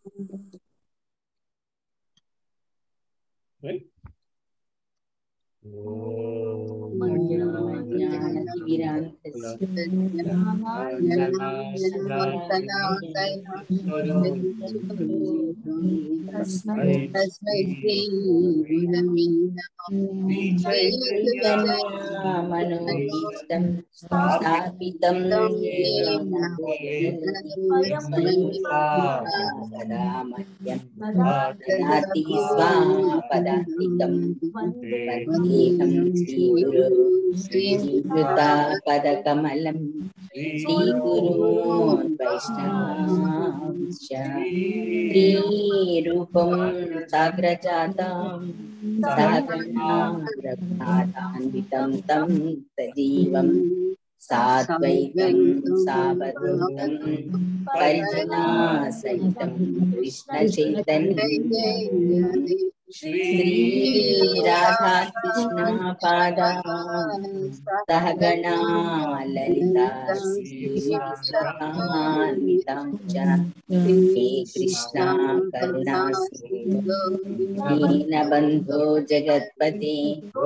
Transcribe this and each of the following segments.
Right? తస్మై శ్రీ గురవే మనోభీష్టం స్థాపితం సదా మహ్యం దదాతి స్వాపదాతికం వందేహం శ్రీగురు శ్రీయుతా పదకమలం శ్రీగురూన్ వైష్ణవాంశ శ్రీరూపం సాగ్రజాతాం సహగణా రఘునాథాన్వితం తం సజీవం సాద్వైతం సావధూతం పరిజనా సహితం కృష్ణ చైతన్య శ్రీ రాధా కృష్ణ పాదా సహగణా లలితా శ్రీవిశాన్వితాం చ హే కృష్ణ కరుణా దీనబంధో జగత్పతి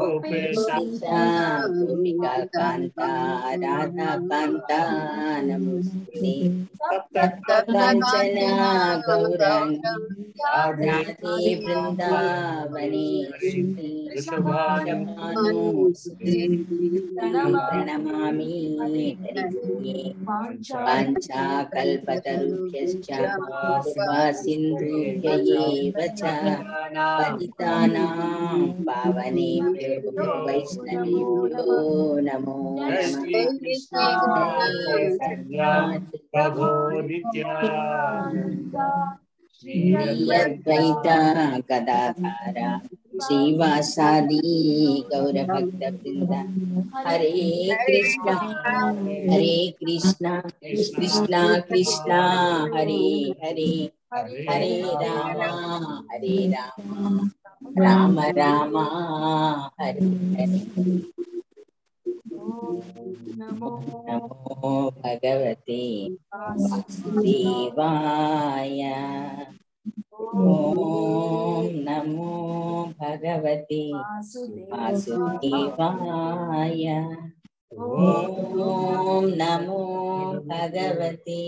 భూమికా కాంత రాధా కాంత నమస్తే కాంచన గౌరాంగి రాధే బృందావనే ప్రణమామి వాంఛాకల్పతరుభ్యశ్చ సింధుభ్యయేవ చ పతితానాం పావనేభ్యో వైష్ణవేభ్యో నమో ప్రభో నిత్యానంద శ్రీయద్వైత గదాధార శ్రీవాసాది గౌరభక్త బృంద హరే కృష్ణ హరే కృష్ణ కృష్ణ కృష్ణ హరే హరే హరే రామ హరే రామ రామ రామ హరే హరే నమో భగవతే వాసుదేవాయ ఓం నమో భగవతే వాసుదేవాయ ఓం నమో భగవతే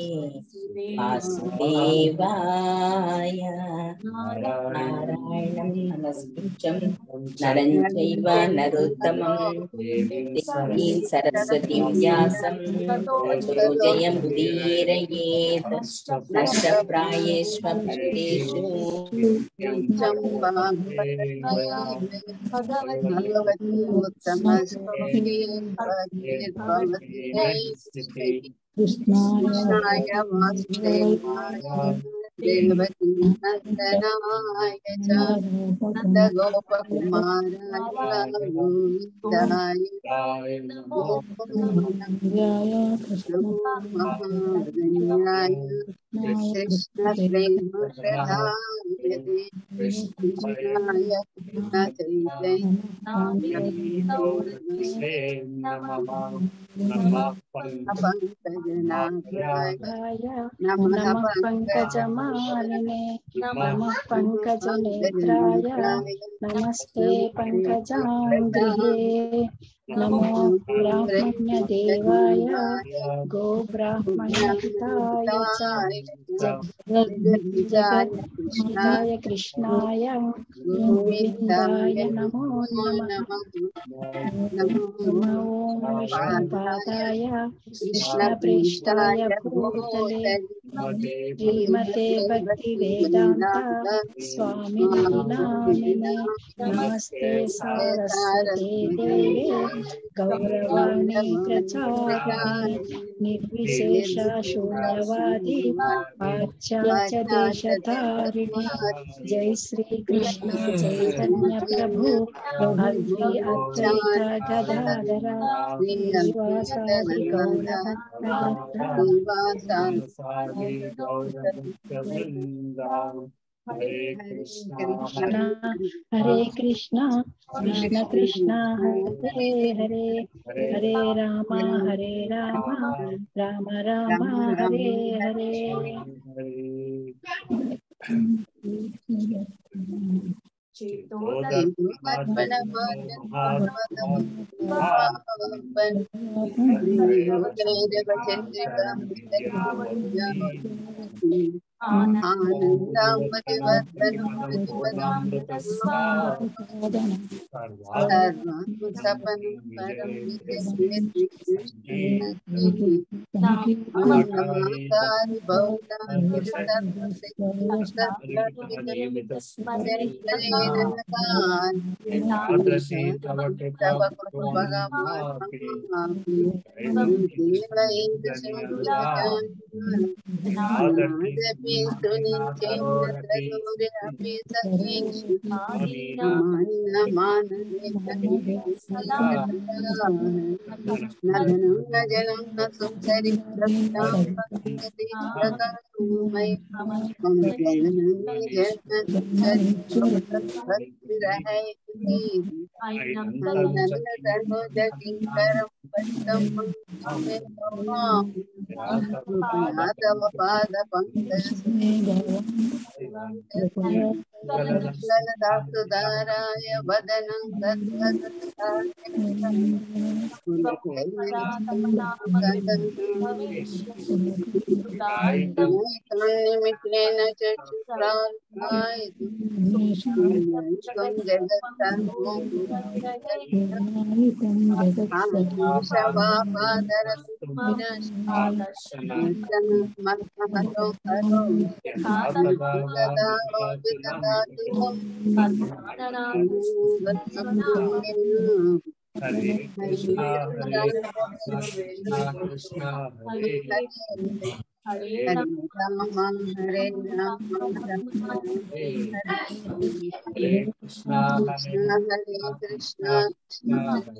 వాసుదేవాయ నారాయణం నమస్కృత్యం నరం చైవ నరోత్తమం దేవీం సరస్వతీం వ్యాసం తతో జయం ఉదీరయేత్ నష్టప్రాయేష్వభక్తేషు కృష్ణాయ వాసుదేవాయ దేవకీ నందనాయ చ నంద గోపకుమారాయ గోవిందాయ నమో మహాగణ్యాయ కృష్ణ ప్రేమ ప్రదాయ కృష్ణాయ కృష్ణ పంకజనాభాయ నమః పంకజమాలినే నమః పంకజనేత్రాయ నమస్తే పంకజాంగ్రియే నమో బ్రాహ్మణ్యదేవాయ గో బ్రాహ్మణహితాయ చ జగద్విజయాయ కృష్ణాయ గోవిందాయ నమో నమః నమో విష్ణుపాదాయ కృష్ణప్రేష్టాయ భూతలే శ్రీమతే భక్తి వేదాంత స్వామి నామినే నమస్తే సరస్వతే దేవే గౌరవాణి ప్రచారిణి నిర్విశేష శూన్యవాది పాశ్చాత్య దేశధారిణి జై శ్రీ కృష్ణ చైతన్య ప్రభు అద్వై అద్వైత గదాధర శ్రీవాసాది గౌరభక్త హరే కృష్ణ కృష్ణ హరే కృష్ణ కృష్ణ కృష్ణ హరే హరే హరే రామ హరే రామ రామ రామ హరే హరే దాసుదారాయ వదనం నిమిత్రేణ చక్షుప్రాయ హరే కృష్ణ హరే కృష్ణ కృష్ణ హరే హరే రామ హరే రామ హరే కృష్ణ హరే హరే కృష్ణ కృష్ణ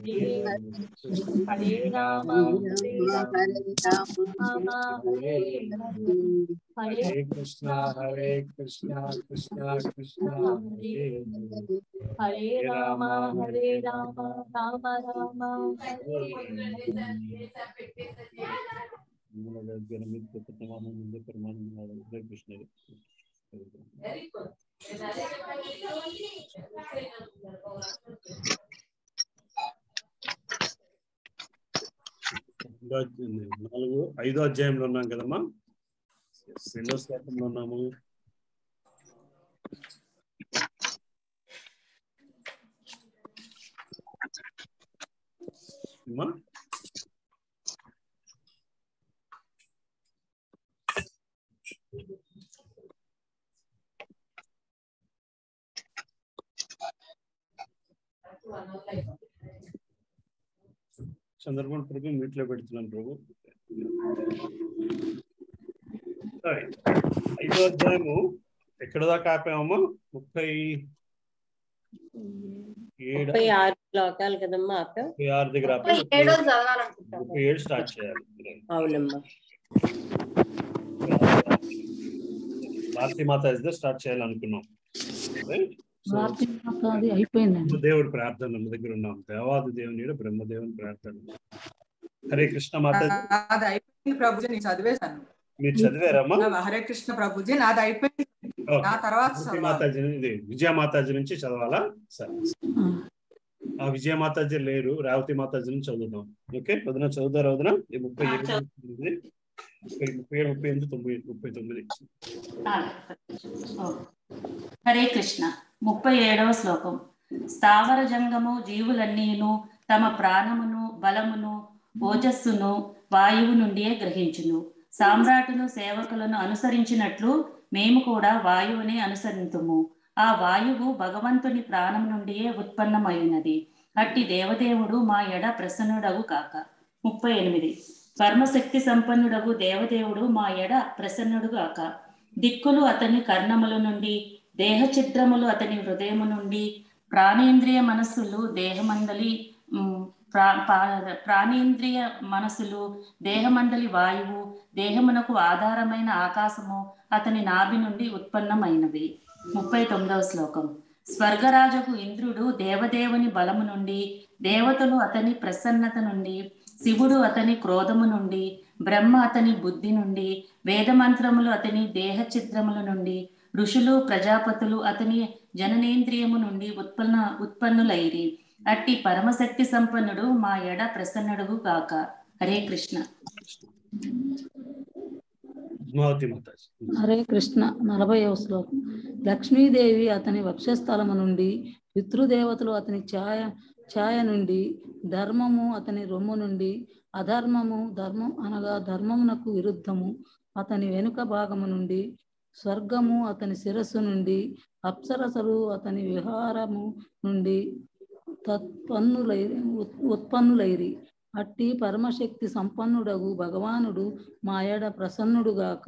హరే హరే రామ హరే రామ హరే హరే కృష్ణ హరే కృష్ణ కృష్ణ కృష్ణ హరే హరే రామ హరే రామ రామ రామ ముందు ప్రమాణం కృష్ణ రెండో అధ్యాయం, నాలుగు ఐదో అధ్యాయంలో ఉన్నాం కదమ్మా రెండో శ్లోకంలో ఉన్నాము అమ్మా చంద్రబాబు ప్రభు మీట్లో పెడుతున్నాను ప్రభు సరే. ఐదో అధ్యాయము ఎక్కడ దాకా ఆపామమ్మా ముప్పై ఏడు ముప్పై ఆరు శ్లోకాలు కదమ్మా అక్క ముప్పై ఆరు దగ్గర ఆపాము. ముప్పై ఏడో చదవాలనుకుంటాను ముప్పై ఏడు స్టార్ట్ చేయాలి అవునమ్మా భారతీ మాత ఇస్తే స్టార్ట్ చేయాలనుకున్నాం Right? So, అది అయిపోయిందండి దేవుడి ప్రార్థన మన దగ్గర ఉన్నాం దేవాది దేవుని ఈడ బ్రహ్మదేవుని ప్రార్థన హరే కృష్ణ మాత నాది అయిపోయింది ప్రభుజీ నేను చదివేశాను మీరు చదివారమ్మా నా హరే కృష్ణ ప్రభుజీ నాది అయిపోయింది ఓకే. నా తర్వాత భారతీ చదవాలి. మాతాజీ ఇది విజయ మాతాజీ నుంచి చదవాలా సరే ఆ విజయ మాతాజీ లేరు రేవతి మాతాజీ నుంచి చదువుదాం ఓకే వదిన చదువుతారా వదిన ఈ ముప్పై ఆ, ఏడు చదువు. ముప్పై ముప్పై ఏడు ముప్పై ఎనిమిది తొంభై ముప్పై తొమ్మిది ఓ. హరే కృష్ణ ముప్పై ఏడవ శ్లోకం స్థావర జంగము జీవులన్నీను తమ ప్రాణమును బలమును ఓజస్సును వాయువు నుండియే గ్రహించును సామ్రాటులు సేవకులను అనుసరించినట్లు మేము కూడా వాయువుని అనుసరింతుము ఆ వాయువు భగవంతుని ప్రాణం నుండియే ఉత్పన్నమైనది అట్టి దేవదేవుడు మా ఎడ ప్రసన్నుడగు కాక ముప్పై ఎనిమిది కర్మశక్తి సంపన్నుడగు దేవదేవుడు మా ఎడ ప్రసన్నుడు గాక దిక్కులు అతని కర్ణముల నుండి దేహ చిత్రములు అతని హృదయము నుండి ప్రాణేంద్రియ మనస్సులు దేహమందలి ఉమ్, ప్రా పా- ప్రాణేంద్రియ మనసులు దేహమందలి వాయువు దేహమునకు ఆధారమైన ఆకాశము అతని నాభి నుండి ఉత్పన్నమైనవి ముప్పై తొమ్మిదవ శ్లోకం స్వర్గరాజకు ఇంద్రుడు దేవదేవుని బలము నుండి దేవతలు అతని ప్రసన్నత నుండి శివుడు అతని క్రోధము నుండి బ్రహ్మ అతని బుద్ధి నుండి వేదమంత్రములు అతని దేహ చిత్రముల నుండి ఋషులు ప్రజాపతులు అతని జననేంద్రియము నుండి ఉత్పన్న ఉత్పన్నులైరి అట్టి పరమశక్తి సంపన్నుడు మా ఎడ ప్రసన్నుడు గాక హరే కృష్ణ పద్మావతి మాతాజీ హరే కృష్ణ నలభైవ శ్లోకం లక్ష్మీదేవి అతని వక్షస్థలము నుండి పితృదేవతలు అతని ఛాయ ఛాయ నుండి ధర్మము అతని రొమ్ము నుండి అధర్మము ధర్మం అనగా ధర్మమునకు విరుద్ధము అతని వెనుక భాగము నుండి స్వర్గము అతని శిరస్సు నుండి అప్సరసలు అతని విహారము నుండి తత్పన్నులైరి ఉత్- ఉత్పన్నులైరి అట్టి పరమశక్తి సంపన్నుడగు భగవానుడు మాయడ ప్రసన్నుడుగాక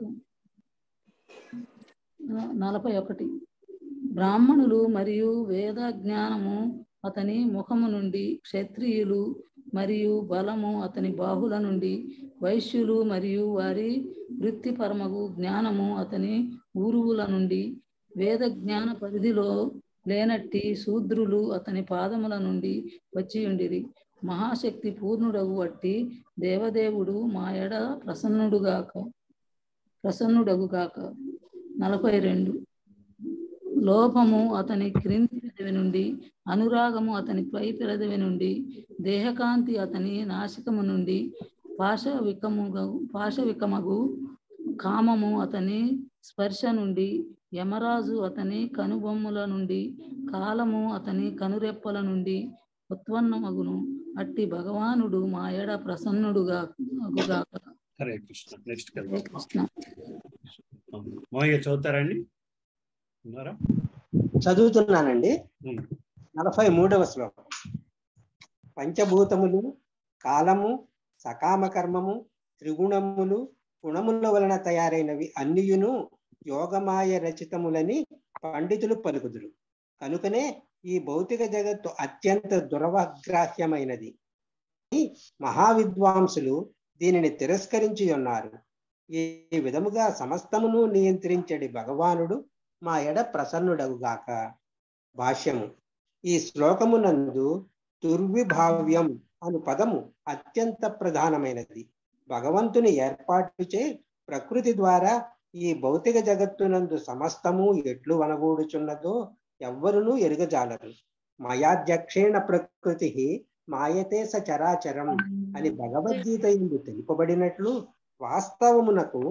నలభై ఒకటి బ్రాహ్మణులు మరియు వేద జ్ఞానము అతని ముఖము నుండి క్షత్రియులు మరియు బలము అతని బాహుల నుండి వైశ్యులు మరియు వారి వృత్తిపరమగు జ్ఞానము అతని ఊరువుల నుండి వేద జ్ఞాన పరిధిలో లేనట్టి శూద్రులు అతని పాదముల నుండి వచ్చి ఉండిరి మహాశక్తి పూర్ణుడగు వట్టి దేవదేవుడు మాయడ ప్రసన్నుడుగాక ప్రసన్నుడగుగాక నలభై రెండు లోభము అతని క్రింది పెదవి నుండి అనురాగము అతని పై పెదవి నుండి దేహకాంతి అతని నాసికము నుండి పాశవికముగు పాశవికమగు కామము అతని స్పర్శ నుండి యమరాజు అతని కనుబొమ్మల నుండి కాలము అతని కనురెప్పల నుండి ఉత్పన్నమగును అట్టి భగవానుడు మాయడ ప్రసన్నుడుగా అగుగాక హరే కృష్ణ నెక్స్ట్ హరే కదా కృష్ణ మోయ్య చదువుతారండి ఉన్నారా చదువుతున్నానండి ఉమ్. నలభై మూడవ శ్లోకం పంచభూతములు కాలము సకామ కర్మము త్రిగుణములు గుణముల వలన తయారైనవి అన్నియును యోగమాయ రచితములని పండితులు పలుకుదురు కనుకనే ఈ భౌతిక జగత్తు అత్యంత దురవగ్రాహ్యమైనది ఈ మహావిద్వాంసులు దీనిని తిరస్కరించి ఉన్నారు ఈ విధముగా సమస్తమును నియంత్రించడి భగవానుడు మా ఎడ ప్రసన్నుడగుగాక భాష్యము ఈ శ్లోకమునందు దుర్విభావ్యం అను పదము అత్యంత ప్రధానమైనది భగవంతుని ఏర్పాటుచే ప్రకృతి ద్వారా ఈ భౌతిక జగత్తునందు సమస్తము ఎట్లు వనగూడుచున్నదో ఎవ్వరునూ ఎరుగజాలరు మయాధ్యక్షేణ ప్రకృతి మాయతే స చరాచరం అని భగవద్గీత ఎందు తెలుపబడినట్లు వాస్తవమునకు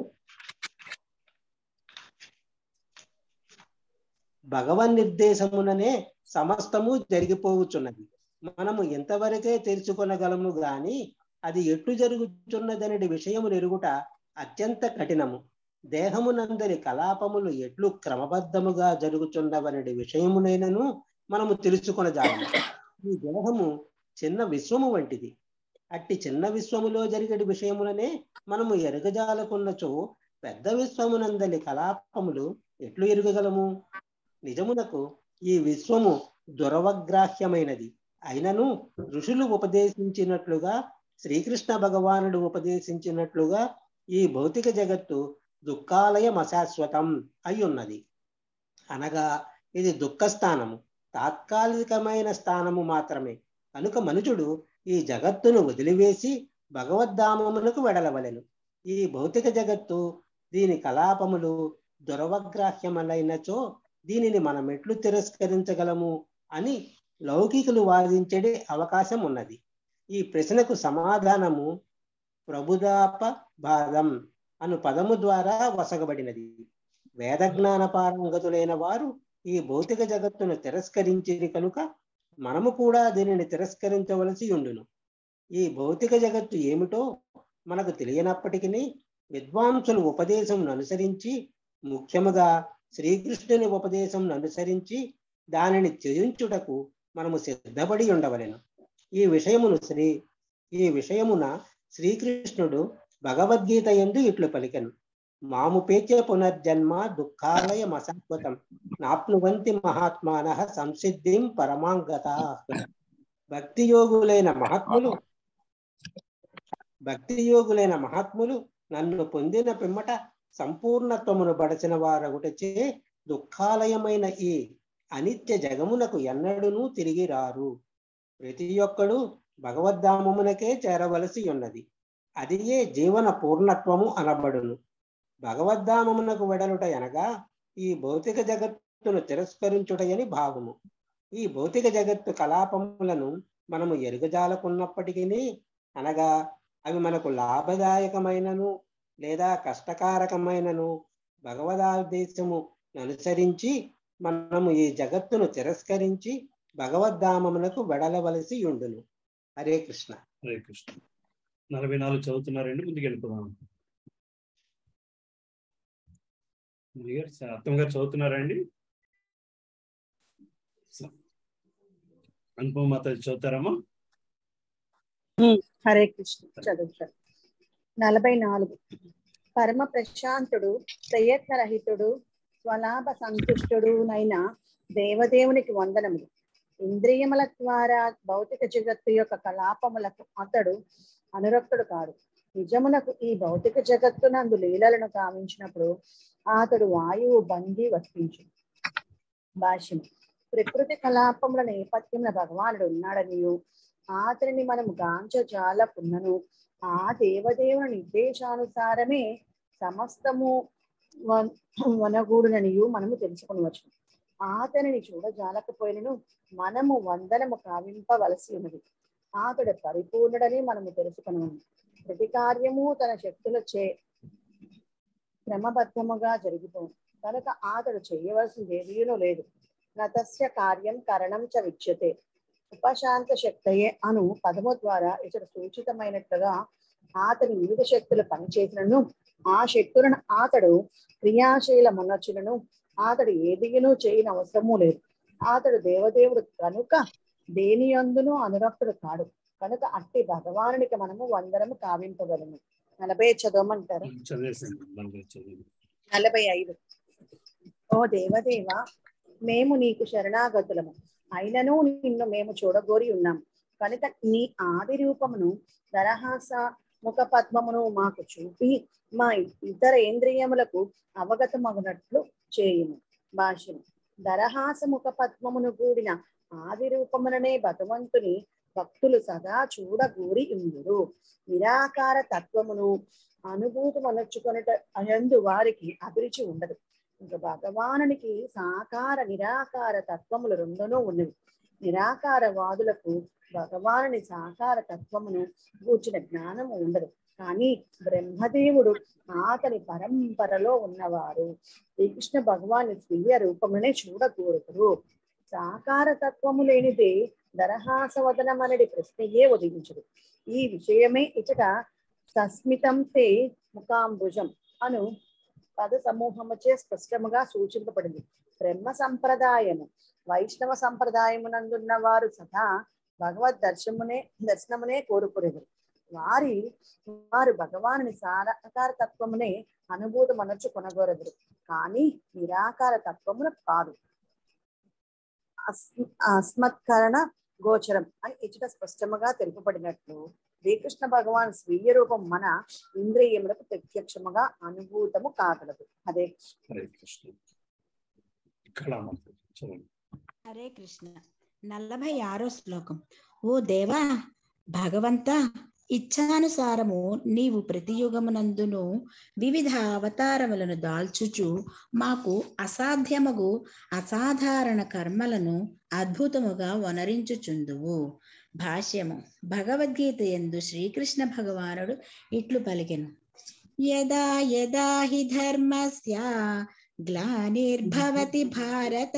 భగవన్ నిర్దేశముననే సమస్తము జరిగిపోవచ్చున్నది మనము ఎంతవరకే తెలుసుకొనగలము గాని అది ఎట్లు జరుగుచున్నదనడి విషయము ఎరుగుట అత్యంత కఠినము దేహమునందరి కలాపములు ఎట్లు క్రమబద్ధముగా జరుగుచున్నవనడి విషయమునైనను మనము తెలుసుకొనజాలము ఈ దేహము చిన్న విశ్వము వంటిది అట్టి చిన్న విశ్వములో జరిగడి విషయములనే మనము ఎరగజాలకున్నచో పెద్ద విశ్వమునందలి కలాపములు ఎట్లు ఎరుగగలము నిజమునకు ఈ విశ్వము దురవగ్రాహ్యమైనది అయినను ఋషులు ఉపదేశించినట్లుగా శ్రీకృష్ణ భగవానుడు ఉపదేశించినట్లుగా ఈ భౌతిక జగత్తు దుఃఖాలయం అశాశ్వతం అయి ఉన్నది అనగా ఇది దుఃఖ స్థానము తాత్కాలికమైన స్థానము మాత్రమే కనుక మనుషుడు ఈ జగత్తును వదిలివేసి భగవద్ధామమునకు వెడలవలెను ఈ భౌతిక జగత్తు దీని కలాపములు దురవగ్రాహ్యములైనచో దీనిని మనం ఎట్లు తిరస్కరించగలము అని లౌకికులు వాదించడే అవకాశం ఉన్నది ఈ ప్రశ్నకు సమాధానము ప్రభుదాప బాధం అను పదము ద్వారా వసగబడినది వేదజ్ఞాన పారంగతులైన వారు ఈ భౌతిక జగత్తును తిరస్కరించిరి కనుక మనము కూడా దీనిని తిరస్కరించవలసి ఉండును ఈ భౌతిక జగత్తు ఏమిటో మనకు తెలియనప్పటికీ విద్వాంసులు ఉపదేశం అనుసరించి ముఖ్యముగా శ్రీకృష్ణుని ఉపదేశం అనుసరించి దానిని త్యజించుటకు మనము సిద్ధపడి ఉండవలెను ఈ విషయమును శ్రీ ఈ విషయమున శ్రీకృష్ణుడు భగవద్గీత ఎందు ఇట్లు పలికెను మాముపేత్య పునర్జన్మ దుఃఖాలయ అశాశ్వతం నాప్నువంతి మహాత్మాన సంసిద్ధిం పరమాంగత భక్తి యోగులైన మహాత్ములు భక్తి యోగులైన మహాత్ములు నన్ను పొందిన పిమ్మట సంపూర్ణత్వమును బడచిన వారొకటచే దుఃఖాలయమైన ఈ అనిత్య జగమునకు ఎన్నడూనూ తిరిగి రారు ప్రతి ఒక్కడు భగవద్ధామమునకే చేరవలసి ఉన్నది అదియే జీవన పూర్ణత్వము అనబడును భగవద్ధామమునకు వెడలుట అనగా ఈ భౌతిక జగత్తును తిరస్కరించుటయని భావము ఈ భౌతిక జగత్తు కలాపములను మనము ఎరుగజాలకున్నప్పటికీ అనగా అవి మనకు లాభదాయకమైనను లేదా కష్టకారకమైనను భగవదాదేశము అనుసరించి మనము ఈ జగత్తును తిరస్కరించి భగవద్ధామమునకు వెడలవలసి ఉండును హరే కృష్ణ హరే కృష్ణ నలభై నాలుగు చదువుతున్నారండి ముందుకు వెళ్ళిపోదాం అర్థం గారు చదువుతున్నారండి అనుపమ మాత చదువుతారమ్మా హరే కృష్ణ చదువుతారు నలభై నాలుగు పరమ ప్రశాంతుడు ప్రయత్నరహితుడు స్వలాభ సంతుష్టుడు నైన దేవదేవునికి వందనములు ఇంద్రియముల ద్వారా భౌతిక జగత్తు యొక్క కలాపములకు అతడు అనురక్తుడు కాడు నిజమునకు ఈ భౌతిక జగత్తునందు లీలలను కావించినప్పుడు అతడు వాయువు బంది వర్తించు భాష్యం ప్రకృతి కలాపముల నేపథ్యమున భగవానుడు ఉన్నాడనియు అతనిని మనము గాంచ జాల పున్నను ఆ దేవదేవుని నిర్దేశానుసారమే సమస్తము వన్- వనగూడుననియు మనము తెలుసుకునవచ్చు అతనిని చూడజాలకపోయినను మనము వందనము కావింపవలసి ఉన్నది అతడు పరిపూర్ణుడని మనము తెలుసుకున్నాము ప్రతి కార్యము తన శక్తులచే క్రమబద్ధముగా జరిగిపోను కనుక అతడు చేయవలసింది ఏదీనూ లేదు నతస్య కార్యం కరణం చ విచ్యతే ఉపశాంత శక్తయే అను పదము ద్వారా ఇతడు సూచితమైనట్లుగా అతని వివిధ శక్తులు పనిచేసినను ఆ శక్తులను అతడు క్రియాశీలమునొచ్చినను అతడు ఏదిగినూ చేయని అవసరము లేదు అతడు దేవదేవుడు కనుక దేని అందును అనురక్తుడు కాడు కనుక అట్టి భగవానునికి మనము వందరము కావింపగలము నలభై చదవమంటారు చదివేసాను నలభై చదివి నలభై ఐదు ఓ దేవదేవ మేము నీకు శరణాగతులము అయినను నిన్ను మేము చూడగోరి ఉన్నాం కనుక నీ ఆది రూపమును దరహాస ముఖ పద్మమును మాకు చూపి మా ఇతర ఇంద్రియములకు అవగతమగునట్లు చేయుము భాష్యం దరహాస ముఖ పద్మమును కూడిన ఆది రూపముననే భగవంతుని భక్తులు సదా చూడగూరి ఉందురు నిరాకార తత్వమును అనుభూతి మనర్చుకొనట అయందు వారికి అభిరుచి ఉండదు ఇంకా భగవానునికి సాకార నిరాకార తత్వములు రెండునూ ఉన్నవి నిరాకార వాదులకు భగవానుని సాకార తత్వమును కూర్చిన జ్ఞానము ఉండదు కానీ బ్రహ్మదేవుడు అతని పరంపరలో ఉన్నవారు శ్రీకృష్ణ భగవాని స్వీయ రూపమునే చూడకూడదు సాకార తత్వము లేనిదే దరహాసవదనం అనేది ప్రశ్నయే ఉదయించదు ఈ విషయమే ఇచట సస్మితం తే ముఖాంబుజం అను పద సమూహముచే స్పష్టముగా సూచింపబడింది బ్రహ్మ సంప్రదాయము వైష్ణవ సంప్రదాయమునందున్న వారు సదా భగవద్ దర్శనమునే దర్శనమునే కోరుకునేది వారి వారు భగవానుని సాకార తత్వమునే అనుభూతి మనర్చు కొనగోరదురు కానీ నిరాకార తత్వమున కాదు అస్- అస్మత్కరణ గోచరం అని ఇచ్చట స్పష్టముగా తెలుపబడినట్లు శ్రీకృష్ణ భగవాన్ స్వీయ రూపం మన ఇంద్రియములకు ప్రత్యక్షముగా అనుభూతము కాగలదు అదే హరే కృష్ణ కళామాత చదవండి హరే కృష్ణ నలభై ఆరో శ్లోకం ఓ దేవా భగవంత ఇచ్ఛానుసారము నీవు ప్రతి యుగమునందును వివిధ అవతారములను దాల్చుచు మాకు అసాధ్యమగు అసాధారణ కర్మలను అద్భుతముగా వనరించుచుందువు భాష్యము భగవద్గీత ఎందు శ్రీకృష్ణ భగవానుడు ఇట్లు పలికెను యదా యదా హి ధర్మస్య గ్లానిర్భవతి భారత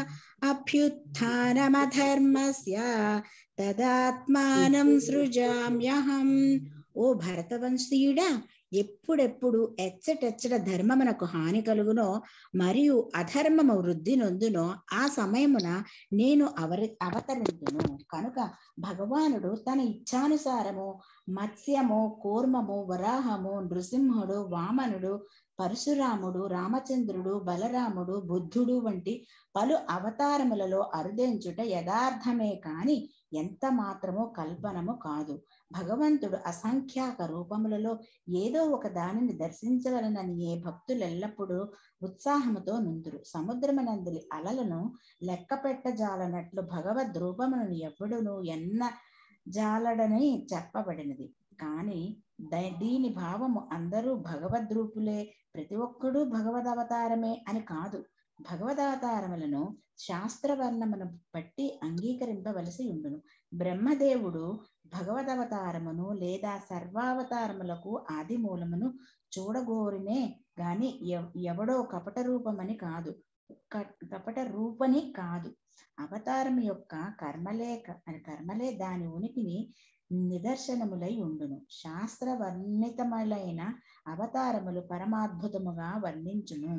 అభ్యుత్నమధర్మస్య తదాత్మానం సృజామ్యహం ఓ భరతవంశీయుడా ఎప్పుడెప్పుడు ఎచ్చటెచ్చట ధర్మమునకు హాని కలుగునో మరియు అధర్మము వృద్ధి నొందునో ఆ సమయమున నేను అవరి అవతరింతును కనుక భగవానుడు తన ఇచ్ఛానుసారము మత్స్యము కూర్మము వరాహము నృసింహుడు వామనుడు పరశురాముడు రామచంద్రుడు బలరాముడు బుద్ధుడు వంటి పలు అవతారములలో అరుదించుట యథార్థమే కాని ఎంత మాత్రమో కల్పనము కాదు భగవంతుడు అసంఖ్యాక రూపములలో ఏదో ఒక దానిని దర్శించవలనని ఏ భక్తులు ఎల్లప్పుడూ ఉత్సాహముతో నుందురు సముద్రమనందులి అలలను లెక్క పెట్టజాలనట్లు భగవద్ రూపములను ఎవ్వడును ఎన్న జాలడని చెప్పబడినది కానీ ద- దీని భావము అందరూ భగవద్రూపులే ప్రతి ఒక్కడూ భగవద్ అవతారమే అని కాదు భగవదవతారములను శాస్త్రవర్ణమును బట్టి అంగీకరింపవలసి ఉండును బ్రహ్మదేవుడు భగవదవతారమును లేదా సర్వావతారములకు ఆది మూలమును చూడగోరినే గాని ఎవ్- ఎవడో కపట రూపమని కాదు క- కపట రూపని కాదు అవతారం యొక్క కర్మలే క- కర్మలే దాని ఉనికిని నిదర్శనములై ఉండును శాస్త్ర వర్ణితములైన అవతారములు పరమాద్భుతముగా వర్ణించును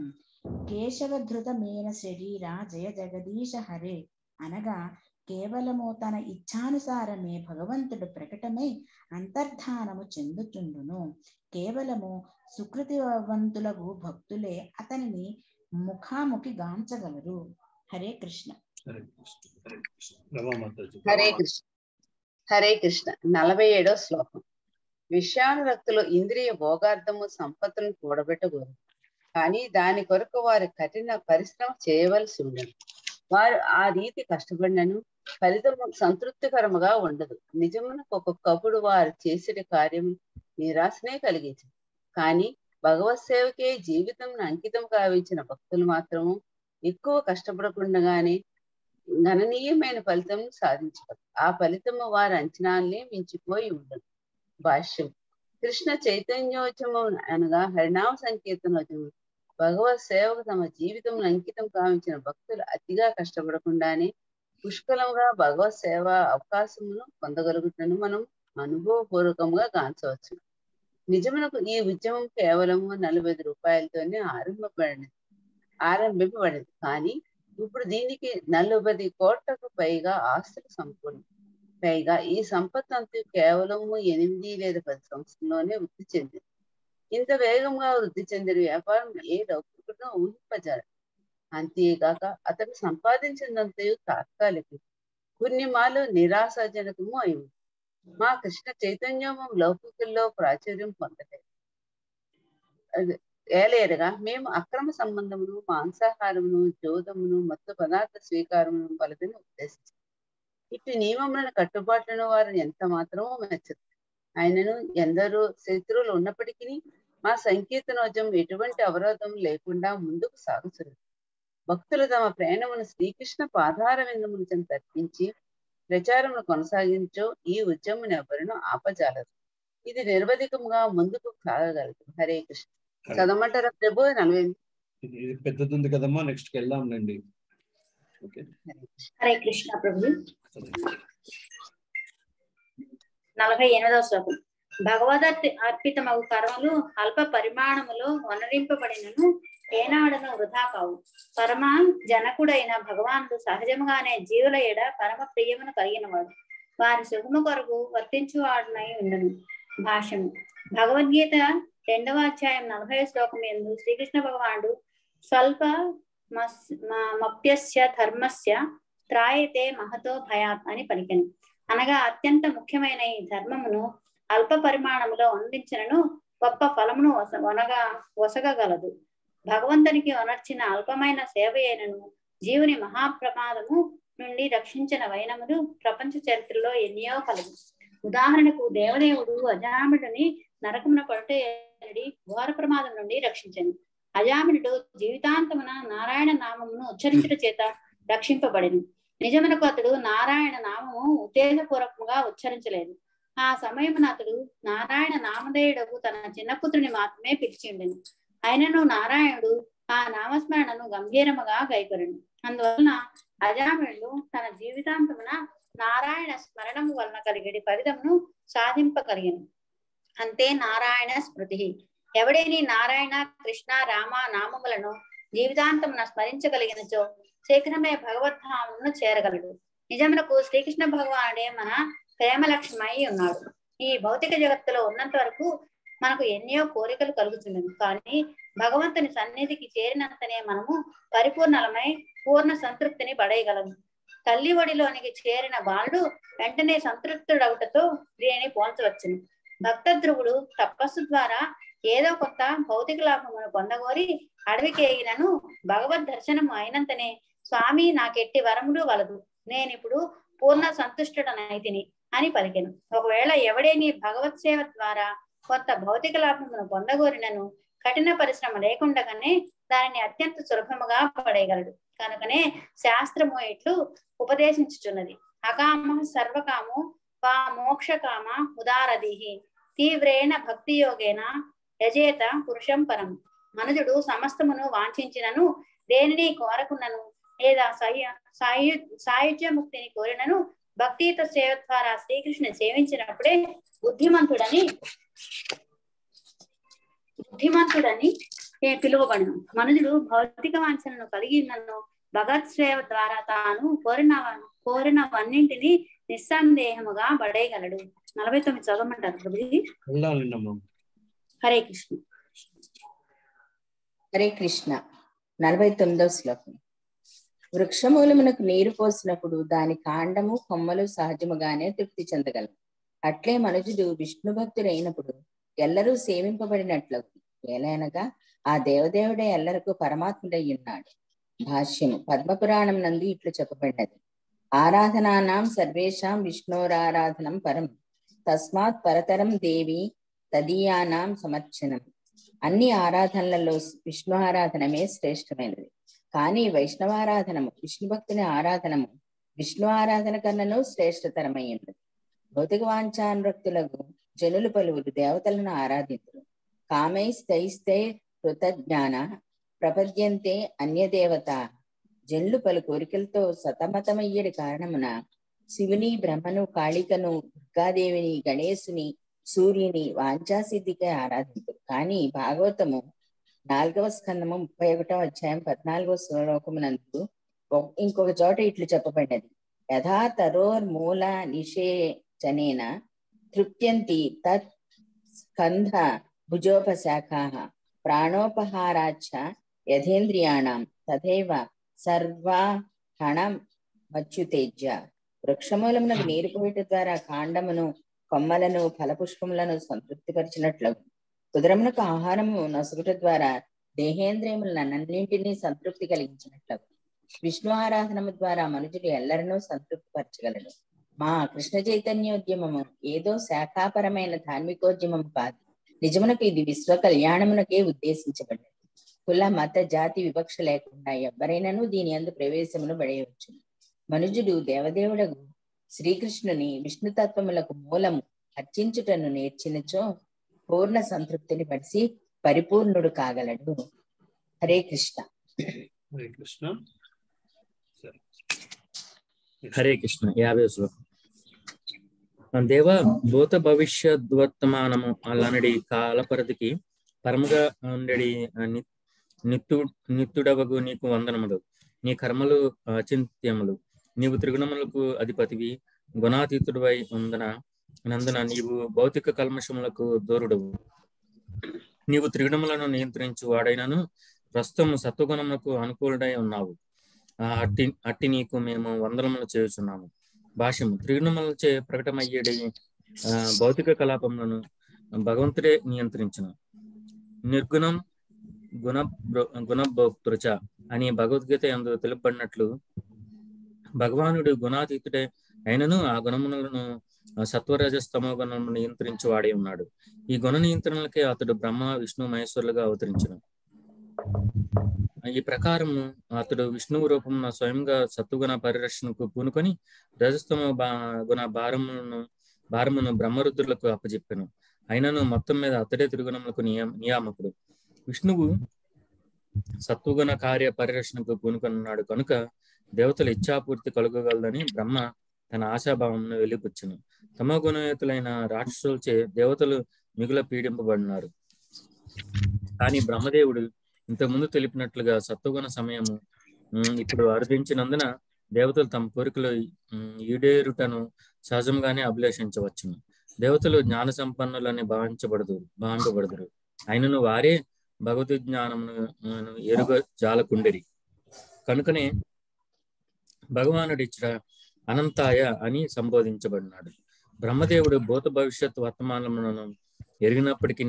కేశవధృతమైన శరీర జయ జగదీశ హరే అనగా కేవలము తన ఇచ్ఛానుసారమే భగవంతుడు ప్రకటమై అంతర్ధానము చెందుచుండును కేవలము సుకృతివంతులకు భక్తులే అతనిని ముఖాముఖి గాంచగలరు హరే కృష్ణ హరే కృష్ణ హరే కృష్ణ రమామాతాజీ హరే కృష్ణ హరే కృష్ణ నలభై ఏడో శ్లోకం విషయానురక్తులు ఇంద్రియ భోగార్థము సంపత్తులను కూడబెట్టకూడదు కానీ దాని కొరకు వారి కఠిన పరిశ్రమ చేయవలసి ఉండదు వారు ఆ రీతి కష్టపడినను ఫలితము సంతృప్తికరముగా ఉండదు నిజమునకు ఒక్కొక్కప్పుడు వారు చేసిన కార్యం నిరాశనే కలిగించు కానీ భగవత్ సేవకే జీవితం అంకితం కావించిన భక్తులు మాత్రము ఎక్కువ కష్టపడకుండానే గణనీయమైన ఫలితం సాధించగలరు ఆ ఫలితము వారి అంచనాల్ని మించిపోయి ఉండదు భాష్యం కృష్ణ చైతన్యోద్యమం అనగా హరినామ సంకీర్తనోద్యమం భగవత్ సేవకు తమ జీవితం అంకితం కావించిన భక్తులు అతిగా కష్టపడకుండానే పుష్కలంగా భగవత్ సేవ అవకాశమును పొందగలుగుతున్న మనం అనుభవపూర్వకంగా గాంచవచ్చు నిజమునకు ఈ ఉద్యమం కేవలము నలభై ఐదు రూపాయలతోనే ఆరంభపడినది ఆరంభింపబడింది కానీ ఇప్పుడు దీనికి నలభై కోట్లకు పైగా ఆస్తులు సంపూర్ణ పైగా ఈ సంపత్ అంతా కేవలము ఎనిమిది లేదా పది సంవత్సరంలోనే వృద్ధి చెందింది ఇంత వేగంగా వృద్ధి చెందిన వ్యాపారం ఏ లౌకికుడు ఊహింపజారు అంతేగాక అతడు సంపాదించినంతయు తాత్కాలికం పుణ్యమాలు నిరాశాజనకము అయి ఉంది. మా కృష్ణ చైతన్యము లౌకికుల్లో ప్రాచుర్యం పొందలేదు అది ఏలేరగా మేము అక్రమ సంబంధమును మాంసాహారమును జోదమును మత్తు పదార్థ స్వీకారమును వలదని ఉద్దేశించాం ఇటు నియమములను కట్టుబాట్లను వారు ఎంత మాత్రమో మెచ్చదు ఆయనను ఎందరో శత్రువులు ఉన్నప్పటికీ మా సంకీర్తనోద్యమం ఎటువంటి అవరోధం లేకుండా ముందుకు సాగుతుంది భక్తులు తమ ప్రయాణమును శ్రీకృష్ణ పాదార విందమును చెంత తర్పించి ప్రచారమును కొనసాగించో ఈ ఉద్యమం ఎవరినూ ఆపజాలరు ఇది నిర్వధికంగా ముందుకు సాగగలదు హరే కృష్ణ చదవమంటారా ప్రభు నలభై ఎనిమిది. ఇది ఇది పెద్దది ఉంది కదమ్మా నెక్స్ట్ కి వెళ్దాంలేండి ఓకే హరే కృష్ణ హరే కృష్ణ ప్రభు నలభై ఎనిమిదవ శ్లోకం భగవద్ అర్పితమగు కర్మలు అల్ప పరిమాణములో వనరింపబడినను ఏనాడను వృధా కావు పరమ జనకుడైన భగవానుడు సహజముగానే జీవుల ఎడ పరమ ప్రియమును కలిగినవాడు వారి సుఖము కొరకు వర్తించువాడునై ఉండను భాష్యము భగవద్గీత రెండవ అధ్యాయం నలభై శ్లోకం ఎందు శ్రీకృష్ణ భగవానుడు స్వల్ప మస్- మ- మప్యస్య ధర్మస్య త్రాయతే మహతో భయాత్ అని పలికెను అనగా అత్యంత ముఖ్యమైన ఈ ధర్మమును అల్ప పరిమాణములో అందించినను గొప్ప ఫలమును వస వనగా వసగగలదు భగవంతునికి వనర్చిన అల్పమైన సేవ అయినను జీవుని మహాప్రమాదము నుండి రక్షించిన వైనములు ప్రపంచ చరిత్రలో ఎన్నో కలవు ఉదాహరణకు దేవదేవుడు అజామిడుని నరకమున పడుటేడి ఘోర ప్రమాదం నుండి రక్షించను అజామినుడు జీవితాంతమున నారాయణ నామమును ఉచ్చరించుట చేత రక్షింపబడెను నిజమునకు అతడు నారాయణ నామము ఉద్దేశపూర్వకంగా ఉచ్చరించలేదు ఆ సమయమున అతడు నారాయణ నామధేయుడకు తన చిన్నపుత్రుని మాత్రమే పిలిచి ఉండెను అయినను నారాయణుడు ఆ నామస్మరణను గంభీరముగా గైకొరెను అందువలన అజామినుడు తన జీవితాంతమున నారాయణ స్మరణము వలన కలిగడి ఫలితమును సాధింపగలిగను అంతే నారాయణ స్మృతి ఎవడేని నారాయణ కృష్ణ రామ నామములను జీవితాంతమున స్మరించగలిగినచో శీఘ్రమే భగవద్ధామమును చేరగలడు నిజమునకు శ్రీకృష్ణ భగవానుడే మన ప్రేమ లక్ష్యమై ఉన్నాడు ఈ భౌతిక జగత్తులో ఉన్నంత వరకు మనకు ఎన్నో కోరికలు కలుగుతున్నాయి కానీ భగవంతుని సన్నిధికి చేరినంతనే మనము పరిపూర్ణలమై పూర్ణ సంతృప్తిని పడేయగలము తల్లి ఒడిలోనికి చేరిన బాలుడు వెంటనే సంతృప్తుడవుటతో దీనిని పోల్చవచ్చును భక్త ధ్రువుడు తపస్సు ద్వారా ఏదో కొంత భౌతిక లాభమును పొందగోరి అడవికి ఎగినను భగవద్ దర్శనం అయినంతనే స్వామి నాకెట్టి వరములు వలదు నేనిప్పుడు పూర్ణ సంతుష్టుడనైతిని అని పలికెను ఒకవేళ ఎవడేని భగవత్ సేవ ద్వారా కొంత భౌతిక లాభమును పొందగోరినను కఠిన పరిశ్రమ లేకుండగానే దానిని అత్యంత సులభముగా పడేయగలడు కనుకనే శాస్త్రము ఇట్లు ఉపదేశించుచున్నది అకామ సర్వకాము వా మోక్షకామ ఉదారదిహి తీవ్రేణ భక్తి యోగేన యజేత పురుషం పరం మనుజుడు సమస్తమును వాంఛించినను దేనిని కోరకున్నను లేదా సాయు సాయు సాయుధ్య ముక్తిని కోరినను భక్తియుత సేవ ద్వారా శ్రీకృష్ణుని సేవించినప్పుడే బుద్ధిమంతుడని బుద్ధిమంతుడని ఏ పిలువబడును మనుషుడు భౌతిక వాంఛనను కలిగి ఉన్నను భగవత్ సేవ ద్వారా తాను కోరిన కోరినవన్నింటినీ నిస్సందేహముగా పడేయగలడు నలభై తొమ్మిది చదవమంటారు ప్రభుజీ వెళ్ళాలండమ్మా హరే కృష్ణ హరే కృష్ణ నలభై తొమ్మిదవ శ్లోకం వృక్షమూలమునకు నీరు పోసినప్పుడు దాని కాండము కొమ్మలు సహజముగానే తృప్తి చెందగలవు అట్లే మనుజుడు విష్ణు భక్తుడైనప్పుడు ఎల్లరూ సేవింపబడినట్లు ఏలైనగా ఆ దేవదేవుడే ఎల్లరకు పరమాత్ముడై ఉన్నాడు భాష్యము పద్మపురాణం నందు ఇట్లు చెప్పబడినది ఆరాధనానాం సర్వేషాం విష్ణోరారాధనం పరం తస్మాత్ పరతరం దేవి తదీయానాం సమర్చనం అన్ని ఆరాధనలలో విష్ణు ఆరాధనమే శ్రేష్టమైనది కానీ వైష్ణవారాధనము విష్ణు భక్తుని ఆరాధనము విష్ణు ఆరాధన కన్నను శ్రేష్టతరమై ఉన్నది భౌతిక వాంఛానురక్తులకు జనులు పలువురు దేవతలను ఆరాధించరు కామై స్థైస్థై కృతజ్ఞాన ప్రపద్యంతే అన్యదేవత జనులు పలు కోరికలతో సతమతమయ్యడి కారణమున శివుని బ్రహ్మను కాళికను దుర్గాదేవిని గణేశుని సూర్యుని వాంఛాసిద్ధికై ఆరాధించరు కానీ భాగవతము నాలుగవ స్కందము ముప్పై ఒకటో అధ్యాయం పద్నాలుగవ శ్లోకమునందు ఇంకొక చోట ఇట్లు చెప్పబడినది యథా తరోర్ మూల నిషేచనేన తృప్యంతి తత్ స్కంధ భుజోపశాఖా ప్రాణోపహారాచ యథేంద్రియాణం తథైవ సర్వాహణం మచ్యుతేజ్య వృక్షమూలమునకు నీరు పోయట ద్వారా కాండమును కొమ్మలను ఫలపుష్పములను సంతృప్తిపరిచినట్లు కుదరమునకు ఆహారము నసుగుట ద్వారా దేహేంద్రియములన్నింటినీ సంతృప్తి కలిగించినట్లు విష్ణు ఆరాధనము ద్వారా మనుషులు ఎల్లరనూ సంతృప్తిపరచగలడు మా కృష్ణ చైతన్యోద్యమము ఏదో శాఖాపరమైన ధార్మికోద్యమం కాదు నిజమునకు ఇది విశ్వ కళ్యాణమునకే ఉద్దేశించబడింది కుల మత జాతి వివక్ష లేకుండా ఎవరైనాను దీని అందు ప్రవేశమును పడేయవచ్చు మనుజుడు దేవదేవుడగు శ్రీకృష్ణుని విష్ణుతత్వములకు మూలము అర్చించుటను నేర్చినచో పూర్ణ సంతృప్తిని పడిసి పరిపూర్ణుడు కాగలడు హరే కృష్ణ హరే కృష్ణ సరే. హరే కృష్ణ యాభై శ్లోకం దేవ భూత భవిష్యద్వర్తమానము అలానడి కాల పరిధికి పరముగా ఉండడి ని- నిత్తు నిత్తుడవగు నీకు వందనములు నీ కర్మలు అచింత్యములు నీవు త్రిగుణములకు అధిపతివి గుణాతీతుడివై ఉందన నందున నీవు భౌతిక కల్మషములకు దూరుడవు నీవు త్రిగుణములను నియంత్రించు వాడైనను ప్రస్తుతం సత్వగుణములకు అనుకూలుడై ఉన్నావు ఆ అట్టి అట్టి నీకు మేము వందనములు చేస్తున్నాము భాష్యము త్రిగుణములచే ప్రకటమయ్యేడి ఆ, భౌతిక కలాపములను భగవంతుడే నియంత్రించును నిర్గుణం గుణ గుణభోక్తృచ అని భగవద్గీత ఎందు తెలుపబడినట్లు భగవానుడు గుణాతీతుడే అయినను ఆ గుణములను సత్వరజస్తమో గుణము నియంత్రించి వాడే ఉన్నాడు ఈ గుణ నియంత్రణలకే అతడు బ్రహ్మ విష్ణు మహేశ్వరులుగా అవతరించను ఈ ప్రకారము అతడు విష్ణువు రూపమున స్వయంగా సత్వగుణ పరిరక్షణకు పూనుకొని రజస్తమ బా గుణ భారమును భారమును బ్రహ్మరుద్రులకు అప్పచెప్పాను అయినను మొత్తం మీద అతడే త్రిగుణములకు నియమ నియామకుడు విష్ణువు సత్వగుణ కార్య పరిరక్షణకు పూనుకొనున్నాడు కనుక దేవతల ఇచ్ఛాపూర్తి కలుగగలదని బ్రహ్మ తన ఆశాభావమును వెలిపుచ్చును తమ గుణయుతులైన రాక్షసులచే దేవతలు మిగుల పీడింపబడినారు కానీ బ్రహ్మదేవుడు ఇంతకుముందు తెలిపినట్లుగా సత్వగుణ సమయము ఉమ్, ఇప్పుడు అర్థించినందున దేవతలు తమ కోరికలు ఉమ్, ఈడేరుటను సహజంగానే అభిలేషించవచ్చును దేవతలు జ్ఞాన సంపన్నులని భావించబడదు భావింపబడదురు అయినను వారే భగవద్ జ్ఞానమును ఉమ్, ఎరుగ జాలకుండిరి కనుకనే భగవానుడిచ్చిన అనంతాయ అని సంబోధించబడినాడు బ్రహ్మదేవుడు భూత భవిష్యత్ వర్తమానములను ఎరిగినప్పటికీ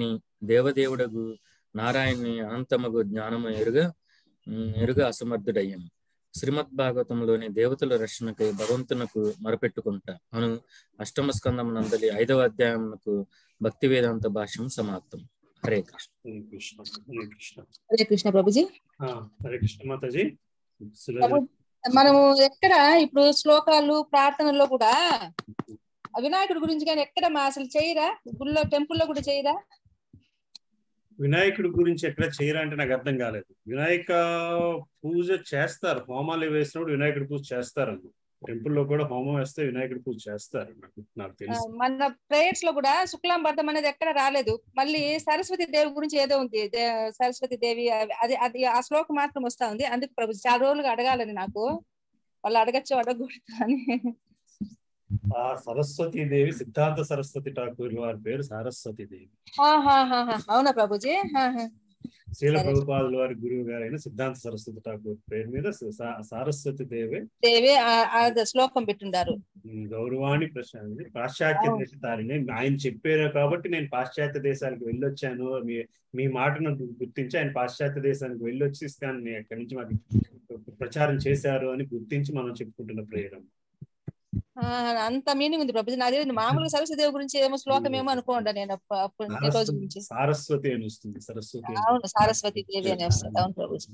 దేవదేవుడగు నారాయణుని అనంతమగు జ్ఞానము ఎరుగ ఉమ్, ఎరుగ అసమర్థుడయ్యను శ్రీమద్ భాగవతంలోని దేవతల రక్షణకై భగవంతునకు మొరపెట్టుకుంటా అను అష్టమ స్కందం నందలి ఐదవ అధ్యాయమునకు భక్తి వేదాంత భాష్యం సమాప్తం హరే కృష్ణ హరే కృష్ణ హరే కృష్ణ హరే కృష్ణ ప్రభుజీ ఆ, హరే కృష్ణ మాతాజీ ప్రభు, మనము ఎక్కడ ఇప్పుడు శ్లోకాలు ప్రార్థనల్లో కూడా ఆ వినాయకుడి గురించి కానీ ఎక్కడ మా అసలు చేయరా గుళ్ళో టెంపుల్లో కూడా చేయరా వినాయకుడి గురించి ఎక్కడ చేయరా అంటే నాకు అర్థం కాలేదు వినాయక పూజ చేస్తారు హోమాలు వేసినప్పుడు వినాయకుడి పూజ చేస్తారు టెంపుల్లో కూడా హోమం వేస్తే వినాయకుడి పూజ చేస్తారు నాకు నాకు ఆ, తెలుసు మన ప్రేయర్స్ లో కూడా శుక్లాంబర్థం అనేది ఎక్కడ రాలేదు మళ్ళీ సరస్వతి దేవి గురించి ఏదో ఉంది దే- సరస్వతి దేవి అవి- అది అది ఆ శ్లోకం మాత్రం వస్తా ఉంది అందుకు ప్రభు చాలా రోజులుగా అడగాలని నాకు వాళ్ళు అడగచ్చు అడగకూడదు అని ఆ సరస్వతి దేవి సిద్ధాంత సరస్వతి ఠాకూర్ వారి పేరు సరస్వతి దేవి ఆహాహాహా. అవునా ప్రభుజీ ఆహా. శీల సరే. ప్రభుపాదుల వారి గురువు గారైన సిద్ధాంత సరస్వతి ఠాకూర్ పేరు మీద స- సరస్వతి దేవి దేవి ఆ- ఆ శ్లోకం పెట్టుండారు ఉమ్, గౌరవాన్ని ప్రశ్న పాశ్చాత్య అవును. దేశతారిని ఆయన చెప్పారు కాబట్టి నేను పాశ్చాత్య దేశాలకు వెళ్ళొచ్చాను మీ మీ మాటను గు- గుర్తించి ఆయన పాశ్చాత్య దేశానికి వెళ్ళొచ్చి ఇస్కాన్ని అక్కడి నుంచి మాకు ప్రచారం చేశారు అని గుర్తించి మనం చెప్పుకుంటున్న ప్రేరణ ఆ, అంత మీనింగ్ ఉంది ప్రభుజీ నాది మామూలుగా సరస్వతి దేవి గురించి ఏమో శ్లోకం ఏమో అనుకోండి నేను అప్ప- అప్పుడు ఈ రోజు సారస్వతి నుంచి సారస్వతి అని వస్తుంది సరస్వతి అని అవును సరస్వతి దేవి అని వస్తుంది అవును ప్రభుజీ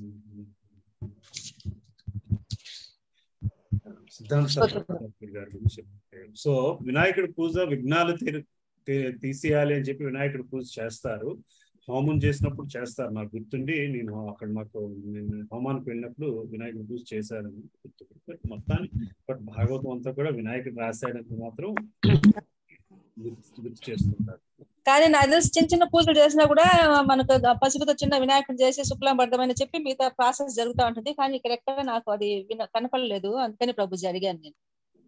సిద్ధాంత సరస్వతి ఠాకూర్ గారి గురించి చెప్పారు. సో వినాయకుడి పూజ విఘ్నాలు తీరు తీ- తీసేయాలి అని చెప్పి వినాయకుడి పూజ చేస్తారు హోమం చేసినప్పుడు చేస్తారు నాకు గుర్తుండి నేను అక్కడ మాకు నేను హోమానికి వెళ్ళినప్పుడు వినాయకుడి పూజ చేశారని గుర్తు బట్ మొత్తానికి బట్ భాగవతం అంతా కూడా వినాయకుడు రాశాడని మాత్రం గుర్తు గుర్తు చేస్తుంటారు కానీ నాకు తెలిసి చిన్న చిన్న పూజలు చేసినా కూడా మనకు ఆ పసుపుతో చిన్న వినాయకుడు చేసి శుక్లం పడదామని చెప్పి మిగతా ప్రాసెస్ జరుగుతూ ఉంటుంది కానీ ఇక్కడ ఎక్కడ నాకు అది విన కనపడలేదు అందుకని ప్రభుజీ అడిగాను నేను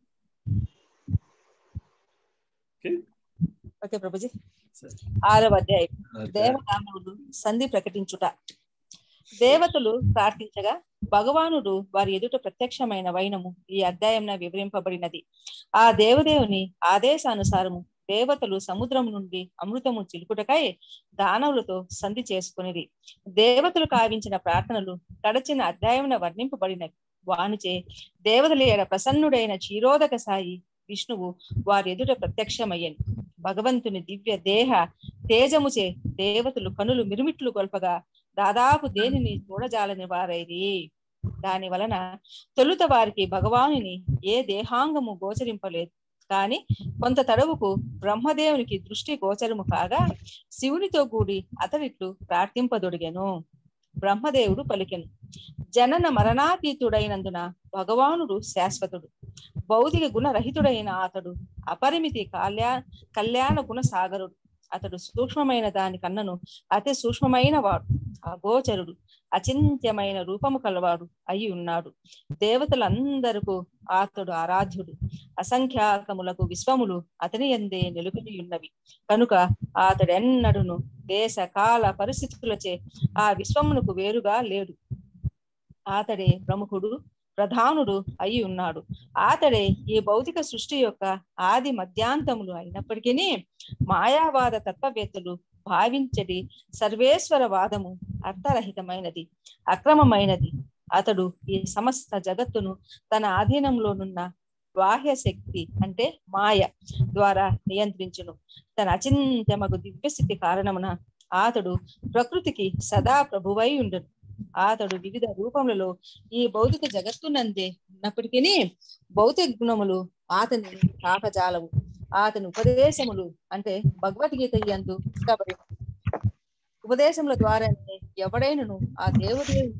ఓకే ఓకే ప్రభుజీ సరే. ఆరవ అధ్యాయం అధ్యాయం. దేవదానవులు సంధి ప్రకటించుట దేవతలు ప్రార్థించగా భగవానుడు వారి ఎదుట ప్రత్యక్షమైన వైనము ఈ అధ్యాయంన వివరింపబడినది ఆ దేవదేవుని ఆదేశానుసారము దేవతలు సముద్రం నుండి అమృతము చిలుకుటకై దానవులతో సంధి చేసుకునేది దేవతలు కావించిన ప్రార్థనలు గడచిన అధ్యాయమున వర్ణింపబడినవి వానిచే దేవతల ఏడ ప్రసన్నుడైన క్షీరోదక సాయి విష్ణువు వారి ఎదుట ప్రత్యక్షమయ్యను భగవంతుని దివ్య దేహ తేజముచే దేవతలు కనులు మిరుమిట్లు గొల్పగా దాదాపు దేనిని చూడజాలని వారైరి దాని వలన తొలుత వారికి భగవానుని ఏ దేహాంగము గోచరింపలేదు కాని కొంత తడవుకు బ్రహ్మదేవునికి దృష్టి గోచరము కాగా శివునితో కూడి అతడిట్లు ప్రార్థింపదొడిగెను బ్రహ్మదేవుడు పలికెను జనన మరణాతీతుడైనందున భగవానుడు శాశ్వతుడు భౌతిక గుణరహితుడైన అతడు అపరిమితి కళ్యాణ కళ్యాణ గుణ సాగరుడు అతడు సూక్ష్మమైన దాని కన్నను అతి సూక్ష్మమైన వాడు అగోచరుడు అచింత్యమైన రూపము కలవాడు అయి ఉన్నాడు దేవతలందరకు అతడు ఆరాధ్యుడు అసంఖ్యాకములకు విశ్వములు అతని ఎందే నిలుపుని ఉన్నవి కనుక అతడెన్నడును దేశ కాల పరిస్థితులచే ఆ విశ్వమునకు వేరుగా లేడు అతడే ప్రముఖుడు ప్రధానుడు అయి ఉన్నాడు అతడే ఈ భౌతిక సృష్టి యొక్క ఆది మధ్యాంతములు అయినప్పటికీ మాయావాద తత్వవేత్తలు భావించడి సర్వేశ్వర వాదము అర్థరహితమైనది అక్రమమైనది అతడు ఈ సమస్త జగత్తును తన ఆధీనంలోనున్న బాహ్య శక్తి అంటే మాయ ద్వారా నియంత్రించును తన అచింత్యమగు దివ్యస్థితి కారణమున అతడు ప్రకృతికి సదా ప్రభువై ఉండును అతడు వివిధ రూపములలో ఈ భౌతిక జగత్తునందే ఉన్నప్పటికీ భౌతిక గుణములు అతని కాకజాలవు అతని ఉపదేశములు అంటే భగవద్గీత యందు చెప్పబడి ఉపదేశముల ద్వారానే ఎవడైనను ఆ దేవుడు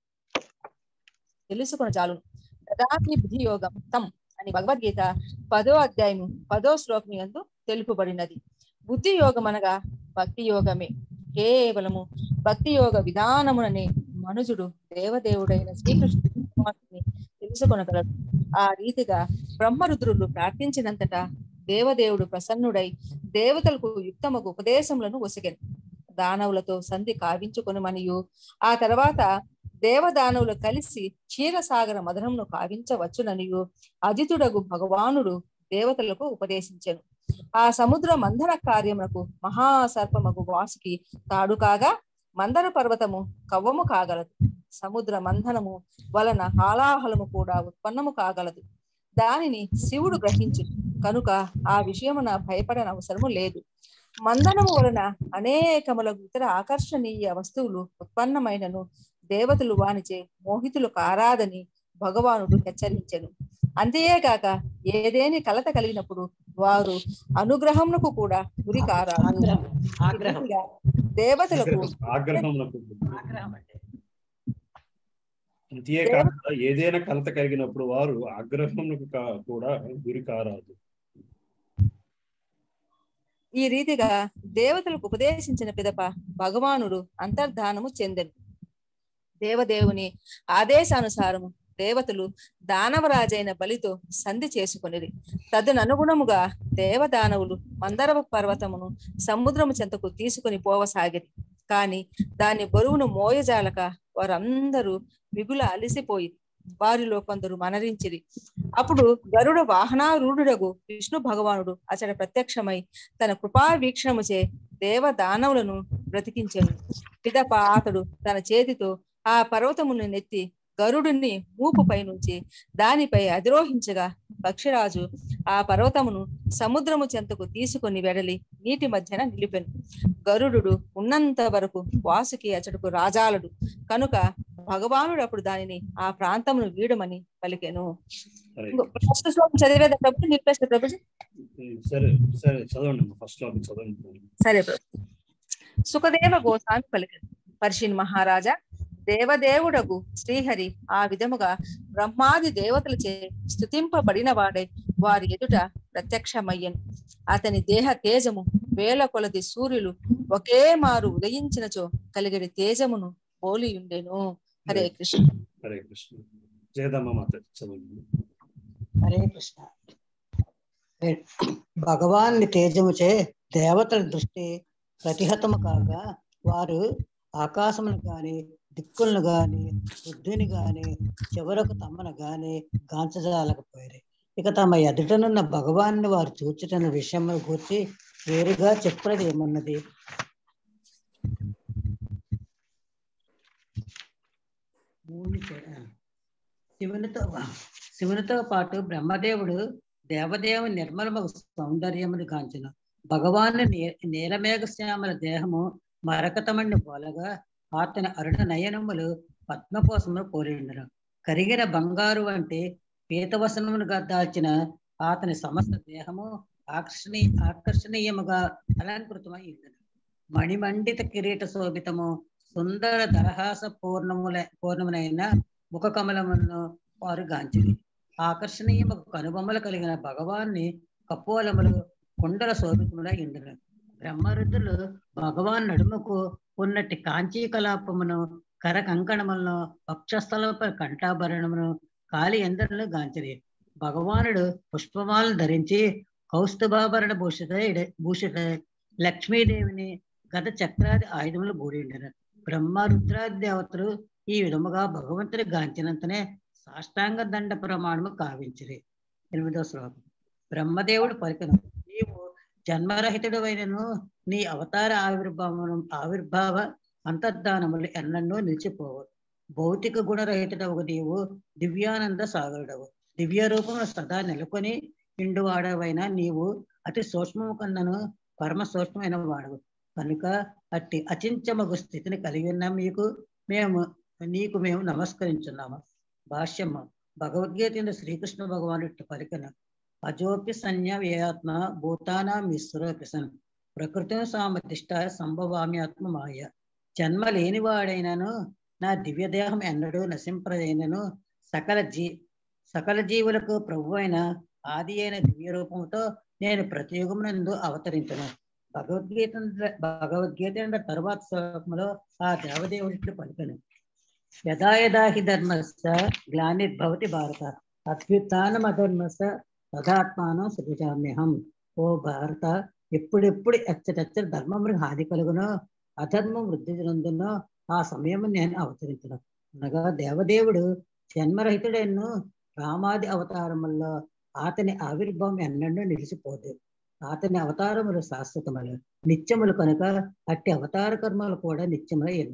తెలుసుకుని చాలును దదాతి బుద్ధి యోగం తం అని భగవద్గీత పదో అధ్యాయము పదో శ్లోకం యందు తెలుపబడినది బుద్ధి యోగం అనగా భక్తి యోగమే కేవలము భక్తి యోగ విధానముననే మనుజుడు దేవదేవుడైన శ్రీకృష్ణుని తెలుసుకొనగలడు ఆ రీతిగా బ్రహ్మరుద్రులు ప్రార్థించినంతటా దేవదేవుడు ప్రసన్నుడై దేవతలకు యుక్తమగు ఉపదేశములను ఒసగెను దానవులతో సంధి కావించుకొని మరియు ఆ తర్వాత దేవదానవులు కలిసి క్షీరసాగర మధురమును కావించవచ్చుననియు అజితుడగు భగవానుడు దేవతలకు ఉపదేశించెను ఆ సముద్ర మందర కార్యమునకు మహాసర్పమగు వాసుకి తాడు కాగా మందర పర్వతము కవ్వము కాగలదు సముద్ర మంథనము వలన హాలాహలము కూడా ఉత్పన్నము కాగలదు దానిని శివుడు గ్రహించు కనుక ఆ విషయమున భయపడన అవసరము లేదు మందనము వలన అనేకముల ఇతర ఆకర్షణీయ వస్తువులు ఉత్పన్నమైనను దేవతలు వానిచే మోహితులు కారాదని భగవానుడు హెచ్చరించెను అంతేగాక ఏదేని కలత కలిగినప్పుడు వారు అనుగ్రహమునకు కూడా గురి కారాదు ఆగ్రహం ఇలా దేవతలకు ఆగ్రహం అంతే కాకుండా ఏదైనా కలత కలిగినప్పుడు వారు ఆగ్రహంకు కా- కూడా గురి కారాదు ఈ రీతిగా దేవతలకు ఉపదేశించిన పిదప భగవానుడు అంతర్ధానము చెందెను దేవదేవుని ఆదేశానుసారము దేవతలు దానవరాజైన బలితో సంధి చేసుకొనిరి తదననుగుణముగా దేవదానవులు మందరవ పర్వతమును సముద్రము చెంతకు తీసుకొని పోవసాగిరి కాని దాని బరువును మోయజాలక వారందరూ మిగుల అలిసిపోయి వారిలో కొందరు మనరించిరి అప్పుడు గరుడ వాహనారూఢుడగు విష్ణు భగవానుడు అచట ప్రత్యక్షమై తన కృపా వీక్షణముచే దేవ దానవులను బ్రతికించెను పిదప అతడు తన చేతితో ఆ పర్వతమును నెత్తి గరుడుని మూపుపై నుంచి దానిపై అధిరోహించగా పక్షిరాజు ఆ పర్వతమును సముద్రము చెంతకు తీసుకొని వెడలి నీటి మధ్యన నిలిపెను గరుడు ఉన్నంత వరకు వాసుకి అచటకు రాజాలడు కనుక భగవానుడు అప్పుడు దానిని ఆ ప్రాంతమును వీడమని పలికెను సరే ఫస్ట్ శ్లోకం చదివేదా ప్రభు నిలిపేసిన ప్రభుజీ సరే సరే చదవండి ఫస్ట్ లో చదవండి సరే ప్రభు సుఖదేవ గోస్వామి పలికెను పర్షిన్ మహారాజా దేవదేవుడగు శ్రీహరి ఆ విధముగా బ్రహ్మాది దేవతలచే స్థుతింపబడిన వాడై వారి ఎదుట ప్రత్యక్షమయ్యను అతని దేహ తేజము వేల కొలది సూర్యులు ఒకే మారు ఉదయించినచో కలిగడి తేజమును పోలియుండెను హరే కృష్ణ హరే కృష్ణ జయదమ్మ మాత చదవండి హరే కృష్ణ భగవాన్ని తేజముచే దేవతల దృష్టి ప్రతిహతము కాగా వారు ఆకాశమును గాని దిక్కులను గాని బుద్ధిని గాని చివరకు తమను గాని గాంచజాలకపోయారు ఇక తమ ఎదుటనున్న భగవాన్ని వారు చూచుతున్న విషయం గురించి వేరుగా చెప్పినది ఏమన్నది భూమి చే- శివునితో శివునితో పాటు బ్రహ్మదేవుడు దేవదేవుని నిర్మలమ సౌందర్యమును కాంచెను భగవాను నీ- నీలమేఘ శ్యామల దేహము మరకతమణ్ణి పోలగా అతని అరుణ నయనములు పద్మకోసమును పోలిండను కరిగిన బంగారు వంటి పీతవసనమునుగా దాల్చిన అతని సమస్త దేహము ఆకర్షణీ ఆకర్షణీయముగా అలంకృతమై ఉండను మణిమండిత కిరీట శోభితము సుందర దరహాస పూర్ణముల పూర్ణమునైన ముఖ కమలమును వారు గాంచిరి ఆకర్షణీయము కనుబొమ్మలు కలిగిన భగవాన్ని కపోలములు కుండల శోభితములై ఉండను బ్రహ్మరుద్రులు భగవాన్ నడుముకు ఉన్నట్టి కాంచీ కలాపమును కర కంకణములను వక్షస్థలపై కంఠాభరణమును కాలి ఎందరిలో గాంచిరి భగవానుడు పుష్పమాలను ధరించి కౌస్తుభాభరణ భూషిత భూషిత లక్ష్మీదేవిని గత చక్రాది ఆయుధములు బూడిండను బ్రహ్మ రుద్రాది దేవతలు ఈ విధముగా భగవంతుని గాంచినంతనే సాష్టాంగ దండ ప్రమాణము కావించిరి ఎనిమిదో శ్లోకం బ్రహ్మదేవుడు పలికను నీవు జన్మరహితుడు అయినను నీ అవతార ఆవిర్భావము ఆవిర్భావ అంతర్ధానములు ఎన్నన్నో నిలిచిపోవు భౌతిక గుణరహితుడవు నీవు దివ్యానంద సాగరుడవు దివ్య రూపమును సదా నెలకొని ఇండువాడవైన నీవు అతి సూక్ష్మము కన్నను పరమ సూక్ష్మమైన వాడవు కనుక అట్టి అచించమగు స్థితిని కలిగి ఉన్న మీకు మేము నీకు మేము నమస్కరించున్నాము భాష్యము భగవద్గీత శ్రీకృష్ణ భగవాను ఇట్టు పలికను అజోపి సంజ్ఞ వ్యయాత్మ భూతానాం ఈశ్వరోపి సన్ ప్రకృతి సామతిష్ట సంభవామ్యాత్మ మాయ జన్మ లేనివాడైనను నా దివ్య దేహం ఎన్నడూ నశింపదైనను సకల జీ సకల జీవులకు ప్రభు అయిన ఆది అయిన దివ్య రూపంతో నేను ప్రతి యుగమునందు అవతరించను భగవద్గీత భగవద్గీత తరువాత శ్లోకంలో ఆ దేవదేవుడి పలికను యదా యదా హి ధర్మస్య గ్లానిర్భవతి భారత అభ్యుత్నం అధర్మస్య తదాత్మానం సృజామ్యహం ఓ భారత ఎప్పుడెప్పుడు ఎచ్చటెచ్చటి ధర్మములకు హాని కలుగునో అధర్మం వృద్ధి చెందునో ఆ సమయం నేను అవతరించను అనగా దేవదేవుడు జన్మరహితుడైన రామాది అవతారముల్లో అతని ఆవిర్భావం ఎన్నడూ నిలిచిపోదు అతని అవతారములు శాశ్వతములు నిత్యములు కనుక అట్టి అవతార కర్మలు కూడా నిత్యములై ఎన్నవి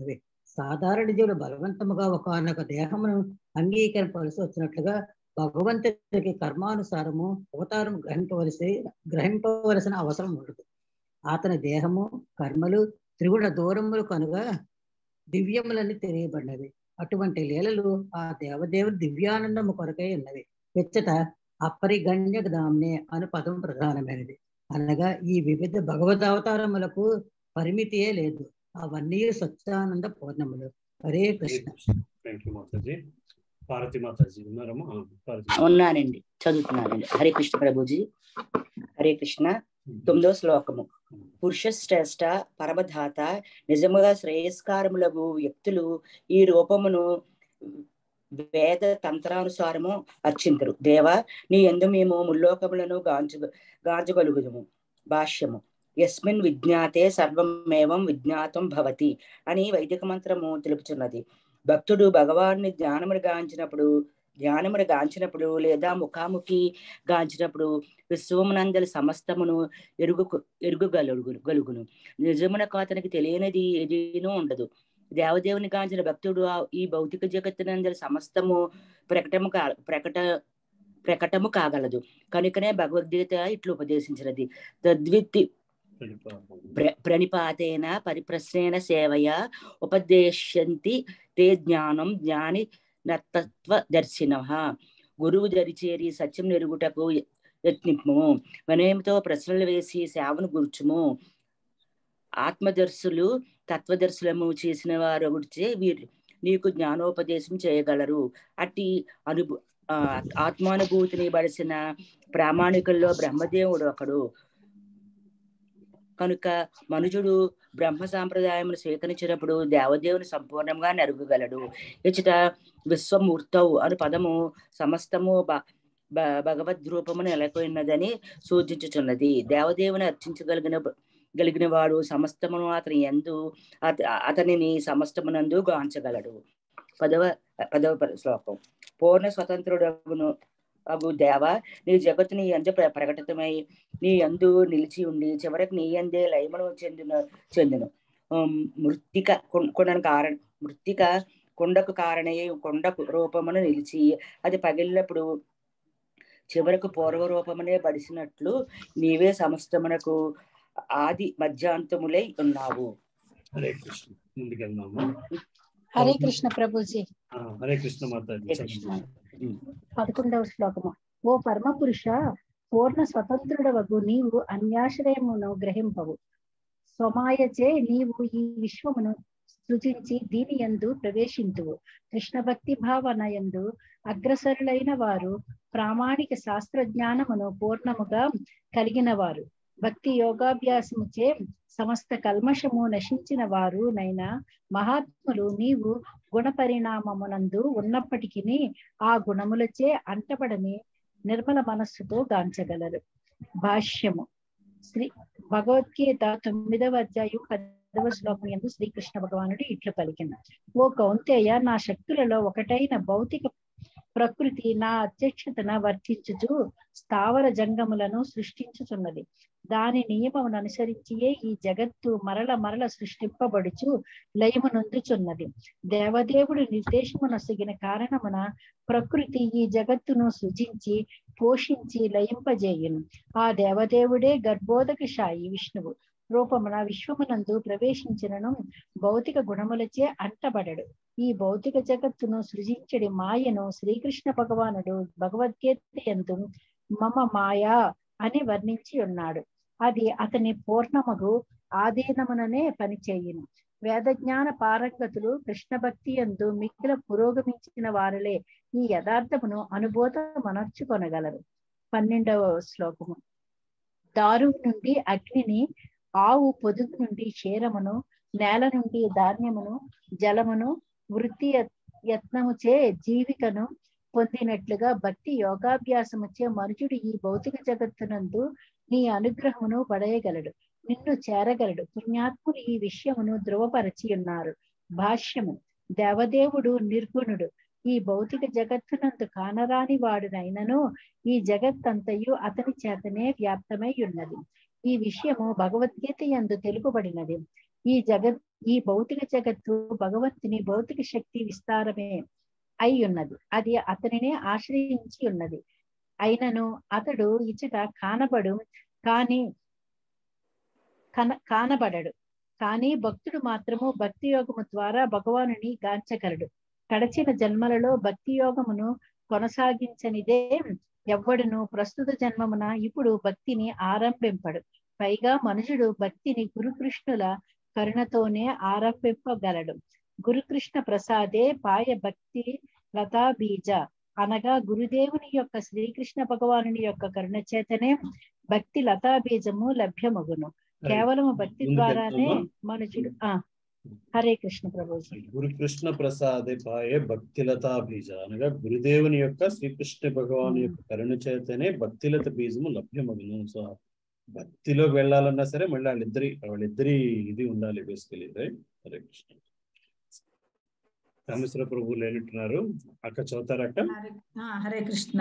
సాధారణ జీవులు బలవంతముగా ఒకనొక దేహమును అంగీకరింపవలసి వచ్చినట్లుగా భగవంతుడికి కర్మానుసారము అవతారం గ్రహింపవలసి గ్రహింపవలసిన అవసరం ఉండదు అతని దేహము కర్మలు త్రిగుణ దూరములు కనుక దివ్యములని తెలియబడినవి అటువంటి లీలలు ఆ దేవదేవుని దివ్యానందము కొరకై ఉన్నవి వెచ్చట అపరిగణ్య దామ్నే అను పదం ప్రధానమైనది అనగా ఈ వివిధ భగవద్ అవతారములకు పరిమితియే లేదు అవన్నీ సత్యానంద పూర్ణములు హరే కృష్ణ థ్యాంక్ యూ మాతాజీ పార్వతి మాతాజీ ఉన్నారమ్మా ఆ, పార్వతి ఉన్నానండి చదువుతున్నానండి హరే కృష్ణ ప్రభుజీ హరే కృష్ణ తొమ్మిదో శ్లోకము పురుష శ్రేష్ట పరమధాత నిజముగా శ్రేయస్కారములకు వ్యక్తులు ఈ రూపమును వేద తంత్రానుసారము అర్చింతురు దేవ నీ ఎందు మేము ముల్లోకములను గాంచు గాంచగలుగుదుము భాష్యము యస్మిన్ విజ్ఞాతే సర్వమేవం విజ్ఞాతం భవతి అని వైదిక మంత్రము తెలుపుచున్నది భక్తుడు భగవాన్ని జ్ఞానమును గాంచినప్పుడు ధ్యానమును గాంచినప్పుడు లేదా ముఖాముఖి గాంచినప్పుడు విశ్వమునందలి సమస్తమును ఎరుగు ఎరుగుగలుగు గలుగును నిజమునకు అతనికి తెలియనిది ఏదీనూ ఉండదు దేవదేవుని గాంచిన భక్తుడు ఆ- ఈ భౌతిక జగత్తునందలి సమస్తము ప్రకటము కా ప్రకట ప్రకటము కాగలదు కనుకనే భగవద్గీత ఇట్లు ఉపదేశించినది తద్విత్తి ప్ర- ప్రణిపాతేన పరిప్రశ్నేన సేవయ ఉపదేశంతి తే జ్ఞానం జ్ఞాని నత్తత్వ దర్శిన గురువు దరిచేరి సత్యం నెరుగుటకు యత్నిప్ము వినయంతో ప్రశ్నలు వేసి సేవను గుర్చుము ఆత్మదర్శులు తత్వదర్శులము చేసిన వారు గుడిచే వీరు నీకు జ్ఞానోపదేశం చేయగలరు అట్టి అనుభూ ఆ, ఆత్మానుభూతిని బడిసిన ప్రామాణికుల్లో బ్రహ్మదేవుడు ఒకడు కనుక మనుజుడు బ్రహ్మ సాంప్రదాయమును స్వీకరించినప్పుడు దేవదేవుని సంపూర్ణంగా నెరగగలడు ఇచ్చట విశ్వమూర్తవు అను పదము సమస్తము బ- బ- భగవద్రూపము నెలకొన్నదని సూచించుచున్నది దేవదేవుని అర్చించగలిగిన గలిగిన వాడు సమస్తమును అతని ఎందు అత- అతనిని సమస్తమునందు గాంచగలడు పదవ పదవ ప- శ్లోకం పూర్ణ స్వతంత్రుడగును అగు దేవ నీ జగత్తు నీ అందు ప్ర- ప్రకటితమై నీ అందు నిలిచి ఉండి చివరికి నీ అందే లయమును చెందిన చెందును ఉమ్, మృత్తిక కొం- కొండను కారణ మృత్తిక కొండకు కారణయ్యే కొండకు రూపమును నిలిచి అది పగిలినప్పుడు చివరకు పూర్వ రూపమునే బడిసినట్లు నీవే సమస్తమునకు ఆది మధ్యాంతములై ఉన్నావు హరే కృష్ణ ముందుకెళ్దాము హరే కృష్ణ ప్రభుజీ ఆ, హరే కృష్ణ మాతాజీ చదువు. పదకొండవ శ్లోకము ఓ పరమ పురుష పూర్ణ స్వతంత్రుడవగు నీవు అన్యాశ్రయమును గ్రహింపవు స్వమాయచే నీవు ఈ విశ్వమును సృజించి దీని యందు ప్రవేశింతువు కృష్ణ భక్తి భావన యందు అగ్రసరులైన వారు ప్రామాణిక శాస్త్ర జ్ఞానమును పూర్ణముగా కలిగిన వారు భక్తి యోగాభ్యాసముచే సమస్త కల్మషము నశించిన వారు నైనా మహాత్ములు నీవు గుణ పరిణామమునందు ఉన్నప్పటికీ ఆ గుణములచే అంటబడని నిర్మల మనస్సుతో గాంచగలరు భాష్యము శ్రీ భగవద్గీత తొమ్మిదవ అధ్యాయం పదవ శ్లోకం ఎందు శ్రీకృష్ణ భగవానుడు ఇట్లు పలికిన ఓ కౌంతేయ నా శక్తులలో ఒకటైన భౌతిక ప్రకృతి నా అధ్యక్షతన వర్తించుచు స్థావర జంగములను సృష్టించుచున్నది దాని నియమమును అనుసరించియే ఈ జగత్తు మరల మరల సృష్టింపబడుచు లయము నొందుచున్నది దేవదేవుడు నిర్దేశము నొసగిన కారణమున ప్రకృతి ఈ జగత్తును సృజించి పోషించి లయింపజేయును ఆ దేవదేవుడే గర్భోదక శాయి విష్ణువు రూపమున విశ్వమునందు ప్రవేశించినను భౌతిక గుణములచే అంటబడడు ఈ భౌతిక జగత్తును సృజించడి మాయను శ్రీకృష్ణ భగవానుడు భగవద్గీత యందు మమ మాయా అని వర్ణించి ఉన్నాడు అది అతని పూర్ణమగు ఆధీనముననే పనిచేయును వేద జ్ఞాన పారంగతులు కృష్ణ భక్తి యందు మిక్కిల పురోగమించిన వారులే ఈ యథార్థమును అనుభూత మనర్చుకొనగలరు పన్నెండవ శ్లోకము దారు నుండి అగ్నిని ఆవు పొదుగు నుండి క్షీరమును నేల నుండి ధాన్యమును జలమును వృత్తి యత్- యత్నముచే జీవికను పొందినట్లుగా భక్తి యోగాభ్యాసముచే మనుషుడు ఈ భౌతిక జగత్తునందు నీ అనుగ్రహమును పడేయగలడు నిన్ను చేరగలడు పుణ్యాత్ములు ఈ విషయమును ధృవపరచి ఉన్నారు భాష్యము దేవదేవుడు నిర్గుణుడు ఈ భౌతిక జగత్తునందు కానరాని వాడునైనను ఈ జగత్తంతయు అతని చేతనే వ్యాప్తమై ఉన్నది ఈ విషయము భగవద్గీత యందు తెలుపబడినది ఈ జగత్ ఈ భౌతిక జగత్తు భగవంతుని భౌతిక శక్తి విస్తారమే అయి ఉన్నది అది అతనినే ఆశ్రయించి ఉన్నది అయినను అతడు ఇచ్చట కానబడు కానీ కన కానబడడు కానీ భక్తుడు మాత్రము భక్తి యోగము ద్వారా భగవానుని గాంచగలడు గడచిన జన్మలలో భక్తి యోగమును కొనసాగించనిదే ఎవ్వడును ప్రస్తుత జన్మమున ఇప్పుడు భక్తిని ఆరంభింపడు పైగా మనుషుడు భక్తిని గురుకృష్ణుల కరుణతోనే ఆరంభింపగలడు గురుకృష్ణ ప్రసాదే పాయ భక్తి లతా బీజ అనగా గురుదేవుని యొక్క శ్రీకృష్ణ భగవానుని యొక్క కరుణ చేతనే భక్తి లతా బీజము లభ్యమగును కేవలము భక్తి ద్వారానే మనుషుడు ఆ హరే కృష్ణ ప్రభుజీ గురుకృష్ణ ప్రసాదే పాయే భక్తిలతా బీజ అనగా గురుదేవుని యొక్క శ్రీకృష్ణ భగవాన్ యొక్క కరుణ చేతనే భక్తిలత బీజము లభ్యమగును సో భక్తిలోకి వెళ్ళాలన్నా సరే మళ్ళీ వాళ్ళిద్దరి వాళ్ళిద్దరి ఇది ఉండాలి బేసికలీ రైట్ హరే కృష్ణ రామేశ్వర ప్రభువులు ఏంటున్నారు అక్క చదువుతారక్క ఆ, హరే కృష్ణ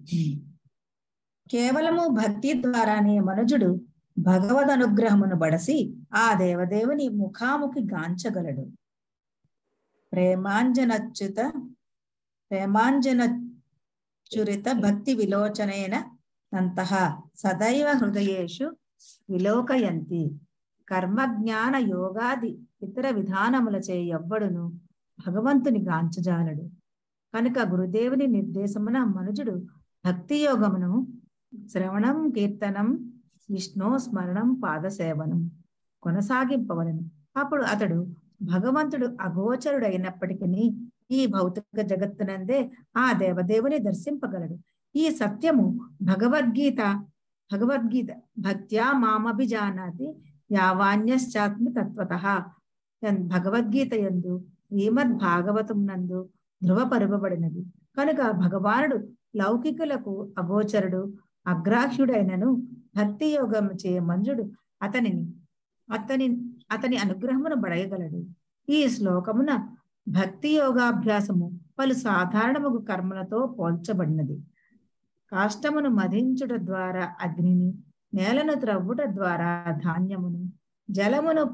కేవలము భక్తి ద్వారానే మనుజుడు భగవద్ అనుగ్రహమును బడసి ఆ దేవదేవుని ముఖాముఖి గాంచగలడు ప్రేమాంజనచ్యుత ప్రేమాంజనచురిత భక్తి విలోచనైన నంతః సదైవ హృదయేషు విలోకయంతి కర్మజ్ఞాన యోగాది ఇతర విధానములచే ఎవ్వడును భగవంతుని గాంచజాలడు కనుక గురుదేవుని నిర్దేశమున మనుజుడు భక్తి యోగమును శ్రవణం కీర్తనం విష్ణు స్మరణం పాదసేవనం కొనసాగింపవలను అప్పుడు అతడు భగవంతుడు అగోచరుడైనప్పటికీ ఈ భౌతిక జగత్తునందే ఆ దేవదేవుని దర్శింపగలడు ఈ సత్యము భగవద్గీత భగవద్గీత భక్త్యా మామభిజానాతి యావాన్యశ్చాత్మి తత్వత భగవద్గీత యందు శ్రీమద్ భాగవతం నందు ధృవపరుపబడినది కనుక భగవానుడు లౌకికులకు అగోచరుడు అగ్రాహ్యుడైనను భక్తి యోగం చే మంజుడు అతనిని అతని అతని అనుగ్రహమును బడయగలడు ఈ శ్లోకమున భక్తి యోగాభ్యాసము పలు సాధారణముగు కర్మలతో పోల్చబడినది కాష్టమును మధించుట ద్వారా అగ్నిని నేలను త్రవ్వుట ద్వారా ధాన్యమును జలమును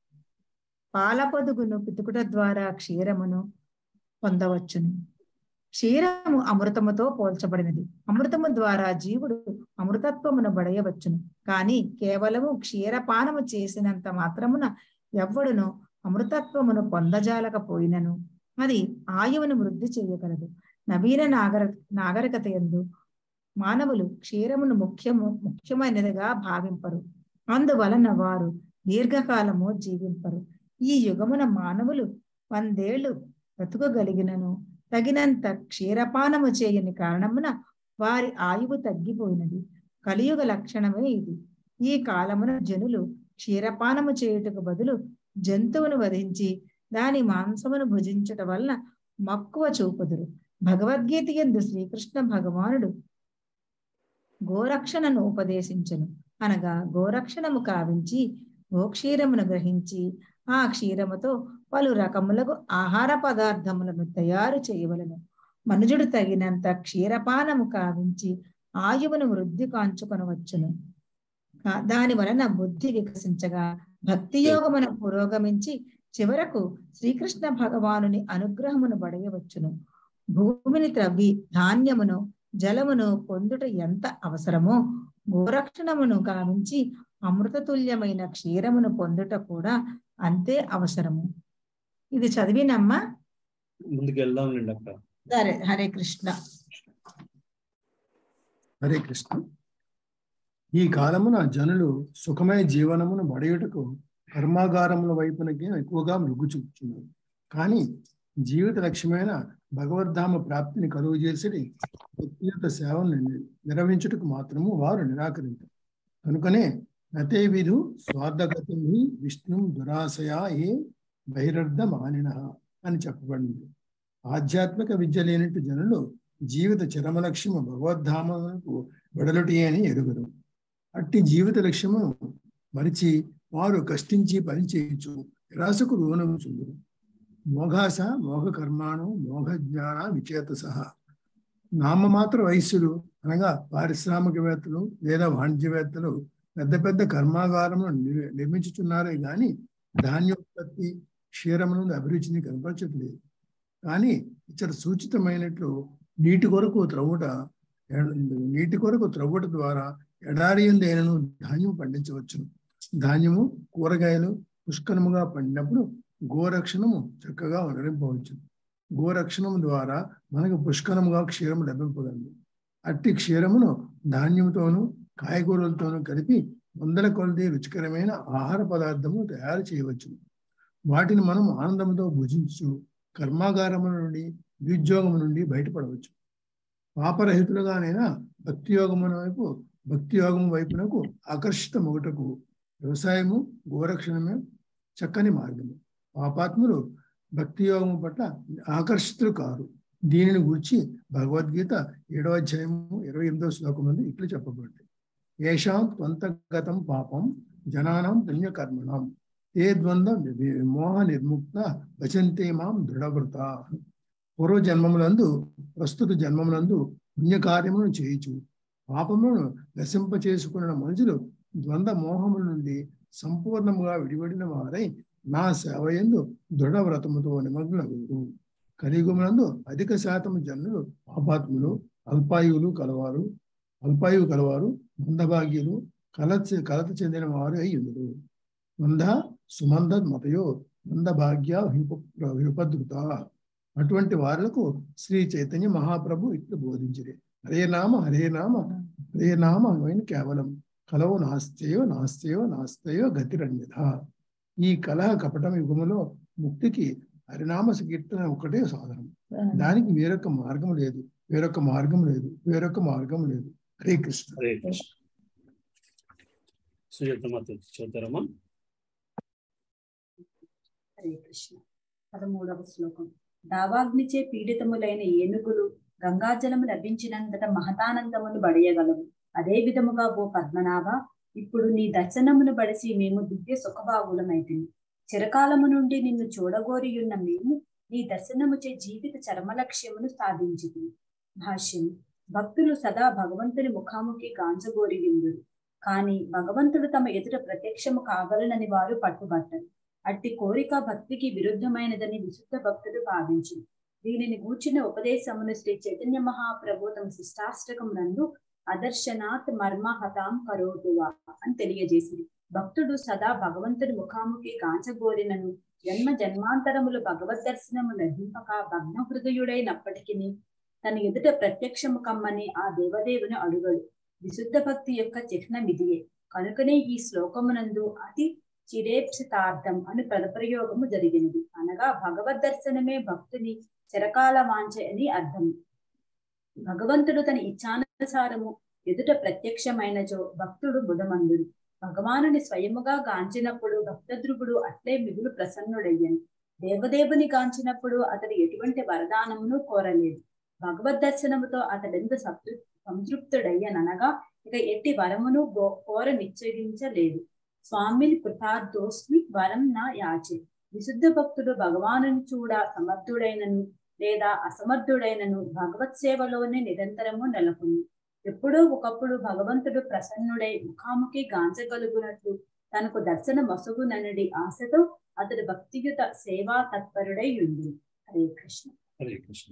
పాలపొదుగును పితుకుట ద్వారా క్షీరమును పొందవచ్చును క్షీరము అమృతముతో పోల్చబడినది అమృతము ద్వారా జీవుడు అమృతత్వమును బడయవచ్చును కానీ కేవలము క్షీరపానము చేసినంత మాత్రమున ఎవ్వడును అమృతత్వమును పొందజాలకపోయినను అది ఆయువును వృద్ధి చేయగలదు నవీన నాగర నాగరికత ఎందు మానవులు క్షీరమును ముఖ్యము ముఖ్యమైనదిగా భావింపరు అందువలన వారు దీర్ఘకాలము జీవింపరు ఈ యుగమున మానవులు వందేళ్లు బ్రతుకగలిగినను తగినంత క్షీరపానము చేయని కారణమున వారి ఆయువు తగ్గిపోయినది కలియుగ లక్షణమే ఇది ఈ కాలమున జనులు క్షీరపానము చేయుటకు బదులు జంతువును వధించి దాని మాంసమును భుజించుట వలన మక్కువ చూపుదురు భగవద్గీత ఎందు శ్రీకృష్ణ భగవానుడు గోరక్షణను ఉపదేశించను అనగా గోరక్షణము కావించి గోక్షీరమును గ్రహించి ఆ క్షీరముతో పలు రకములకు ఆహార పదార్థములను తయారు చేయవలను మనుజుడు తగినంత క్షీరపానము కావించి ఆయువును వృద్ధి కాంచుకొనవచ్చును కా- దాని వలన బుద్ధి వికసించగా భక్తి యోగమును పురోగమించి చివరకు శ్రీకృష్ణ భగవానుని అనుగ్రహమును పడయవచ్చును భూమిని త్రవ్వి ధాన్యమును జలమును పొందుట ఎంత అవసరమో గోరక్షణమును గావించి అమృతతుల్యమైన క్షీరమును పొందుట కూడా అంతే అవసరము ఇది చదివినమ్మా ముందుకు వెళ్దాంలేండి అక్క సరే హరే కృష్ణ హరే కృష్ణ ఈ కాలమున జనులు సుఖమయ జీవనమును బడయుటకు కర్మాగారముల వైపునకి ఎక్కువగా మొగ్గు చూపుతున్నారు కానీ జీవిత లక్ష్యమైన భగవద్ధామ ప్రాప్తిని కలుగు చేసి వ్యక్తిగత సేవను ని- నిర్వహించుటకు మాత్రము వారు నిరాకరించారు కనుకనే నతే విధు స్వార్థగతం హి విష్ణు దురాశయా ఏ బహిరర్థ మానిన అని చెప్పబడింది ఆధ్యాత్మిక విద్య లేనట్టు జనులు జీవిత చరమ లక్ష్యము భగవద్ధామకు వెడలుటి అని ఎరుగురు అట్టి జీవిత లక్ష్యము మరిచి వారు కష్టించి పని చేయొచ్చు నిరాశకు లోనవుచుందురు మోఘాస మోఘ కర్మాణు మోఘ జ్ఞాన విచేత సహా నామమాత్ర వయస్సులు అనగా పారిశ్రామికవేత్తలు లేదా వాణిజ్యవేత్తలు పెద్ద పెద్ద కర్మాగారమును నిర్- నిర్మించుచున్నారే గాని ధాన్యోత్పత్తి క్షీరమునందు అభిరుచిని కనపరచట్లేదు కానీ ఇతర సూచితమైనట్లు నీటి కొరకు త్రవ్వుట ఎడ- నీటి కొరకు త్రవ్వుట ద్వారా ఎడారి ఎందైనను ధాన్యం పండించవచ్చును ధాన్యము కూరగాయలు పుష్కలముగా పండినప్పుడు గోరక్షణము చక్కగా వనరింపవచ్చు గోరక్షణము ద్వారా మనకు పుష్కలముగా క్షీరము లభింపగలదు అట్టి క్షీరమును ధాన్యంతోనూ కాయగూరలతోనూ కలిపి వందల కొలది రుచికరమైన ఆహార పదార్థము తయారు చేయవచ్చు వాటిని మనం ఆనందంతో భుజించు కర్మాగారముల నుండి నిరుద్యోగం నుండి బయటపడవచ్చు పాపరహితులుగానైనా భక్తి యోగమున వైపు భక్తి యోగం వైపునకు ఆకర్షిత మొగటకు వ్యవసాయము గోరక్షణమే చక్కని మార్గము పాపాత్ములు భక్తి యోగము పట్ల ఆకర్షితులు కారు దీనిని గురించి భగవద్గీత ఏడవ అధ్యాయము ఇరవై ఎనిమిదవ శ్లోకం నుండి ఇట్లు చెప్పబడింది ఏషాం త్వంతగతం పాపం జనానాం పుణ్యకర్మణం ఏ ద్వంద్వ మోహ నిర్ముక్త భజంతే మాం దృఢవృత పూర్వ జన్మములందు ప్రస్తుత జన్మములందు పుణ్యకార్యములను చేయుచు పాపములను నశింప చేసుకున్న మనుషులు ద్వంద్వ మోహముల నుండి సంపూర్ణముగా విడిపడిన వారై నా సేవయందు దృఢవ్రతముతో నిమగ్నగురు కలియుగమునందు అధిక శాతం జనులు పాపాత్ములు అల్పాయువులు కలవారు అల్పాయువు కలవారు మందభాగ్యులు కలత కలత చెందిన వారు అయ్యుందురు మంద సుమంద మతయో మంద భాగ్య విపద్రుత అటువంటి వారులకు శ్రీ చైతన్య మహాప్రభు ఇట్లు బోధించిరి హరే నామ హరే నామ హరే నామ అయిన కేవలం కలవు నాస్తేయో నాస్తేయో నాస్తేయో గతిరన్యత ఈ కలహ కపటం యుగములో ముక్తికి హరినామ కీర్తన ఒకటే సాధనం దానికి వేరొక మార్గం లేదు వేరొక మార్గం లేదు వేరొక మార్గం లేదు హరే కృష్ణ హరే కృష్ణ సుజాతమాత చూద్దారమ్మా హరే కృష్ణ పదమూడవ శ్లోకం దావాగ్నిచే పీడితములైన ఏనుగులు గంగాజలము లభించినంతట మహతానందమును బడియగలవు అదే విధముగా ఓ పద్మనాభ ఇప్పుడు నీ దర్శనమును బడిసి మేము దివ్య సుఖభాగులమైతిని చిరకాలము నుండి నిన్ను చూడగోరియున్న మేము నీ దర్శనముచే జీవిత చర్మ లక్ష్యమును సాధించింది భాష్యం భక్తులు సదా భగవంతుని ముఖాముఖి గాంచగోరియుందురు కాని భగవంతుడు తమ ఎదుట ప్రత్యక్షము కాగలనని వారు పట్టుబట్టరు అట్టి కోరిక భక్తికి విరుద్ధమైనదని విశుద్ధ భక్తుడు భావించు దీనిని గూర్చిన ఉపదేశమును శ్రీ చైతన్య మహాప్రభు తమ శిష్టాష్టకం నందు అదర్శనాత్ మర్మహతాం కరోతువా అని తెలియజేసింది భక్తుడు సదా భగవంతుడి ముఖాముఖి గాంచగోరినను జన్మ జన్మాంతరములు భగవద్ దర్శనము లభింపక భగ్న హృదయుడైనప్పటికీ తన ఎదుట ప్రత్యక్షము కమ్మని ఆ దేవదేవుని అడుగడు విశుద్ధ భక్తి యొక్క చిహ్నం ఇదియే కనుకనే ఈ శ్లోకమునందు అతి చిరేప్సితార్థం అని పదప్రయోగము జరిగినది అనగా భగవద్ దర్శనమే భక్తుని చిరకాల వాంఛ అని అర్థం భగవంతుడు తన ఇచ్ఛానుసారము ఎదుట ప్రత్యక్షమైనచో భక్తుడు బుధమందుడు భగవానుని స్వయముగా గాంచినప్పుడు భక్తద్రువుడు అట్లే మిగులు ప్రసన్నుడయ్యను దేవదేవుని గాంచినప్పుడు అతడు ఎటువంటి వరదానమును కోరలేదు భగవద్ దర్శనముతో అతడెంత సంతృ సంతృప్తుడయ్యననగా ఇక ఎట్టి వరమును కోర నిశ్చయించలేదు స్వామిని కృతార్థోస్మి వరం నా యాచే విశుద్ధ భక్తుడు భగవానుని చూడ సమర్థుడైనను లేదా అసమర్థుడైనను భగవత్ సేవలోనే నిరంతరము నెలకొంది ఎప్పుడో ఒకప్పుడు భగవంతుడు ప్రసన్నుడై ముఖాముఖి గాంచగలుగునట్లు తనకు దర్శన మసుగుననడి ఆశతో అతడు భక్తియుత సేవా తత్పరుడై ఉంది హరే కృష్ణ హరే కృష్ణ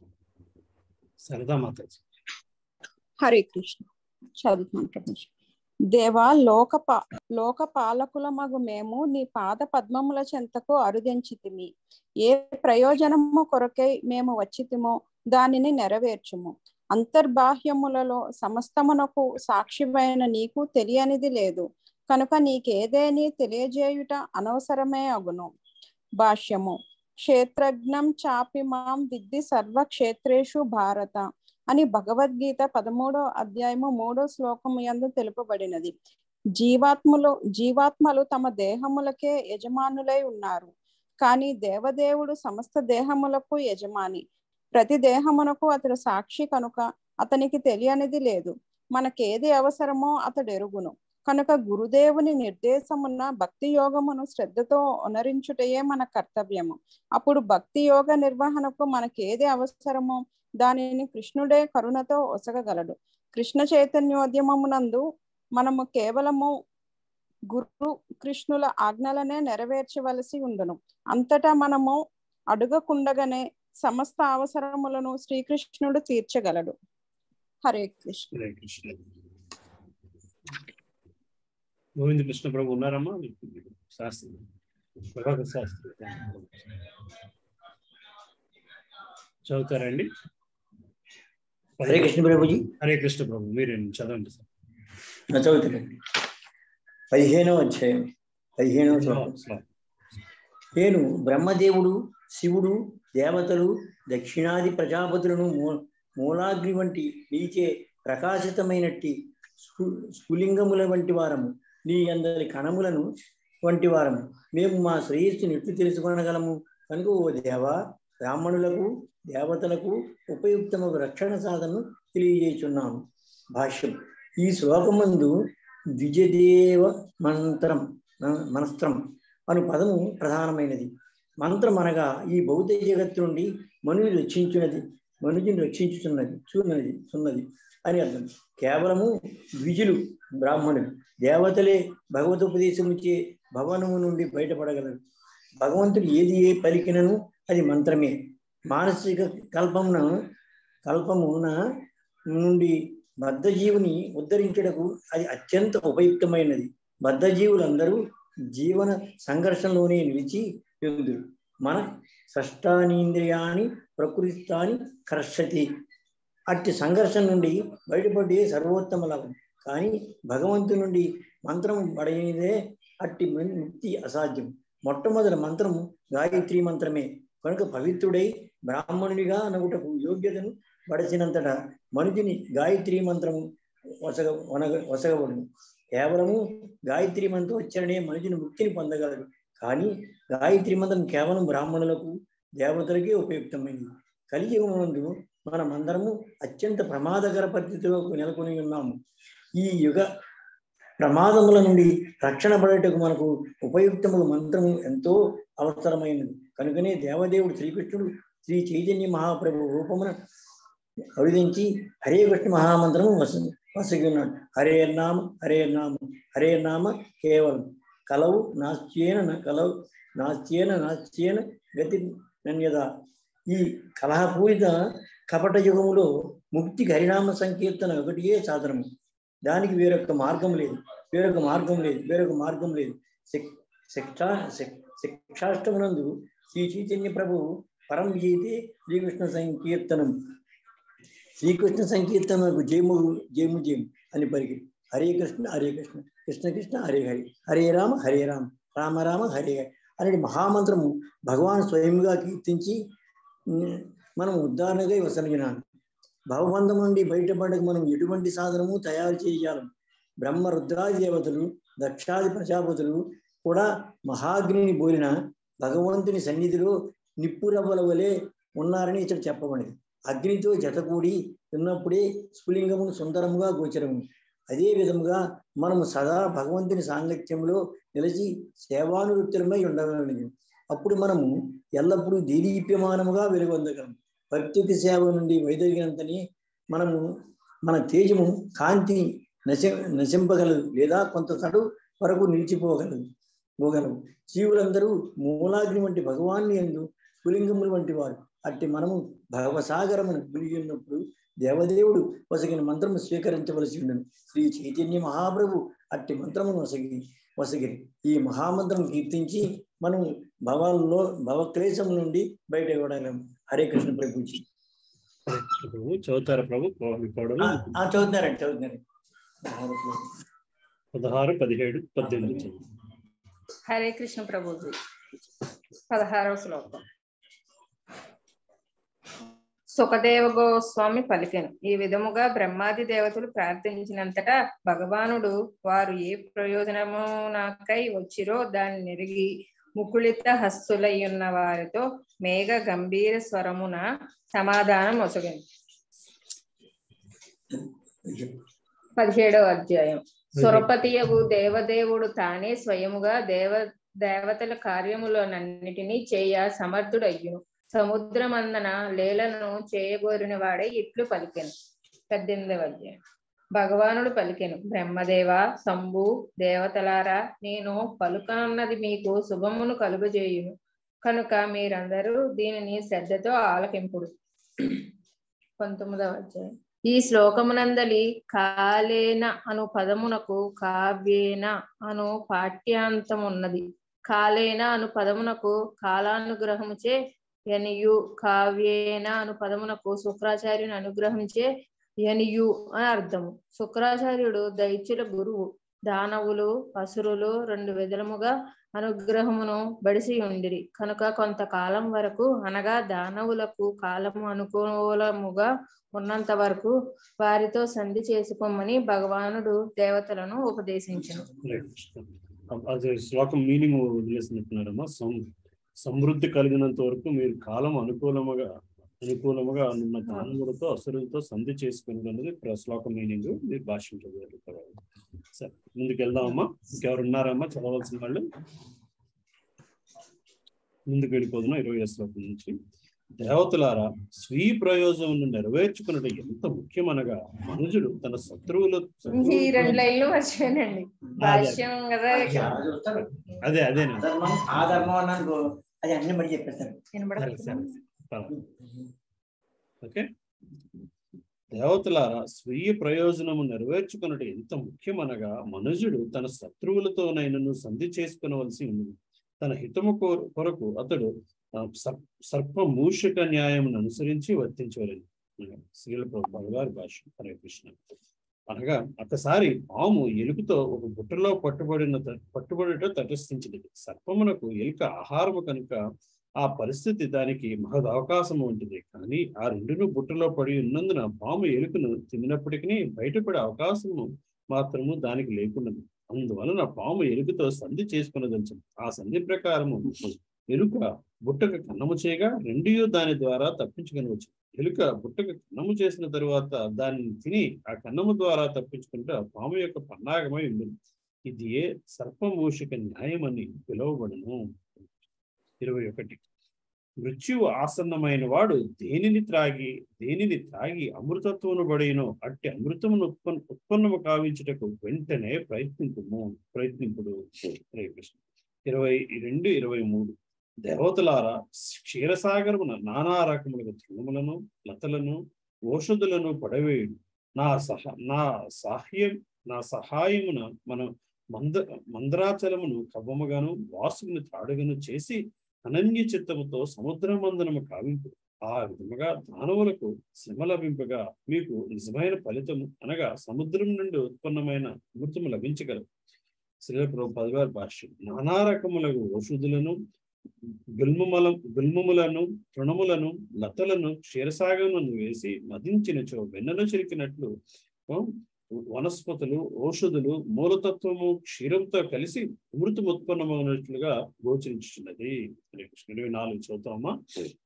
సరదా మాతాజీ హరే కృష్ణ చదువుతున్నాను ప్రభు దేవా లోక లోక పాలకులమగు మేము నీ పాద పద్మముల చెంతకు అరుదించితిమి ఏ ప్రయోజనము కొరకై మేము వచ్చితిమో దానిని నెరవేర్చుము అంతర్బాహ్యములలో సమస్తమునకు సాక్షిమైన నీకు తెలియనిది లేదు కనుక నీకేదేని తెలియజేయుట అనవసరమే అగును భాష్యము క్షేత్రజ్ఞం చాపి మాం విద్ది సర్వక్షేత్రేషు భారత అని భగవద్గీత పదమూడో అధ్యాయము మూడో శ్లోకము యందు తెలుపబడినది జీవాత్మలు జీవాత్మలు తమ దేహములకే యజమానులై ఉన్నారు కానీ దేవదేవుడు సమస్త దేహములకు యజమాని ప్రతి దేహమునకు అతడు సాక్షి కనుక అతనికి తెలియనిది లేదు మనకేది అవసరమో అతడు ఎరుగును కనుక గురుదేవుని నిర్దేశమున్న భక్తి యోగమును శ్రద్ధతో ఒనరించుటయే మన కర్తవ్యము అప్పుడు భక్తి యోగ నిర్వహణకు మనకేది అవసరమో దానిని కృష్ణుడే కరుణతో ఒసగగలడు కృష్ణ చైతన్యోద్యమమునందు మనము కేవలము గురు కృష్ణుల ఆజ్ఞలనే నెరవేర్చవలసి ఉండును అంతటా మనము అడుగకుండగానే సమస్త అవసరములను శ్రీకృష్ణుడు తీర్చగలడు హరే కృష్ణ హరే కృష్ణ గోవింద కృష్ణ ప్రభు ఉన్నారమ్మా శాస్త్రి ప్రభాకర్ శాస్త్రి చదువుతారండి హరే కృష్ణ ప్రభుజీ హరే కృష్ణ ప్రభు మీరు చదవండి సార్ నా చదువుతానండి పదిహేనవ అధ్యాయం పదిహేనవ శ్లోకం నేను బ్రహ్మదేవుడు శివుడు దేవతలు దక్షిణాది ప్రజాపతులను మూ- మూలాగ్ని వంటి నీచే ప్రకాశితమైనట్టి స్ఫు- స్ఫులింగముల వంటి వారము నీ అందరి కణములను వంటి వారము మేము మా శ్రేయస్సును ఎట్లు తెలుసుకొనగలము కనుక ఓ దేవా బ్రాహ్మణులకు దేవతలకు ఉపయుక్తమగు రక్షణ సాధనను తెలియజేస్తున్నాను భాష్యం ఈ శ్లోకమందు ద్విజదేవ మంత్రం మ- మనస్త్రం అను పదము ప్రధానమైనది మంత్రం అనగా ఈ భౌతిక జగత్తు నుండి మనుని రక్షించున్నది మనుజుని రక్షించుతున్నది చూన్నది చున్నది అని అర్థం కేవలము ద్విజులు బ్రాహ్మణులు దేవతలే భగవదోపదేశముచే భవనము నుండి బయటపడగలరు భగవంతుడు ఏది ఏ పలికినను అది మంత్రమే మానసిక కల్పమున కల్పమున నుండి బద్ధజీవుని ఉద్ధరించుటకు అది అత్యంత ఉపయుక్తమైనది బద్ధజీవులందరూ జీవన సంఘర్షణలోనే నిలిచి ఎందురు మన షష్టానీంద్రియాన్ని ప్రకృతిస్తాని కర్షతి అట్టి సంఘర్షణ నుండి బయటపడే సర్వోత్తమ లాభం కానీ భగవంతు నుండి మంత్రం పడేదే అట్టి ము- ముక్తి అసాధ్యం మొట్టమొదటి మంత్రం గాయత్రి మంత్రమే కనుక పవిత్రుడై బ్రాహ్మణుడిగా నగుటకు యోగ్యతను పడచినంతట మనుజుని గాయత్రి మంత్రము వసగ వనగ వసగబడును కేవలము గాయత్రి మంత్రోచ్చరణే మనుషుని ముక్తిని పొందగలడు కానీ గాయత్రి మంత్రం కేవలం బ్రాహ్మణులకు దేవతలకే ఉపయుక్తమైనది కలియుగమందు మనమందరము అత్యంత ప్రమాదకర పరిస్థితిలో నెలకొని ఉన్నాము ఈ యుగ ప్రమాదముల నుండి రక్షణ పడేటకు మనకు ఉపయుక్తముల మంత్రము ఎంతో అవసరమైనది కనుకనే దేవదేవుడు శ్రీకృష్ణుడు శ్రీ చైతన్య మహాప్రభు రూపమున అవిధించి హరే కృష్ణ మహామంత్రము వస వసగి ఉన్నాడు హరే నామ హరే నామ హరే నామ కేవలం కలవు నాస్త్యేన న కలవు నాస్త్యేన నాస్త్యేన గతి నన్యద ఈ కలహపూరిత కపట యుగములో ముక్తికి హరినామ సంకీర్తన ఒకటియే సాధనము దానికి వేరొక మార్గం లేదు వేరొక మార్గం లేదు వేరొక మార్గం లేదు శిక్- శిక్షా శిక్- శిక్షాష్టమునందు శ్రీ చైతన్య ప్రభు పరం గీతే శ్రీకృష్ణ సంకీర్తనం శ్రీకృష్ణ సంకీర్తనకు జయము జయము జయము అని పలికి హరే కృష్ణ హరే కృష్ణ కృష్ణ కృష్ణ హరే హరి హరే రామ హరే రామ రామ రామ హరే హరి అనే మహామంత్రము భగవాన్ స్వయంగా కీర్తించి ఉమ్, మనం ఉదాహరణగా వసనగినాను భవబంధం నుండి బయటపడక మనం ఎటువంటి సాధనము తయారు చేయాలి బ్రహ్మ రుద్రాది దేవతలు దక్షాది ప్రజాపతులు కూడా మహాగ్నిని బోలిన భగవంతుని సన్నిధిలో నిప్పురవ్వల వలె ఉన్నారని ఇక్కడ చెప్పబడింది అగ్నితో జతకూడి ఉన్నప్పుడే స్ఫులింగమును సుందరముగా గోచరము అదే విధముగా మనము సదా భగవంతుని సాంగత్యంలో నిలిచి సేవానువృత్తులమై ఉండగలిగి అప్పుడు మనము ఎల్లప్పుడూ దీదీప్యమానముగా వెలుగొందగలం భక్తి సేవ నుండి వైదొలిగినంతని మనము మన తేజము కాంతి నశ నశింపగలదు లేదా కొంత తడు వరకు నిలిచిపోగలదు పోగలవు జీవులందరూ మూలాగ్ని వంటి భగవాన్ని ఎందు పులింగములు వంటి వారు అట్టి మనము భవసాగరమును పులిగి ఉన్నప్పుడు దేవదేవుడు వసగిన మంత్రము స్వీకరించవలసి ఉండను శ్రీ చైతన్య మహాప్రభు అట్టి మంత్రమును వసగి వసగిరి ఈ మహామంత్రం కీర్తించి మనం భవాల్లో భవక్లేశం నుండి బయట ఇవ్వడం హరే కృష్ణ ప్రభుజీ ప్రభు చదువుతారా ప్రభు మీ కోడలు ఆ, చదువుతున్నారండి చదువుతున్నారు పదహారు పదిహేడు పద్దెనిమిది చదువు. హరే కృష్ణ ప్రభుజీ పదహారవ శ్లోకం సుఖదేవ గోస్వామి పలికెను ఈ విధముగా బ్రహ్మాది దేవతలు ప్రార్థించినంతటా భగవానుడు వారు ఏ ప్రయోజనమునకై వచ్చిరో దాన్ని నెరిగి ముకుళిత హస్తులయ్యున్న వారితో మేఘ గంభీర స్వరమున సమాధానం ఒసగను పదిహేడవ అధ్యాయం సురపతియగు దేవదేవుడు తానే స్వయముగా దేవ దేవతల కార్యములనన్నిటినీ చేయ సమర్థుడయ్యును సముద్రమందన లీలను చేయగోరిన వాడే ఇట్లు పలికెను పద్దెనిమిదవ అధ్యాయం భగవానుడు పలికెను బ్రహ్మదేవ శంభు దేవతలారా నేను పలుకనున్నది మీకు శుభమును కలుగజేయును కనుక మీరందరూ దీనిని శ్రద్ధతో ఆలకింపుడు పంతొమ్మిదవ అధ్యాయం ఈ శ్లోకమునందలి కాలేన అను పదమునకు కావ్యేన అను పాఠ్యాంతమున్నది కాలేన అను పదమునకు కాలానుగ్రహముచే ఎనియు కావ్యేన అను పదమునకు శుక్రాచార్యుని అనుగ్రహించే ఎనియు అని అర్థము శుక్రాచార్యుడు దైత్యుల గురువు దానవులు అసురులు రెండు విధముగా అనుగ్రహమును బడిసి ఉండిరి కనుక కొంతకాలం వరకు అనగా దానవులకు కాలము అనుకూలముగా ఉన్నంత వరకు వారితో సంధి చేసుకోమని భగవానుడు దేవతలను ఉపదేశించను అది శ్లోకం మీనింగ్ వదిలేసినట్టున్నారమ్మా సం సమృద్ధి కలిగినంత వరకు మీరు కాలం అనుకూలముగా అనుకూలముగా ఉన్న దానములతో అసురులతో సంధి చేసుకుని అన్నది ప్ర- శ్లోకం మీనింగ్ మీరు భాషించగలుగుతారు సరే ముందుకు వెళ్దామమ్మా ఇంకెవరు ఉన్నారమ్మా చదవాల్సిన వాళ్ళు ముందుకు వెళ్ళిపోతున్నాం ఇరవై శ్లోకం నుంచి దేవతలారా స్వీయ ప్రయోజనం నెరవేర్చుకున్నది ఎంత ముఖ్యమనగా మనుజుడు తన శత్రువుల ఈ రెండు లైన్లు మర్చిపోయానండి భాష్యం కదా అదే అదేనండి ధర్మం ఆ ధర్మం అన్నాను అది అన్ని మళ్ళీ చెప్పేస్తాను సరే, సరే, పర్వాలేదు. ఓకే దేవతలారా స్వీయ ప్రయోజనము నెరవేర్చుకున్నట్టు ఎంత ముఖ్యమనగా మనుజుడు తన శత్రువులతోనైనను సంధి చేసుకునవలసి ఉంది తన హితము కోర- కొరకు అతడు ఆ, సర్- సర్ప మూషిక న్యాయమును అనుసరించి వర్తించవలేదు శ్రీల ప్రభు గారి భాష హరే కృష్ణ అనగా ఒకసారి పాము ఎలుకతో ఒక బుట్టలో పట్టుబడిన త- పట్టుబడిట తటస్థించినది సర్పమునకు ఎలుక ఆహారము కనుక ఆ పరిస్థితి దానికి మహద్ అవకాశం ఉంటుంది కానీ ఆ రెండును బుట్టలో పడి ఉన్నందున పాము ఎలుకను తిన్నప్పటికీ బయటపడే అవకాశము మాత్రము దానికి లేకున్నది అందువలన పాము ఎలుకతో సంధి చేసుకున్నదని ఆ సంధి ప్రకారము ఎలుక బుట్టకు కన్నము చేయగా రెండు దాని ద్వారా తప్పించుకొనవచ్చు ఎలుక బుట్టకు కన్నము చేసిన తరువాత దానిని తిని ఆ కన్నము ద్వారా తప్పించుకుంటే ఆ పాము యొక్క పన్నాగమై ఉంటుంది ఇది ఏ సర్పమూషిక న్యాయం అని పిలువబడును ఇరవై ఒకటి మృత్యువు ఆసన్నమైన వాడు దేనిని త్రాగి దేనిని త్రాగి అమృతత్వమును బడినో అట్టి అమృతమును ఉత్పన్న ఉత్పన్నము కావించుటకు వెంటనే ప్రయత్నింపుము ప్రయత్నింపుడు హరే కృష్ణ ఇరవై రెండు ఇరవై మూడు దేవతలారా క్షీరసాగరమున నానా రకముల తృణములను లతలను ఓషధులను పడవేయుడు నా సహ నా సాహ్యం నా సహాయమున మనం మంద మందరాచలమును కవ్వముగాను వాసుకుని తాడుగను చేసి అనన్య చిత్తముతో సముద్రమందనము కావింపు ఆ విధముగా దానవులకు శ్రమ లభింపగా మీకు నిజమైన ఫలితము అనగా సముద్రం నుండి ఉత్పన్నమైన అమృతము లభించగలదు శ్రీలప్రభు పదివారి భాష్యం నానా రకములకు ఔషధులను గుల్ముమల గుల్ముములను తృణములను లతలను క్షీరసాగములను వేసి మదించినచో వెన్నను చిరికినట్లు ఆ, వనస్పతులు ఔషధులు మూలతత్వము క్షీరంతో కలిసి అమృతం ఉత్పన్నమైనట్లుగా గోచరించున్నది హరే కృష్ణ ఇరవై నాలుగు చదువుతామా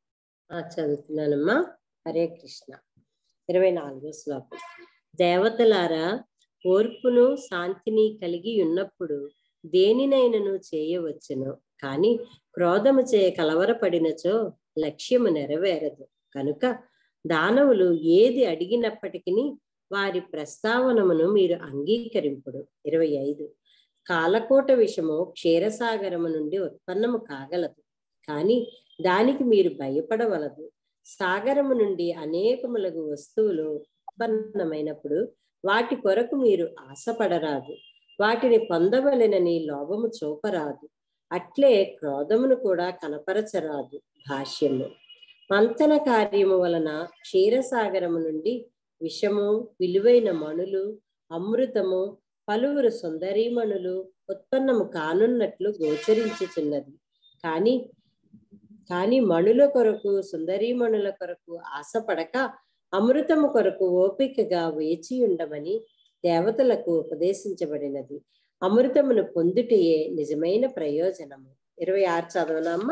ఆ, చదువుతున్నానమ్మా హరే కృష్ణ ఇరవై నాలుగో శ్లోకం దేవతలారా ఓర్పును శాంతిని కలిగి ఉన్నప్పుడు దేనినైనను చేయవచ్చును కానీ క్రోధము చే కలవరపడినచో లక్ష్యము నెరవేరదు కనుక దానవులు ఏది అడిగినప్పటికీ వారి ప్రస్తావనమును మీరు అంగీకరింపుడు ఇరవై ఐదు కాలకోట విషము క్షీరసాగరము నుండి ఉత్పన్నము కాగలదు కానీ దానికి మీరు భయపడవలదు సాగరము నుండి అనేకములగు వస్తువులు ఉత్పన్నమైనప్పుడు వాటి కొరకు మీరు ఆశపడరాదు వాటిని పొందవలెనని లోభము చూపరాదు అట్లే క్రోధమును కూడా కనపరచరాదు భాష్యము మంతన కార్యము వలన క్షీరసాగరము నుండి విషము విలువైన మణులు అమృతము పలువురు సుందరీమణులు ఉత్పన్నము కానున్నట్లు గోచరించుచున్నది కానీ కానీ మణుల కొరకు సుందరీమణుల కొరకు ఆశపడక అమృతము కొరకు ఓపికగా వేచి ఉండమని దేవతలకు ఉపదేశించబడినది అమృతమును పొందుటయే నిజమైన ప్రయోజనము ఇరవై ఆరు చదవనమ్మా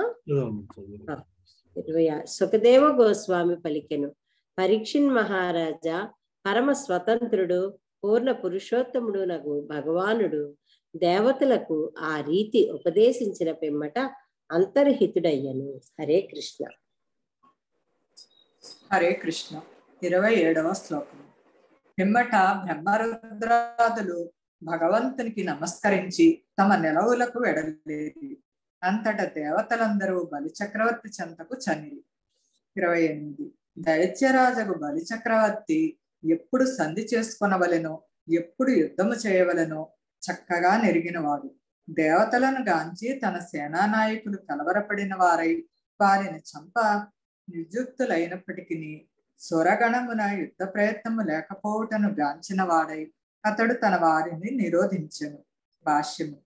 ఆ, ఇరవై ఆరు సుఖదేవ గోస్వామి పలికెను పరీక్షిన్ మహారాజా పరమ స్వతంత్రుడు పూర్ణ పురుషోత్తముడు నగు భగవానుడు దేవతలకు ఆ రీతి ఉపదేశించిన పిమ్మట అంతర్హితుడయ్యను హరే కృష్ణ హరే కృష్ణ ఇరవై ఏడవ శ్లోకం పిమ్మట బ్రహ్మరుద్రాదులు భగవంతునికి నమస్కరించి తమ నిలవులకు వెడలేది అంతట దేవతలందరూ బలిచక్రవర్తి చెంతకు చనిరి ఇరవై ఎనిమిది దైత్యరాజకు బలిచక్రవర్తి ఎప్పుడు సంధి చేసుకొనవలెనో ఎప్పుడు యుద్ధము చేయవలెనో చక్కగా నెరిగినవాడు దేవతలను గాంచి తన సేనానాయకులు కలవరపడిన వారై వారిని చంప నిజుక్తులైనప్పటికీ సురగణమున యుద్ధ ప్రయత్నము లేకపోవటను గాంచిన వాడై అతడు తన వారిని నిరోధించెను భాష్యము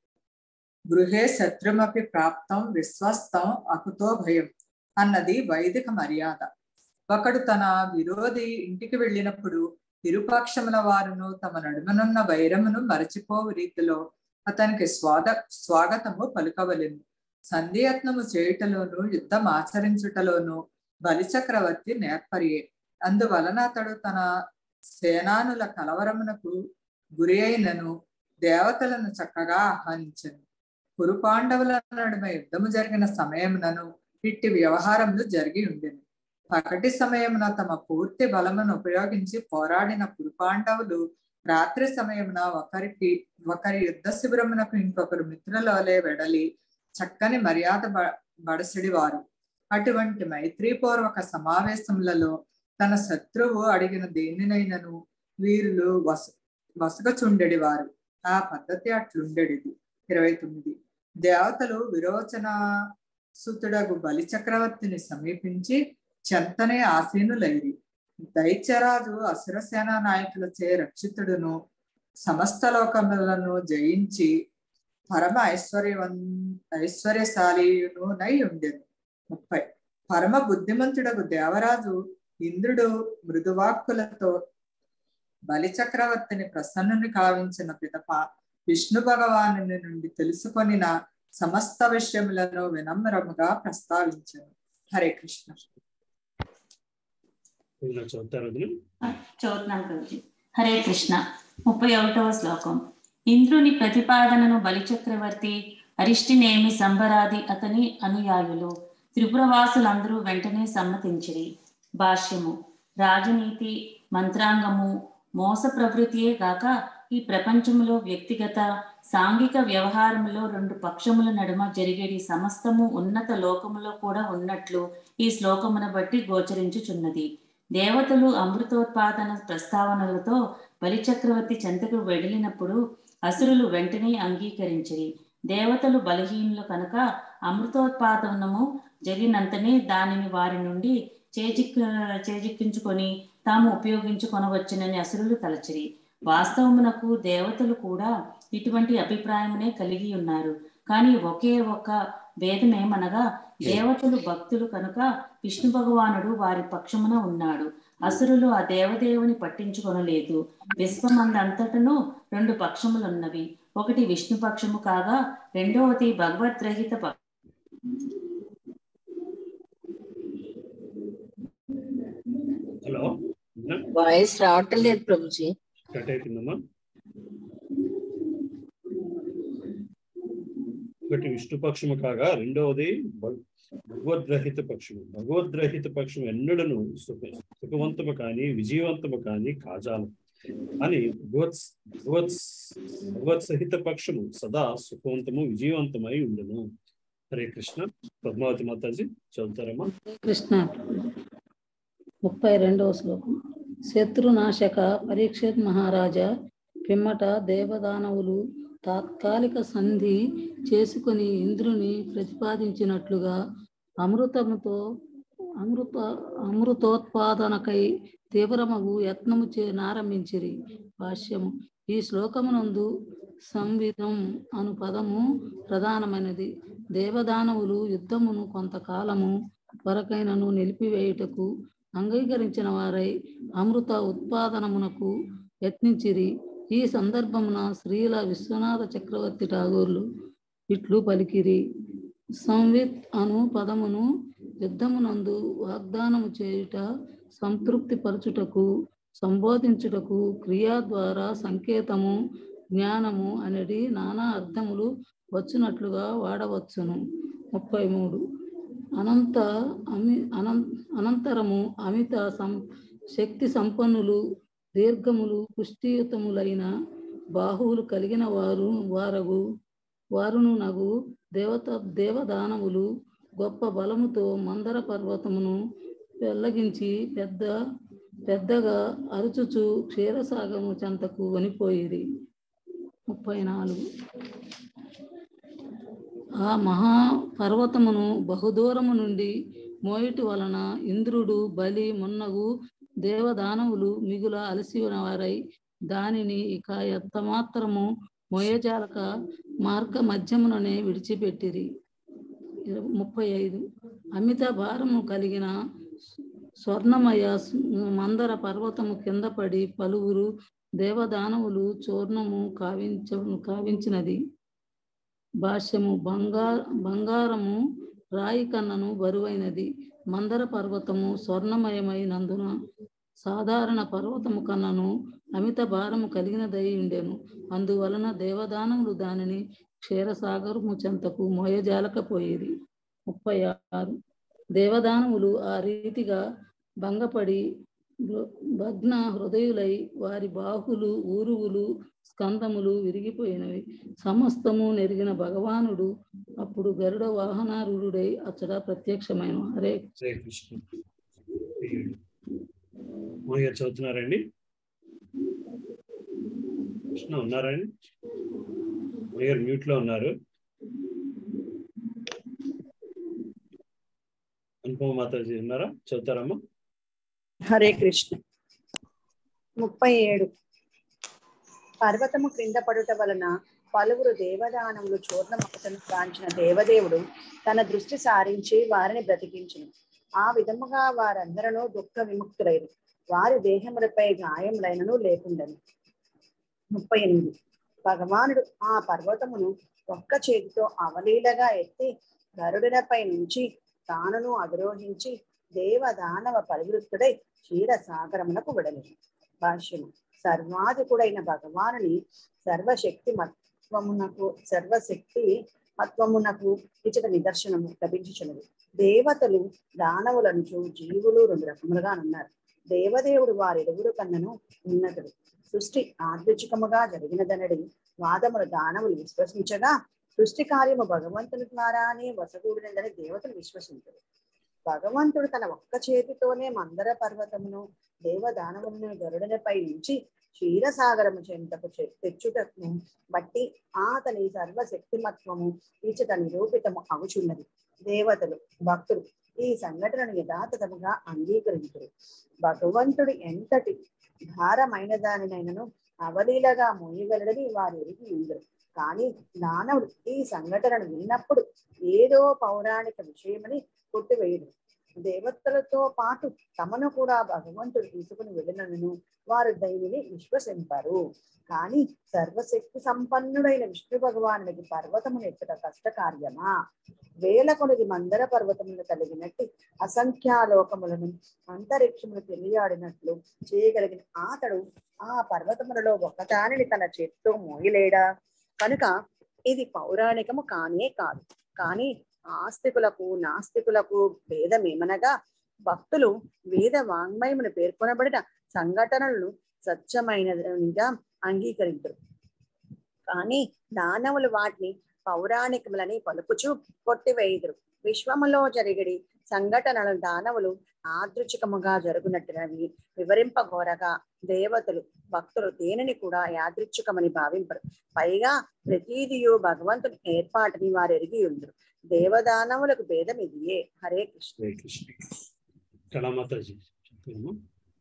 గృహే శత్రుమపి ప్రాప్తం విశ్వస్తం అకుతో భయం అన్నది వైదిక మర్యాద ఒకడు తన విరోధి ఇంటికి వెళ్ళినప్పుడు ఇరుపక్షముల వారును తమ నడుమనున్న వైరమును మరచిపోవు రీతిలో అతనికి స్వాగ స్వాగతము పలుకవలెను సంధియత్నము చేయుటలోను యుద్ధం ఆచరించుటలోను బలిచక్రవర్తి నేర్పరియే అందువలన అతడు తన సేనానుల కలవరమునకు గురి అయినను దేవతలను చక్కగా ఆహ్వానించను కురు పాండవుల నడుమ యుద్ధము జరిగిన సమయమునను ఇట్టి వ్యవహారములు జరిగి ఉండెను పగటి సమయమున తమ పూర్తి బలమును ఉపయోగించి పోరాడిన కురు పాండవులు రాత్రి సమయమున ఒకరికి ఒకరి యుద్ధ శిబిరమునకు ఇంకొకరు మిత్రులవలే వెడలి చక్కని మర్యాద బడసిడి వారు అటువంటి మైత్రీపూర్వక సమావేశములలో తన శత్రువు అడిగిన దేనినైనను వీరులు వస వసగచుండెడి వారు ఆ పద్ధతి అట్లుండెడిది ఇరవై తొమ్మిది దేవతలు విరోచన సుతుడగు బలి చక్రవర్తిని సమీపించి చెంతనే ఆసీనులైరి దైత్యరాజు అసురసేన నాయకులచే రక్షితుడును సమస్త లోకములను జయించి పరమ ఐశ్వర్యవం ఐశ్వర్యశాలియును నై ఉండెను ముప్పై పరమ బుద్ధిమంతుడగు దేవరాజు ఇంద్రుడు మృదువాక్కులతో బలి చక్రవర్తిని ప్రసన్నుని కావించిన పిదప విష్ణు భగవాను నుండి తెలుసుకొనిన సమస్త విషయములను వినమ్రముగా ప్రస్తావించను హరే కృష్ణ చదువుతారు చదువుతున్నాను ప్రభుజీ హరే కృష్ణ ముప్పై ఒకటవ శ్లోకం ఇంద్రుని ప్రతిపాదనను బలిచక్రవర్తి అరిష్టినేమి సంబరాది అతని అనుయాయులు త్రిపురవాసులందరూ వెంటనే సమ్మతించిరి భాష్యము రాజనీతి మంత్రాంగము మోస ప్రవృత్తియే కాక ఈ ప్రపంచములో వ్యక్తిగత సాంఘిక వ్యవహారములో రెండు పక్షముల నడుమ జరిగేది సమస్తము ఉన్నత లోకములో కూడా ఉన్నట్లు ఈ శ్లోకమును బట్టి గోచరించుచున్నది దేవతలు అమృతోత్పాదన ప్రస్తావనలతో బలిచక్రవర్తి చెంతకు వెడిలినప్పుడు అసురులు వెంటనే అంగీకరించిరి దేవతలు బలహీనులు కనుక అమృతోత్పాదనము జరిగినంతనే దానిని వారి నుండి చేజిక్ చేజిక్కించుకొని తాము ఉపయోగించుకొనవచ్చునని అసురులు తలచిరి వాస్తవమునకు దేవతలు కూడా ఇటువంటి అభిప్రాయమునే కలిగి ఉన్నారు కానీ ఒకే ఒక భేదమేమనగా దేవతలు భక్తులు కనుక విష్ణు భగవానుడు వారి పక్షమున ఉన్నాడు అసురులు ఆ దేవదేవుని పట్టించుకొనలేదు విశ్వమందంతటను రెండు పక్షములున్నవి ఒకటి విష్ణు పక్షము కాగా రెండవది భగవద్రహిత హలో వాయిస్ రావటం లేదు ప్రభుజీ కట్ అయిపోయిందమ్మా ఒకటి విష్ణు పక్షము కాగా రెండవది భగ- భగవద్రహిత పక్షము భగవద్రహిత పక్షం ఎన్నడను సుఖ సుఖవంతము కానీ విజయవంతము కానీ కాజాలం అని భగవత్ భగవత్ భగవత్ సహిత పక్షము సదా సుఖవంతము విజయవంతమై ఉండను హరే కృష్ణ పద్మావతి మాతాజీ చదువుతారమ్మా కృష్ణ ముప్పై రెండవ శ్లోకం శత్రునాశక పరీక్షిత్ మహారాజా పిమ్మట దేవదానవులు తాత్కాలిక సంధి చేసుకొని ఇంద్రుని ప్రతిపాదించినట్లుగా అమృతముతో అమృత అమృతోత్పాదనకై తీవ్రమగు యత్నము చే నారంభించిరి భాష్యము ఈ శ్లోకమునందు సంవిధం అను పదము ప్రధానమైనది దేవదానవులు యుద్ధమును కొంతకాలము వరకైనను నిలిపివేయుటకు అంగీకరించిన వారై అమృత ఉత్పాదనమునకు యత్నించిరి ఈ సందర్భమున శ్రీల విశ్వనాథ చక్రవర్తి ఠాగూర్లు ఇట్లు పలికిరి సంవిత్ అను పదమును యుద్ధమునందు వాగ్దానము చేయుట సంతృప్తి పరచుటకు సంబోధించుటకు క్రియా ద్వారా సంకేతము జ్ఞానము అనేది నానా అర్థములు వచ్చినట్లుగా వాడవచ్చును ముప్పై మూడు అనంత అమి అనం అనంతరము అమిత సం శక్తి సంపన్నులు దీర్ఘములు పుష్టియుతములైన బాహువులు కలిగిన వారు వారగు వారును నగు దేవత దేవదానవులు గొప్ప బలముతో మందర పర్వతమును వెల్లగించి పెద్ద పెద్దగా అరుచుచు క్షీరసాగము చెంతకు వనిపోయేది ముప్పై నాలుగు ఆ మహా పర్వతమును బహుదూరము నుండి మోయిటి వలన ఇంద్రుడు బలి మున్నగు దేవదానవులు మిగుల అలసిన వారై దానిని ఇక ఎంతమాత్రము మోయజాలక మార్గ మధ్యముననే విడిచిపెట్టిరి ఇరవై- ముప్పై ఐదు అమిత భారము కలిగిన స్వర్ణమయ మందర పర్వతము కింద పడి పలువురు దేవదానవులు చూర్ణము కావించ కావించినది భాష్యము బంగా బంగారము రాయి కన్నను బరువైనది మందర పర్వతము స్వర్ణమయమైనందున సాధారణ పర్వతము కన్నను అమిత భారము కలిగినదై ఉండెను అందువలన దేవదానములు దానిని క్షీరసాగరము చెంతకు మోయజాలకపోయేది ముప్పై ఆరు దేవదానములు ఆ రీతిగా భంగపడి భగ్న హృదయులై వారి బాహులు ఊరువులు స్కందములు విరిగిపోయినవి సమస్తము నెరిగిన భగవానుడు అప్పుడు గరుడ వాహనారూఢుడై అచ్చట ప్రత్యక్షమైన హరే హరే కృష్ణ మోహన్ గారు చదువుతున్నారండి కృష్ణ ఉన్నారండి మోహన్ గారు మ్యూట్ లో ఉన్నారు అనుపమ మాతాజీ ఉన్నారా చదువుతారమ్మా హరే కృష్ణ ముప్పై ఏడు పర్వతము క్రింద పడుట వలన పలువురు దేవదానములు చూర్ణమతను కాంచిన దేవదేవుడు తన దృష్టి సారించి వారిని బ్రతికించును ఆ విధముగా వారందరూ దుఃఖ విముక్తులైరు వారి దేహములపై గాయములైనను లేకుండను ముప్పై ఎనిమిది భగవానుడు ఆ పర్వతమును ఒక్క చేతితో అవలీలగా ఎత్తి గరుడినపై నుంచి తానును అధిరోహించి దేవదానవ పరివృత్తుడై క్షీర సాగరమునకు విడలి భాష్యము సర్వాధికుడైన భగవానుని సర్వశక్తి మత్వమునకు సర్వశక్తి మత్వమునకు ఇచ్చట నిదర్శనము లభించుచున్నది దేవతలు దానవులను జీవులు రెండు రకములుగా ఉన్నారు దేవదేవుడు వారిరువురు కన్నను ఉన్నతుడు సృష్టి ఆదృచికముగా జరిగినదనడి వాదములు దానవులు విశ్వసించగా సృష్టి కార్యము భగవంతుని ద్వారానే వసగూడినదని దేవతలు విశ్వసించరు భగవంతుడు తన ఒక్క చేతితోనే మందర పర్వతమును దేవదానవులను గరుడనపై నుంచి క్షీరసాగరము చెంతకు చె- తెచ్చుటను బట్టి అతని సర్వశక్తిమత్వము ఈచట నిరూపితము అవుచున్నది దేవతలు భక్తులు ఈ సంఘటనను యథాతథముగా అంగీకరించరు భగవంతుడు ఎంతటి భారమైన దానినైనను అవలీలగా మోయగలడని వారు ఎరిగి ఉండరు కానీ దానవుడు ఈ సంఘటనను విన్నప్పుడు ఏదో పౌరాణిక విషయమని కొట్టివేయడు దేవతలతో పాటు తమను కూడా భగవంతుడు తీసుకుని వెళ్ళినను వారు దైనిని విశ్వసింపరు కానీ సర్వశక్తి సంపన్నుడైన విష్ణు భగవానుడికి పర్వతమును ఎత్తట కష్టకార్యమా వేల కొనిది మందర పర్వతములు కలిగినట్టు అసంఖ్యాలోకములను అంతరిక్షమును తెలియాడినట్లు చేయగలిగిన అతడు ఆ పర్వతములలో ఒకదానిని తన చేతితో మోయలేడా కనుక ఇది పౌరాణికము కానే కాదు కానీ ఆస్తికులకు నాస్తికులకు భేదమేమనగా భక్తులు వేద వాంగ్మయమును పేర్కొనబడిన సంఘటనలను స్వచ్ఛమైనదిగా అంగీకరించరు కానీ దానవులు వాటిని పౌరాణికములని పలుకుచు కొట్టివేయుదురు విశ్వములో జరిగిడి సంఘటనలు దానవులు ఆదృచికముగా జరుగునట్టునవి వివరింపగోరగా దేవతలు భక్తులు దేనిని కూడా యాదృచ్ఛికమని భావింపరు పైగా ప్రతీదియు భగవంతుని ఏర్పాటుని వారు ఎరిగి ఉందరు దేవదానవులకు భేదం ఇదియే హరే కృష్ణ హరే కృష్ణ కళామాతాజీ చెప్తారమ్మా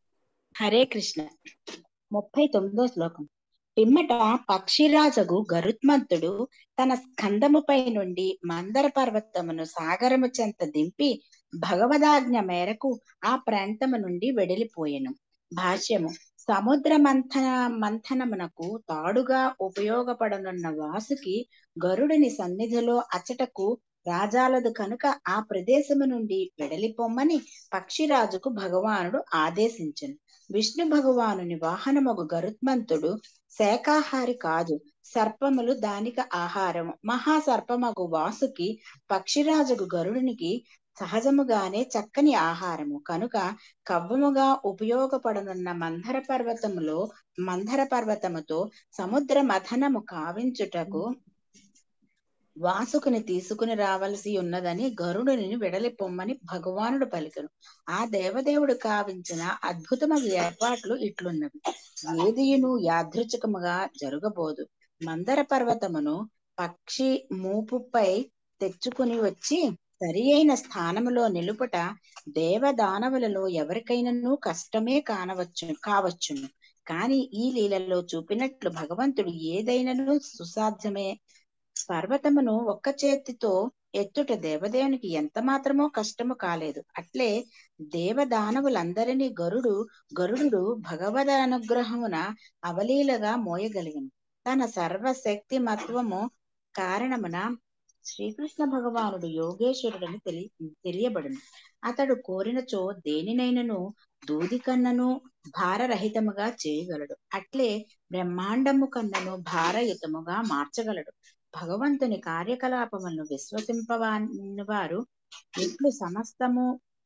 హరే కృష్ణ ముప్పై తొమ్మిదో శ్లోకం పిమ్మట పక్షిరాజగు గరుత్మంతుడు తన స్కందముపై నుండి మందర పర్వతమును సాగరము చెంత దింపి భగవదాజ్ఞ మేరకు ఆ ప్రాంతము నుండి వెడలిపోయెను భాష్యము సముద్ర మంథన మంథనమునకు తాడుగా ఉపయోగపడనున్న వాసుకి గరుడిని సన్నిధిలో అచటకు రాజాలదు కనుక ఆ ప్రదేశము నుండి వెడలిపోమ్మని పక్షిరాజుకు భగవానుడు ఆదేశించను విష్ణు భగవానుని వాహనమగు గరుత్మంతుడు శాకాహారి కాదు సర్పములు దానికి ఆహారము మహాసర్పమగు వాసుకి పక్షిరాజుకు గరుడునికి సహజముగానే చక్కని ఆహారము కనుక కవ్వముగా ఉపయోగపడనున్న మందర పర్వతములో మందర పర్వతముతో సముద్ర మథనము కావించుటకు వాసుకుని తీసుకుని రావలసి ఉన్నదని గరుడుని వెడలి పొమ్మని భగవానుడు పలికను ఆ దేవదేవుడు కావించిన అద్భుతమైన ఏర్పాట్లు ఇట్లున్నవి ఏదియును యాదృచ్ఛికముగా జరగబోదు మందర పర్వతమును పక్షి మూపుపై తెచ్చుకుని వచ్చి సరి అయిన స్థానములో నిలుపుట దేవదానవులలో ఎవరికైనాను కష్టమే కానవచ్చు కావచ్చును కాని ఈ లీలలో చూపినట్లు భగవంతుడు ఏదైనను సుసాధ్యమే పర్వతమును ఒక్క చేతితో ఎత్తుట దేవదేవునికి ఎంత మాత్రమో కష్టము కాలేదు అట్లే దేవదానవులందరినీ గరుడు గరుడు భగవద్ అనుగ్రహమున అవలీలగా మోయగలిగను తన సర్వశక్తి మత్వము కారణమున శ్రీకృష్ణ భగవానుడు యోగేశ్వరుడని తెలి తెలియబడును అతడు కోరినచో దేనినైనను దూది కన్నను భారరహితముగా చేయగలడు అట్లే బ్రహ్మాండము కన్నను భారయుతముగా మార్చగలడు భగవంతుని కార్యకలాపములను విశ్వసింపవాని వారు ఎట్లు సమస్తము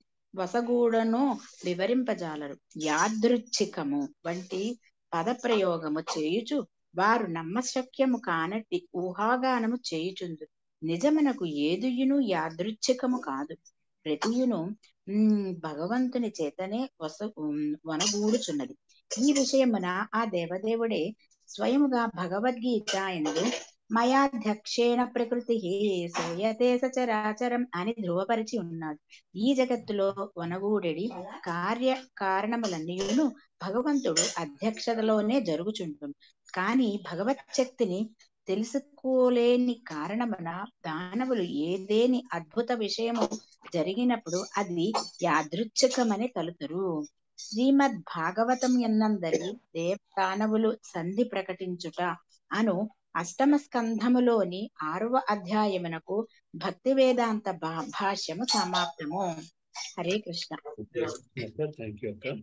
వసగూడను వివరింపజాలరు యాదృచ్ఛికము వంటి పదప్రయోగము చేయుచు వారు నమ్మశక్యము కానట్టి ఊహాగానము చేయుచుందు నిజమునకు ఏదుయును యాదృచ్ఛికము కాదు ప్రతియును ఉమ్, భగవంతుని చేతనే వస ఉమ్, వనగూడుచున్నది ఈ విషయమున ఆ దేవదేవుడే స్వయముగా భగవద్గీత ఎందు మయాధ్యక్షేణ ప్రకృతి సూయతే సచరాచరం అని ధృవపరిచి ఉన్నాడు ఈ జగత్తులో వనగూడెడి కార్య కారణములన్నీయును భగవంతుడు అధ్యక్షతలోనే జరుగుచుంటుంది కానీ భగవత్ శక్తిని తెలుసుకోలేని కారణమున దానవులు ఏదేని అద్భుత విషయము జరిగినప్పుడు అది యాదృచ్ఛికమని తలుతురు శ్రీమద్ భాగవతం ఎన్నందరి దేవదానవులు సంధి ప్రకటించుట అను అష్టమ స్కంధములోని ఆరవ అధ్యాయమునకు భక్తి వేదాంత భా- భాష్యము సమాప్తము హరే కృష్ణ థ్యాంక్ యూ అక్క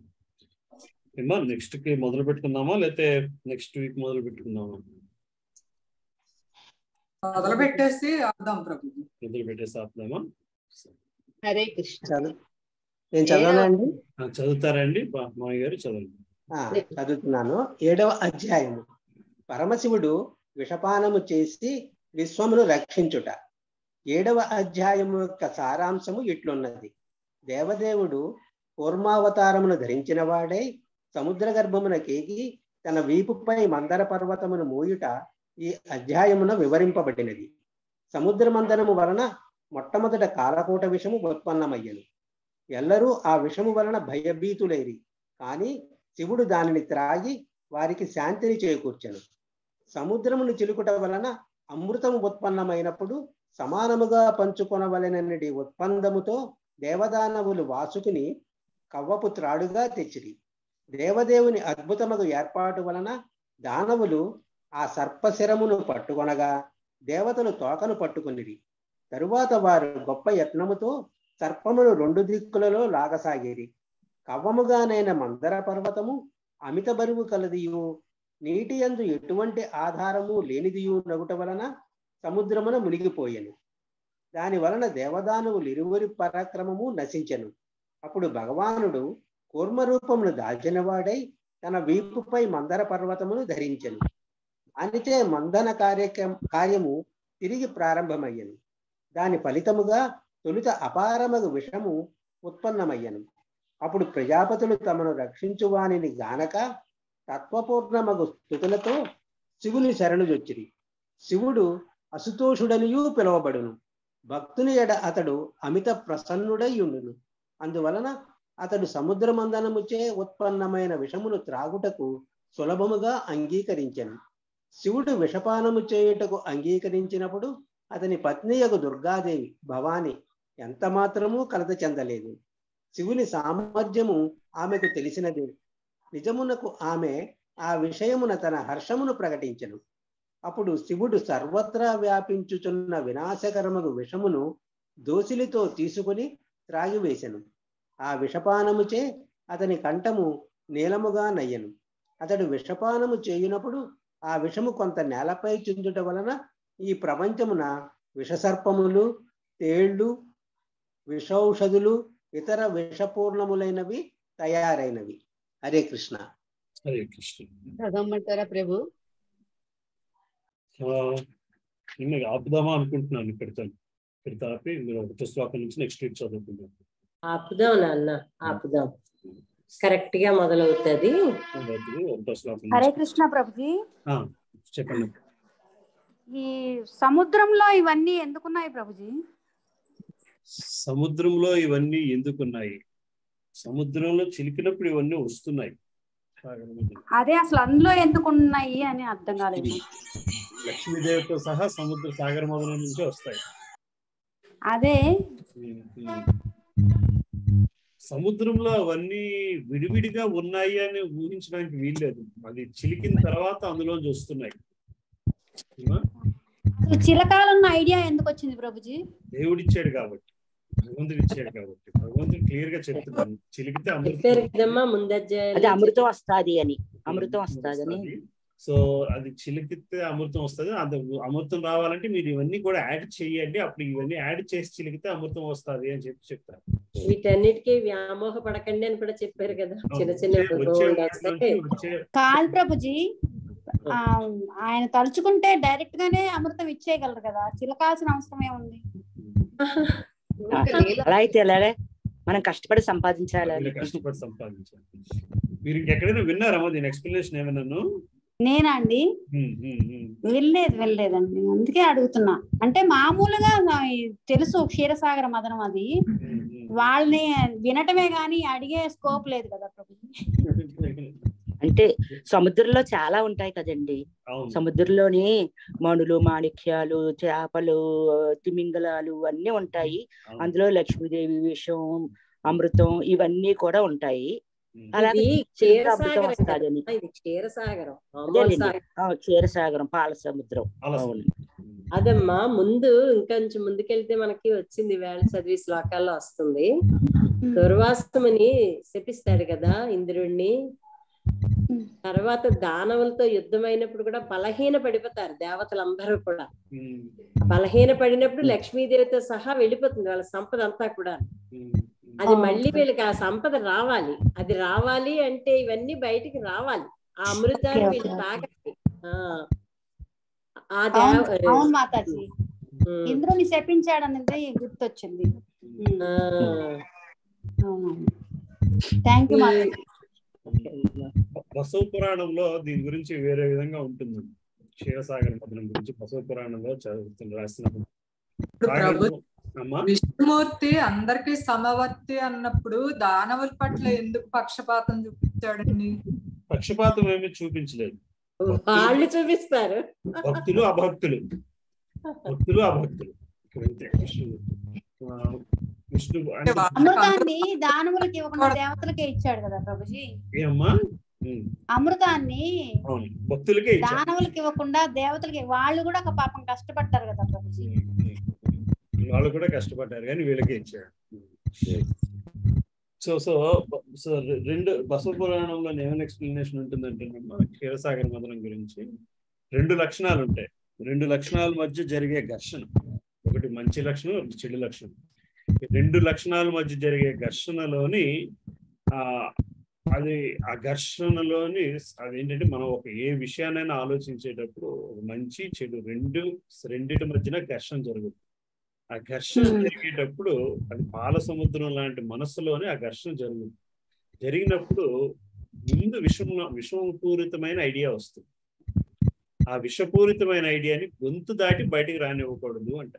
ఏమా నెక్స్ట్ కి మొదలు పెట్టుకుందామా లేకపోతే నెక్స్ట్ వీక్ మొదలు పెట్టుకుందామా మొదలు పెట్టేసి ఆపుదాం ప్రభుజీ మొదలు పెట్టేసి ఆపుదామా హరే కృష్ణ చదువు నేను చదవనా అండి ఆ, చదువుతారండి బా- మామయ్య గారు చదవండి ఆ, చదువుతున్నాను ఏడవ అధ్యాయము పరమశివుడు విషపానము చేసి విశ్వమును రక్షించుట ఏడవ అధ్యాయము యొక్క సారాంశము ఇట్లున్నది దేవదేవుడు కూర్మావతారమును ధరించిన వాడై సముద్ర గర్భమునకేగి తన వీపుపై మందర పర్వతమును మూయుట ఈ అధ్యాయమున వివరింపబడినది సముద్ర మందనము వలన మొట్టమొదట కాలకూట విషము ఉత్పన్నమయ్యను ఎల్లరూ ఆ విషము వలన భయభీతులైరి కానీ శివుడు దానిని త్రాగి వారికి శాంతిని చేకూర్చెను సముద్రమును చిలుకుట వలన అమృతము ఉత్పన్నమైనప్పుడు సమానముగా పంచుకొనవలెనటి ఉత్పన్నముతో దేవదానవులు వాసుకుని కవ్వపు త్రాడుగా తెచ్చిరి దేవదేవుని అద్భుతమగు ఏర్పాటు వలన దానవులు ఆ సర్పశిరమును పట్టుకొనగా దేవతలు తోకను పట్టుకొనిరి తరువాత వారు గొప్ప యత్నముతో సర్పమును రెండు దిక్కులలో లాగసాగిరి కవ్వముగానైన మందర పర్వతము అమిత బరువు కలదియు నీటి యందు ఎటువంటి ఆధారము లేనిదియు నగుట వలన సముద్రమున మునిగిపోయెను దాని వలన దేవదానవులు ఇరువురి పరాక్రమము నశించెను అప్పుడు భగవానుడు కూర్మ రూపమును దాల్చినవాడై తన వీపుపై మందర పర్వతమును ధరించెను అనిచే మందన కార్యక్రమ కార్యము తిరిగి ప్రారంభమయ్యను దాని ఫలితముగా తొలుత అపారమగు విషము ఉత్పన్నమయ్యను అప్పుడు ప్రజాపతులు తమను రక్షించువానిని గానక తత్వపూర్ణమగు స్థుతులతో శివుని శరణుజొచ్చిరి శివుడు అసుతోషుడనియూ పిలువబడును భక్తుని ఎడ అతడు అమిత ప్రసన్నుడై ఉండును అందువలన అతడు సముద్రమందనముచే ఉత్పన్నమైన విషమును త్రాగుటకు సులభముగా అంగీకరించెను శివుడు విషపానము చేయుటకు అంగీకరించినప్పుడు అతని పత్నియగు దుర్గాదేవి భవాని ఎంత మాత్రమూ కలత చెందలేదు శివుని సామర్థ్యము ఆమెకు తెలిసినదే నిజమునకు ఆమె ఆ విషయమున తన హర్షమును ప్రకటించెను అప్పుడు శివుడు సర్వత్రా వ్యాపించుచున్న వినాశకరమగు విషమును దోసిలితో తీసుకుని త్రాగివేశెను ఆ విషపానముచే అతని కంఠము నీలముగా నయ్యను అతడు విషపానము చేయునప్పుడు ఆ విషము కొంత నేలపై చిందుట వలన ఈ ప్రపంచమున విషసర్పములు తేళ్లు మొదలైన జంతువులు విషౌషధులు ఇతర విషపూర్ణములైనవి తయారైనవి హరే కృష్ణ హరే కృష్ణ చదవమంటారా ప్రభు ఆ, నిన్న ఆపుదామా అనుకుంటున్నాను ఇక్కడితో ఇక్కడ ఆపి మీరు ఒకటో శ్లోకం నుంచి నెక్స్ట్ వీక్ చదువుకుందాం ఆపుదాం నాన్న ఆపుదాం కరెక్ట్ గా మొదలవుతుంది మొదటిది ఒకటో శ్లోకం హరే నుంచి కృష్ణ ప్రభుజీ ఆ, చెప్పండి ఈ సముద్రంలో ఇవన్నీ ఎందుకున్నాయి ప్రభుజీ సముద్రంలో ఇవన్నీ ఎందుకున్నాయి సముద్రంలో చిలికినప్పుడు ఇవన్నీ వస్తున్నాయి సాగరముద్రం. అదే అసలు అందులో ఎందుకున్నాయి అని అర్థం కాలేదు లక్ష్మీదేవితో సహా సముద్ర సాగర మొదల నుంచే వస్తాయి అదే సముద్రంలో అవన్నీ విడివిడిగా ఉన్నాయి అని ఊహించడానికి వీల్లేదు అది చిలికిన తర్వాత అందులోంచి వస్తున్నాయి ఏమా? అసలు చిలకాలన్న ఐడియా ఎందుకు వచ్చింది ప్రభుజీ దేవుడిచ్చాడు కాబట్టి భగవంతుడు ఇచ్చాడు కాబట్టి భగవంతుడు క్లియర్ గా చెప్తున్నాను చిలికితే చెప్పారు అమృతం కదమ్మా ముందధ్యాయం అది అమృతం వస్తాది అని అమృతం వస్తాదని సో అది చిలికితే అమృతం వస్తుంది అది అమృతం రావాలంటే మీరు ఇవన్నీ కూడా యాడ్ చేయండి అప్పుడు ఇవన్నీ యాడ్ చేసి చిలికితే అమృతం వస్తుంది అని చెప్పి చెప్తారు వీటన్నిటికీ వ్యామోహ పడకండి అని కూడా చెప్పారు కదా చిన్న చిన్న వచ్చే- వచ్చే గోల్డ్ వాటి నుంచి వస్తాయి వచ్చే కాదు ప్రభుజీ ఆ, ఆయన తలుచుకుంటే డైరెక్ట్ గానే అమృతం ఇచ్చేయగలరు కదా చిలకాల్సిన అవసరం ఏముంది అలా అయితే ఎలాగే మనం కష్టపడి సంపాదించాలి వీళ్ళు కష్టపడి సంపాదించాలి మీరు ఇంకెక్కడైనా విన్నారమ్మా దీని ఎక్స్ప్లెనేషన్ ఏమన్నాను నేనా అండి వెళ్ళలేదు వెళ్ళలేదండి అందుకే అడుగుతున్నా అంటే మామూలుగా నా- ఈ తెలుసు క్షీరసాగర మదనం అది వాళ్ళని వినటమే గాని అడిగే స్కోప్ లేదు కదా ప్రభు అంటే సముద్రంలో చాలా ఉంటాయి కదండి సముద్రంలోని మణులు మాణిక్యాలు చేపలు తిమింగలాలు అన్ని ఉంటాయి అందులో లక్ష్మీదేవి విషం అమృతం ఇవన్నీ కూడా ఉంటాయి అలాగే ఇది చిలుక అమృతం క్షీరసాగరం వస్తాదని కదా, ఇది క్షీరసాగరం మామూలు అదేలేండి సాగరం ఆ, క్షీరసాగరం పాల సముద్రం అవును అదమ్మా ముందు ఇంకొంచెం ముందుకెళ్తే మనకి వచ్చింది వేళ చదివి శ్లోకాల్లో వస్తుంది దుర్వాస్తముని శపిస్తాడు కదా ఇంద్రుణ్ణి తర్వాత దానవులతో యుద్ధమైనప్పుడు కూడా బలహీన పడిపోతారు దేవతలందరూ కూడా బలహీన పడినప్పుడు లక్ష్మీదేవితో సహా వెళ్ళిపోతుంది వాళ్ళ సంపద అంతా కూడా అది మళ్ళీ వీళ్ళకి ఆ సంపద రావాలి అది రావాలి అంటే ఇవన్నీ బయటికి రావాలి ఆ అమృతాన్ని ఓకే, వీళ్ళు ఓకే. తాగాలి ఆ ఆ అవును దేవ అవును మాతాజీ ఇంద్రుని శపించాడనేది గుర్తొచ్చింది థ్యాంక్ యూ మాతాజీ బసవ పురాణంలో దీని గురించి వేరే విధంగా ఉంటుంది క్షీరసాగర పదనం గురించి బసవ పురాణంలో చదువుతున్న రాసినప్పుడు ప్రభు సాగరం- అమ్మా విష్ణుమూర్తి అందరికి సమవర్తి అన్నప్పుడు దానవుల పట్ల ఎందుకు పక్షపాతం చూపించాడండి పక్షపాతం ఏమీ చూపించలేదు వాళ్ళు చూపిస్తారు భక్తులు అభక్తులు భక్తులు అభక్తులు ఇక్కడ అంతే విష్ణువు ఆ, విష్ణు అంటే అమృతాన్ని దానవులకి ఇవ్వకుండా దేవతలకే ఇచ్చాడు కదా ప్రభుజీ ఏమ్మా ఉమ్, అమృతాన్ని అవును భక్తులకే ఇచ్చారు దానవులకి ఇవ్వకుండా దేవతలకి వాళ్ళు కూడా ఒక పాపం కష్టపడతారు కదా ప్రభుజీ వాళ్ళు కూడా కష్టపడ్డారు కానీ వీళ్ళకే ఇచ్చాడు సో సో సో రెండు బసవ పురాణంలో ఏమైనా ఎక్స్ప్లెనేషన్ ఉంటుందంటే క్షీరసాగర మదనం గురించి రెండు లక్షణాలు ఉంటాయి రెండు లక్షణాల మధ్య జరిగే ఘర్షణ ఒకటి మంచి లక్షణం ఒకటి చెడు లక్షణం ఈ రెండు లక్షణాల మధ్య జరిగే ఘర్షణలోని ఆ అది ఆ ఘర్షణలోని అదేంటంటే మనం ఒక ఏ విషయాన్నైనా ఆలోచించేటప్పుడు ఒక మంచి చెడు రెండు రెండిటి మధ్యన ఘర్షణ జరుగుతుంది ఆ ఘర్షణ Hmm. జరిగేటప్పుడు అది పాల సముద్రం లాంటి మనస్సులోనే ఆ ఘర్షణ జరుగుతుంది జరిగినప్పుడు ముందు విషం విషపూరితమైన ఐడియా వస్తుంది ఆ విషపూరితమైన ఐడియాని గొంతు దాటి బయటికి రానివ్వకూడదు అంట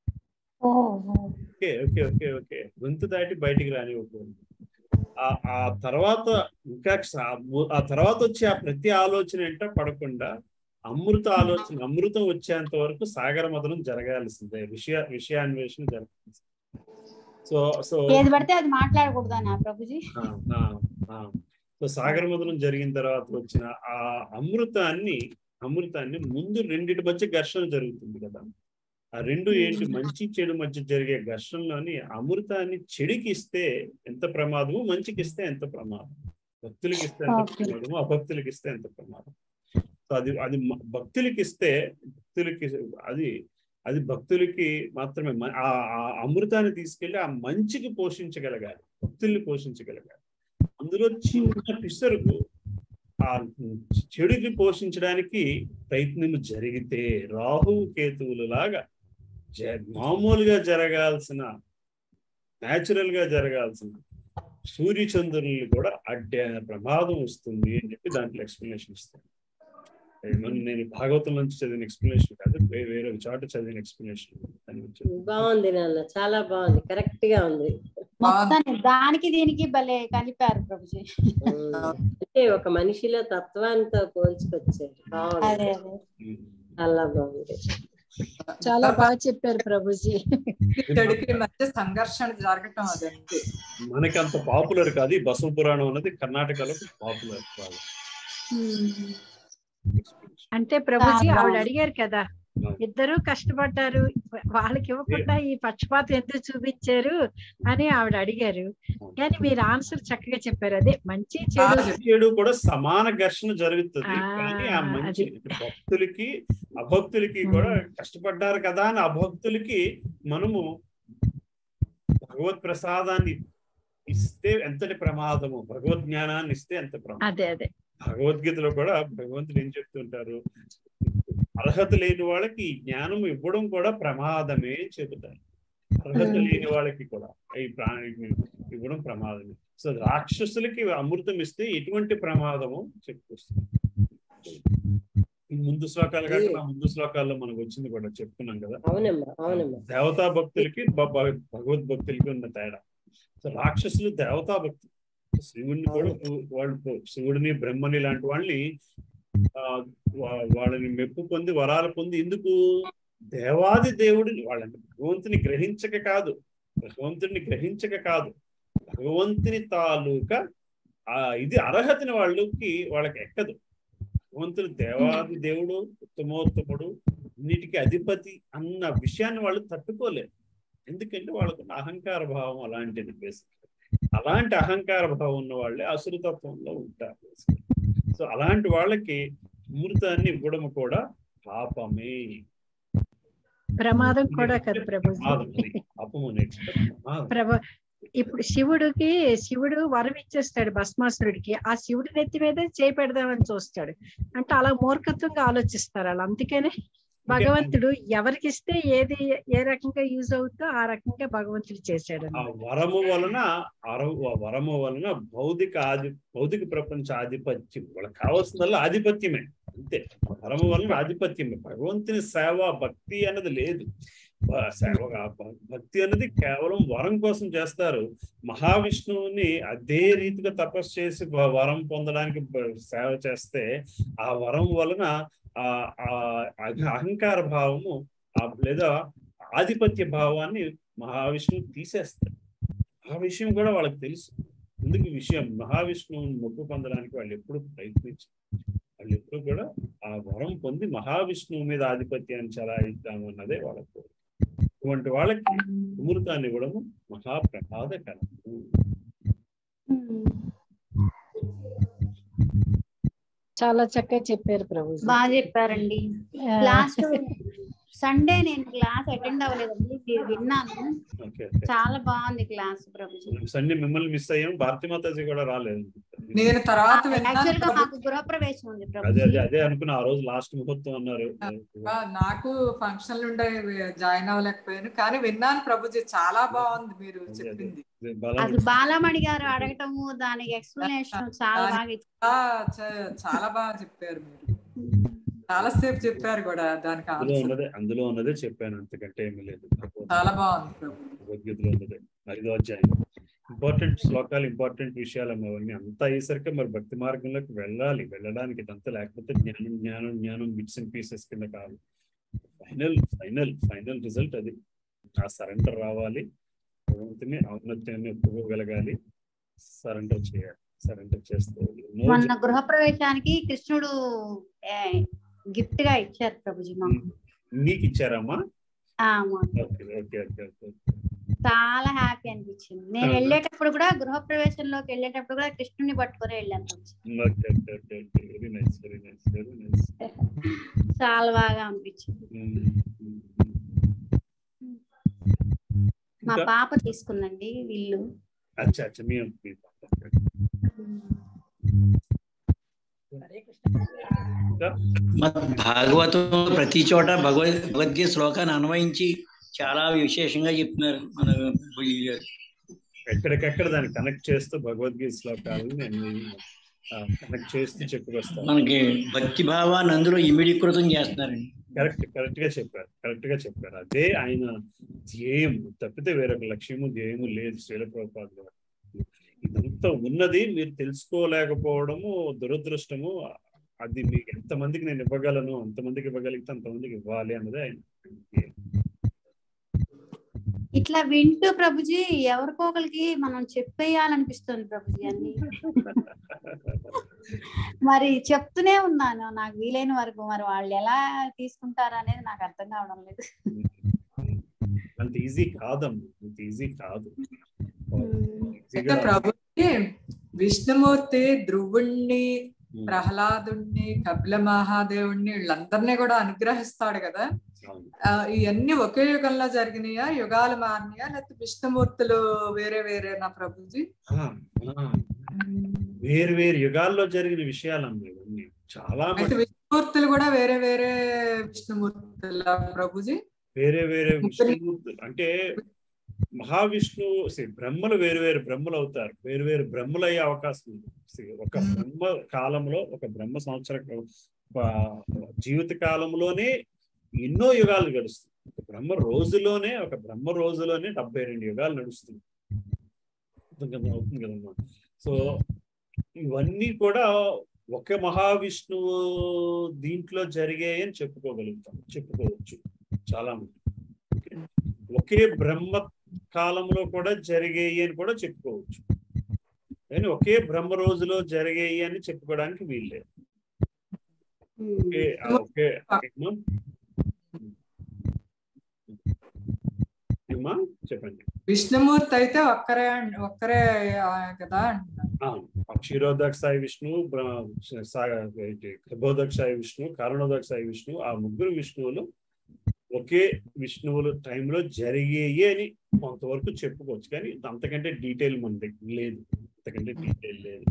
ఓకే ఓకే ఓకే ఓకే గొంతు దాటి బయటికి రానివ్వకూడదు ఆ ఆ తర్వాత ఇంకా సా- ఆ తర్వాత వచ్చే ఆ ప్రతి ఆలోచన ఏంటో పడకుండా అమృత ఆలోచన అమృతం వచ్చేంత వరకు సాగర మదనం జరగాల్సిందే విషయ విషయాన్వేషణ జరగాల్సిందే సో సో ఏది పడితే అది మాట్లాడకూడదు అని ప్రభుజీ ఆ, ఆ, ఆ. సో సాగర మదనం జరిగిన తర్వాత వచ్చిన ఆ అమృతాన్ని అమృతాన్ని ముందు రెండిటి మధ్య ఘర్షణ జరుగుతుంది కదా ఆ రెండు ఏంటి మంచి చెడు మధ్య జరిగే ఘర్షణలోని అమృతాన్ని చెడుకి ఇస్తే ఎంత ప్రమాదము మంచికి ఇస్తే ఎంత ప్రమాదం భక్తులకి ఇస్తే ఎంత Okay. ప్రమాదము అభక్తులకి ఇస్తే ఎంత ప్రమాదం సో అది అది మ- భక్తులకి ఇస్తే భక్తులకి అది అది భక్తులకి మాత్రమే మ- ఆ ఆ అమృతాన్ని తీసుకెళ్లి ఆ మంచికి పోషించగలగాలి భక్తుల్ని పోషించగలగాలి అందులో చిన్న పిసరుకు ఆ చెడుకి పోషించడానికి ప్రయత్నం జరిగితే రాహు కేతువులు లాగా జ- మామూలుగా జరగాల్సిన న్యాచురల్ గా జరగాల్సిన సూర్య చంద్రుల్ని కూడా అడ్డే ప్రమాదం వస్తుంది అని చెప్పి దాంట్లో ఎక్స్ప్లెనేషన్ ఇస్తాను అది మన- నేను భాగవతం నుంచి చదివిన ఎక్స్ప్లెనేషన్ కాదు వే- వేరే ఒక చోట చదివిన ఎక్స్ప్లెనేషన్ దాని గురించి బాగుంది నాన్న చాలా బాగుంది కరెక్ట్ గా ఉంది మొత్తాన్ని దానికి దీనికి భలే కలిపారు ప్రభుజీ అంటే ఒక మనిషిలో తత్వాంతో పోల్చుకొచ్చారు అదే బాగుంది అదే చాలా బాగుంది చాలా బాగా చెప్పారు ప్రభుజీ చెడుకి మధ్య సంఘర్షణ జరగటం అదంతే మనకి అంత పాపులర్ కాదు ఈ బసవ పురాణం అనేది కర్ణాటకలో పాపులర్ కాదు అంటే ప్రభుజీ చాలా ఆవిడ బాగుంది. అడిగారు కదా ఇద్దరు కష్టపడ్డారు వాళ్ళకి ఇవ్వకుండా ఈ పక్షపాతం ఎందుకు చూపించారు అని ఆవిడ అడిగారు కానీ మీరు ఆన్సర్ చక్కగా చెప్పారు అదే మంచి చెడు చెడు కూడా సమాన ఘర్షణ జరుగుతుంది ఆ, కానీ ఆ మంచి భక్తులకి అభక్తులకి కూడా కష్టపడ్డారు కదా అని అభక్తులకి మనము భగవత్ ప్రసాదాన్ని ఇస్తే ఎంతటి ప్రమాదము భగవద్ జ్ఞానాన్ని ఇస్తే ఎంత ప్రమాదం అదే అదే భగవద్గీతలో కూడా భగవంతుడు ఏం చెప్తుంటారు అర్హత లేని వాళ్ళకి ఈ జ్ఞానం ఇవ్వడం కూడా ప్రమాదమే అని చెబుతారు అర్హత లేని వాళ్ళకి కూడా ఈ ప్రాణికి ఇవ్వడం ప్రమాదమే సో రాక్షసులకి అమృతం ఇస్తే ఎటువంటి ప్రమాదము చెప్పుకొస్తుంది ఈ ముందు శ్లోకాలు కాకుండా ఆ ముందు శ్లోకాల్లో మనకు వచ్చింది కూడా చెప్పుకున్నాం కదా అవునమ్మా అవునమ్మా దేవతా భక్తులకి భ- భ- భగవద్ భక్తులకి ఉన్న తేడా సో రాక్షసులు దేవతా భక్తులు శివుడిని కూడా వాళ్ళు శివుడిని బ్రహ్మని లాంటి వాళ్ళని ఆ, వా- వాళ్ళని మెప్పు పొంది వరాలు పొంది ఎందుకు దేవాది దేవుడిని వాళ్ళని భగవంతుని గ్రహించక కాదు భగవంతుడిని గ్రహించక కాదు భగవంతుని తాలూకా ఆ ఇది అర్హతని వాళ్ళకి వాళ్ళకి ఎక్కదు భగవంతుడు దేవాది దేవుడు ఉత్తమోత్తముడు అన్నిటికీ అధిపతి అన్న విషయాన్ని వాళ్ళు తట్టుకోలేరు ఎందుకంటే వాళ్ళకున్న అహంకార భావం అలాంటిది బేసిక్ అలాంటి అహంకార భావం ఉన్న వాళ్ళే అసురతత్వంలో ఉంటారు సో అలాంటి వాళ్ళకి అమృతాన్ని ఇవ్వడం కూడా పాపమే ప్రమాదం కూడా కదా ప్రభుజీ ప్రమాదం అది. పాపం అనేది ప్రమాదం ప్రభు ఇప్పుడు శివుడికి శివుడు వరం ఇచ్చేస్తాడు భస్మాసురుడికి ఆ శివుడి నెత్తి మీద చేయి పెడదామని చూస్తాడు అంటే అలా మూర్ఖత్వంగా ఆలోచిస్తారు వాళ్ళు అందుకనే భగవంతుడు ఎవరికి ఇస్తే ఏది ఏ రకంగా యూజ్ అవుతుందో ఆ రకంగా భగవంతుడు చేశాడు ఆ వరము వలన అర- ఆ వరము వలన భౌతిక ఆది భౌతిక ప్రపంచ ఆధిపత్యం వాళ్ళకి కావాల్సిందల్లా ఆధిపత్యమే అంతే వరము వలన ఆధిపత్యమే భగవంతుని సేవ భక్తి అన్నది లేదు భ- సేవ భ- భక్తి అన్నది కేవలం వరం కోసం చేస్తారు మహావిష్ణువుని అదే రీతిగా తపస్సు చేసి భ- వరం పొందడానికి బ- సేవ చేస్తే ఆ వరం వలన ఆ ఆ అహ- అహంకార భావము ఆ లేదా ఆధిపత్య భావాన్ని మహావిష్ణువు తీసేస్తారు ఆ విషయం కూడా వాళ్ళకి తెలుసు ఎందుకు ఈ విషయం మహావిష్ణువుని మొక్కు పొందడానికి వాళ్ళు ఎప్పుడు ప్రయత్నించారు వాళ్ళు ఎప్పుడు కూడా ఆ వరం పొంది మహావిష్ణువు మీద ఆధిపత్యాన్ని చలాయిద్దాము అన్నదే వాళ్ళ కోరిక ఇటువంటి వాళ్ళకి అమృతాన్ని ఇవ్వడము మహాప్రమాదకరం చాలా చక్కగా చెప్పారు ప్రభుజీ బాగా చెప్పారండి ఆ, క్లాస్ సండే నేను క్లాస్ అటెండ్ అవ్వలేదండి వి- విన్నాను ఓకే చాలా బాగుంది క్లాస్ ప్రభుజీ సండే మిమ్మల్ని మిస్ అయ్యాం భారతీ మాతాజీ కూడా రాలేదు నేను తర్వాత యాక్చువల్ గా మాకు గృహప్రవేశం ఉంది అదే ప్రభుజీ అదే అదే అనుకున్నా ఆ రోజు లాస్ట్ ముహూర్తం అన్నారు ఆ, నాకు ఫంక్షన్లు ఉండే జాయిన్ అవ్వలేకపోయాను కానీ విన్నాను ప్రభుజీ చాలా బాగుంది మీరు చెప్పింది అసలు బాలమణి గారు అడగటము దానికి ఎక్స్ప్లెనేషన్ చాలా బాగా ఇచ్చారు. ఆ, చ- చాలా బాగా చెప్పారు మీరు చాలా సేపు చెప్పారు కూడా దానికి అందులో ఆన్సర్ ఉన్నదే అందులో ఉన్నదే చెప్పాను అంతకంటే ఏమీ లేదు చాలా బాగుంది ప్రభు భగవద్గీతలో ఉన్నదే ఐదో అధ్యాయం ఇంపార్టెంట్ శ్లోకాలు ఇంపార్టెంట్ విషయాలు అమ్మ అవన్నీ అంతా అయ్యేసరికి మరి భక్తి మార్గంలోకి వెళ్ళాలి వెళ్ళడానికి ఇదంతా లేకపోతే జ్ఞానం జ్ఞానం జ్ఞానం బిట్స్ అండ్ పీసెస్ కింద కాదు ఫైనల్ ఫైనల్ ఫైనల్ రిజల్ట్ అది ఆ సరెండర్ రావాలి భగవంతుని ఔన్నత్యాన్ని ఒప్పుకోగలగాలి సరెండర్ చేయాలి సరెండర్ చేస్తే no మొన్న గృహప్రవేశానికి కృష్ణుడు గిఫ్ట్ గా ఇచ్చారు ప్రభుజీ మాకు నీకు ఇచ్చారమ్మా ఆ, మాకు ఓకే ఓకే ఓకే ఓకే చాలా హ్యాపీ అనిపించింది నేను వెళ్ళేటప్పుడు కూడా గృహప్రవేశంలోకి వెళ్ళేటప్పుడు కూడా కృష్ణుని పట్టుకొని వెళ్ళాను ప్రభుజీ okay okay okay okay very nice very nice very nice చాలా బాగా అనిపించింది మా ఇంకా పాప తీసుకుందండి వీళ్ళు అచ్చా అచ్చా మీ మీ ఇంకా మన భాగవతం ప్రతి చోట భగవద్ భగవద్గీత శ్లోకాన్ని అన్వయించి చాలా విశేషంగా చెప్తున్నారు మన భుజి గారు ఎక్కడికెక్కడ దాన్ని కనెక్ట్ చేస్తూ భగవద్గీత శ్లోకాలను నేను కనెక్ట్ చేస్తూ చెప్పుకొస్తాను మనకి భక్తి భావాన్ని అందులో ఇమిడీకృతం చేస్తున్నారండి కరెక్ట్ కరెక్ట్ గా చెప్పారు కరెక్ట్ గా చెప్పారు అదే ఆయన ధ్యేయం తప్పితే వేరొక లక్ష్యము ధ్యేయము లేదు శ్రీల ప్రభుపాదులు ఇదంతా ఉన్నది మీరు తెలుసుకోలేకపోవడము దురదృష్టము అది మీకు ఎంతమందికి నేను ఇవ్వగలను అంతమందికి ఇవ్వగలిగితే అంతమందికి ఇవ్వాలి అన్నదే ఆయన ధ్యేయం. ఇట్లా వింటూ ప్రభుజీ ఎవరికో ఒకరికి మనం చెప్పేయాలనిపిస్తుంది ప్రభుజీ అన్ని మరి చెప్తూనే ఉన్నాను నాకు వీలైన వరకు మరి వాళ్ళు ఎలా తీసుకుంటారు అనేది నాకు అర్థం కావడం లేదు అంత ఈజీ కాదమ్మా అంత ఈజీ కాదు అయితే ఈజీగా ప్రభుకి విష్ణుమూర్తి ధ్రువుణ్ణి ప్రహ్లాదుణ్ణి కపిల మహాదేవుణ్ణి వీళ్ళందరినీ కూడా అనుగ్రహిస్తాడు కదా ఆ, ఇవన్నీ ఒకే యుగంలో జరిగినాయా యుగాలు మారినాయా లేకపోతే విష్ణుమూర్తులు వేరే వేరేనా ప్రభుజీ ఆ, ఆ. వేరు వేరు యుగాల్లో జరిగిన విషయాలమ్మా ఇవన్నీ చాలా అయితే మటుకు విష్ణుమూర్తులు కూడా వేరే వేరే విష్ణుమూర్తుల ప్రభుజీ వేరే వేరే విష్ణుమూర్తులు అంటే మహావిష్ణు see, బ్రహ్మలు వేరు వేరు బ్రహ్మలు అవుతారు వేరు వేరు బ్రహ్మలు అయ్యే అవకాశం ఉంది See, ఒక బ్రహ్మ కాలంలో ఒక బ్రహ్మ సంవత్సర ఒక జీవిత కాలంలోనే ఎన్నో యుగాలు గడుస్తుంది ఒక బ్రహ్మ రోజులోనే ఒక బ్రహ్మ రోజులోనే డెబ్బై రెండు యుగాలు నడుస్తుంది అర్థం కదా అవుతుంది కదమ్మా సో ఇవన్నీ కూడా ఒక మహావిష్ణువు దీంట్లో జరిగాయి అని చెప్పుకోగలుగుతాం చెప్పుకోవచ్చు చాలా మంది ఓకే. ఒకే బ్రహ్మ కాలంలో కూడా జరిగాయి అని కూడా చెప్పుకోవచ్చు కానీ ఒకే బ్రహ్మ రోజులో జరిగాయి అని చెప్పుకోవడానికి వీల్లేదు ఒకే ఆ ఒకే ఏమ్మా? ఏమ్మా చెప్పండి విష్ణుమూర్తి అయితే ఒక్కరే అన్- ఒక్కరే ఆ, కదా అంటున్నారు. అవును క్షీరోదక్ సాయి విష్ణు ఖబోదక్ సాయి విష్ణు కారణోదక్ సాయి విష్ణు ఆ ముగ్గురు విష్ణువులు ఒకే విష్ణువుల టైంలో జరిగేయి అని కొంతవరకు చెప్పుకోవచ్చు కానీ అంతకంటే డీటెయిల్ మన దగ్గర లేదు అంతకంటే డీటెయిల్ లేదు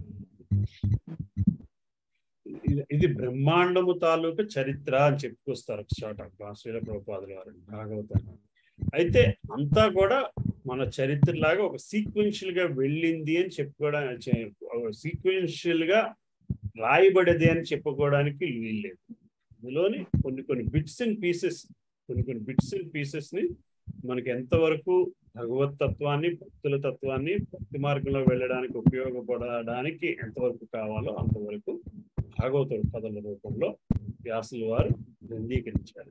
ఇది- ఇది బ్రహ్మాండము తాలూకా చరిత్ర అని చెప్పుకొస్తారు ఒక చోట శ్రీల ప్రభుపాదుల వారు భాగవతాన్ని అయితే అంతా కూడా మన చరిత్ర లాగా ఒక సీక్వెన్షియల్ గా వెళ్ళింది అని చెప్పుకోవడానికి సీక్వెన్షియల్ గా రాయబడేది అని చెప్పుకోవడానికి వీల్లేదు ఇందులోని కొన్ని కొన్ని బిట్స్ అండ్ పీసెస్ కొన్ని కొన్ని బిట్స్ అండ్ పీసెస్ ని మనకి ఎంతవరకు భగవత్ తత్వాన్ని భక్తుల తత్వాన్ని భక్తి మార్గంలో వెళ్ళడానికి ఉపయోగపడడానికి ఎంతవరకు కావాలో అంతవరకు భాగవత పదల రూపంలో వ్యాసుల వారు గ్రంథీకరించారు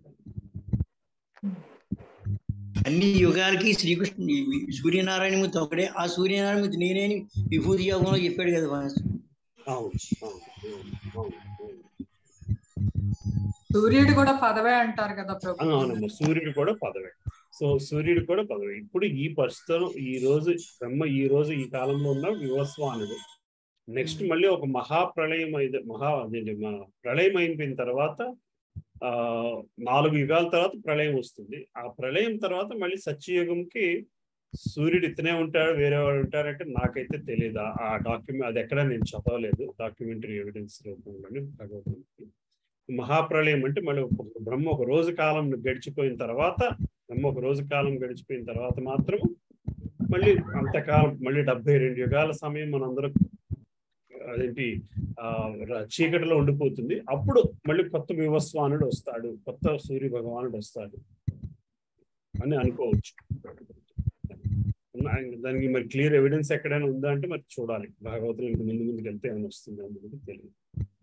అన్ని యుగాలకి శ్రీకృష్ణ సూర్యనారాయణమూర్తి ఒకడే ఆ సూర్యనారాయణమూర్తి నేనేని విభూతి యోగంలో చెప్పాడు కదా మాస్టర్ అవును అవును అవును అవును సూర్యుడు కూడా పదవే అంటారు కదా ప్రభు అవును, అవునమ్మా సూర్యుడు కూడా పదవే సో సూర్యుడు కూడా పదవే ఇప్పుడు ఈ ప్రస్తుతం ఈ రోజు బ్రహ్మ ఈ రోజు ఈ కాలంలో ఉన్న వివస్వానుడు నెక్స్ట్ మళ్ళీ ఒక మహాప్రళయం అయితే మహా అదేంటి మన ప్రళయం అయిపోయిన తర్వాత ఆ నాలుగు యుగాల తర్వాత ప్రళయం వస్తుంది ఆ ప్రళయం తర్వాత మళ్ళీ సత్యయుగంకి సూర్యుడు ఇతనే ఉంటాడు వేరే వాడు ఉంటారంటే నాకైతే తెలియదు ఆ డాక్యుమెంట్ అది ఎక్కడ నేను చదవలేదు డాక్యుమెంటరీ ఎవిడెన్స్ రూపంలోనే భగవద్గీత మహాప్రళయం అంటే మళ్ళీ ఒక బ్రహ్మ ఒక రోజు కాలం గడిచిపోయిన తర్వాత బ్రహ్మ ఒక రోజు కాలం గడిచిపోయిన తర్వాత మాత్రం మళ్ళీ అంతకాలం మళ్ళీ డెబ్బై రెండు యుగాల సమయం మనందరం అదేంటి ఆ ర- చీకటిలో ఉండిపోతుంది అప్పుడు మళ్ళీ కొత్త వివస్వానుడు వస్తాడు కొత్త సూర్య భగవానుడు వస్తాడు అని అనుకోవచ్చు ఉన్న- దానికి మరి క్లియర్ ఎవిడెన్స్ ఎక్కడైనా ఉందా అంటే మరి చూడాలి భాగవతం ఇంక ముందు ముందుకు వెళ్తే ఏమైనా వస్తుంది అనేది తెలియదు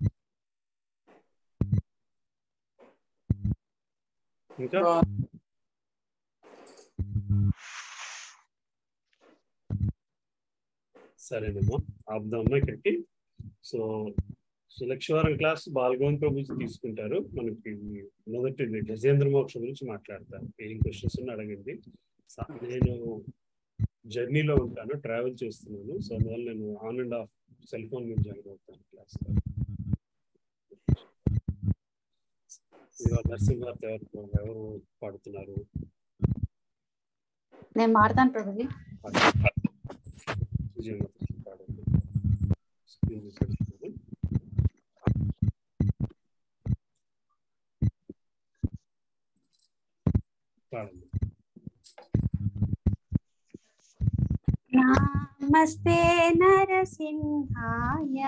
ఇంకా సరేనమ్మా ఆపుదామమ్మా ఇక్కడికి సో సులక్షవారం క్లాస్ బాలగోవింద్ ప్రభుజీ తీసుకుంటారు మనకి మొదటిది గజేంద్ర మోక్ష గురించి మాట్లాడతారు ఏం క్వశ్చన్స్ ఉన్నా అడగండి సా- నేను జర్నీలో ఉంటాను ట్రావెల్ చేస్తున్నాను సో అందువల్ల నేను on and off cell phone మీద జాయిన్ అవుతాను క్లాస్ నరసింహార్తి ఎవరు ఎవరు పాడుతున్నారు నేను మాడతాను ప్రభుజీ విజయమాత పాడండి స్క్రీన్ చూసేసుకోండి. పాడండి నమస్తే నరసింహాయ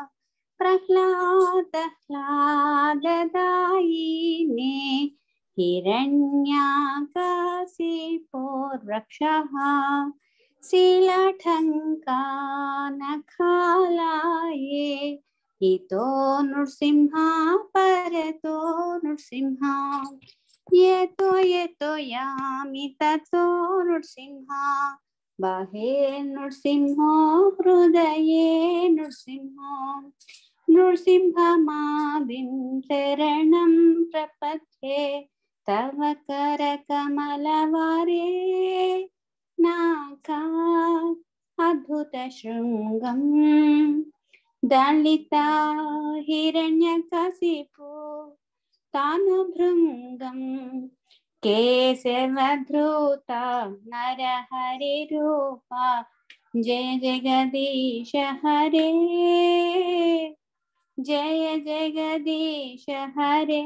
ప్రహ్లాదహ్లాదదాయినే హిరణ్యాకశిపోర్వక్షः శీలఠङ्कानखालाये हितो नृसिंहा परतो नृसिंहा यतो यतो यामि ततो नृसिंहा बाहे नृसिंहो हृदये नृसिंहो नृसिंहमादिं शरणं प्रपद्ये तव करकमलवारे नाका अद्भुतशृङ्गम् दलिता हिरण्यकशिपु तानुभृङ्गम् केशवधृता नरहरिरूपा जय जगदीश हरे जय जगदीश हरे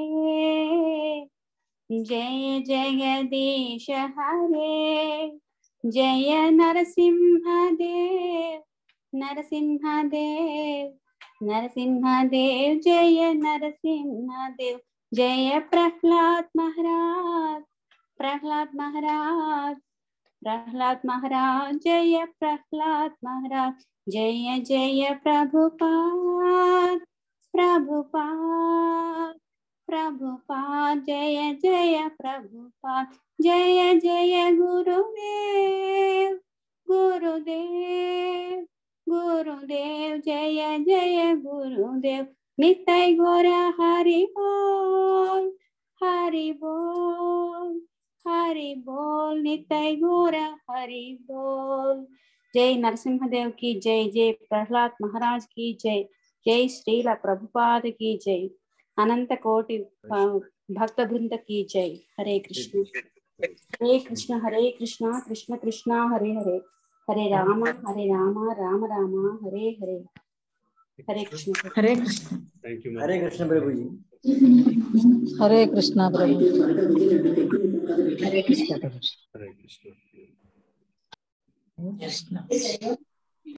जय जगदीश हरे जय नरसिंहदेव नरसिंहदेव नरसिंहदेव जय नरसिंहदेव जय प्रहलाद महाराज प्रहलाद महाराज प्रहलाद महाराज जय प्रहलाद महाराज जय जय प्रभुपाद प्रभुपाद प्रभुपाद जय जय प्रभुपाद जय जय गुरुदेव गुरुदेव गुरुदेव जय जय गुरुदेव नित्य गौर हरि बोल हरि बोल हरि बोल नित्य गौर हरि बोल जय नरसिंहदेव की जय जय प्रहलाद महाराज की जय जय श्रील प्रभुपाद की जय अनंत कोटि भक्त वृंद की जय हरे कृष्ण हरे कृष्ण हरे कृष्ण कृष्ण कृष्ण हरे हरे हरे राम हरे राम राम राम हरे हरे हरे कृष्ण हरे कृष्ण థ్యాంక్ యూ హరే కృష్ణ ప్రభుజీ హరే కృష్ణ ప్రభు హరే కృష్ణ ప్రభు హరే కృష్ణ కృష్ణ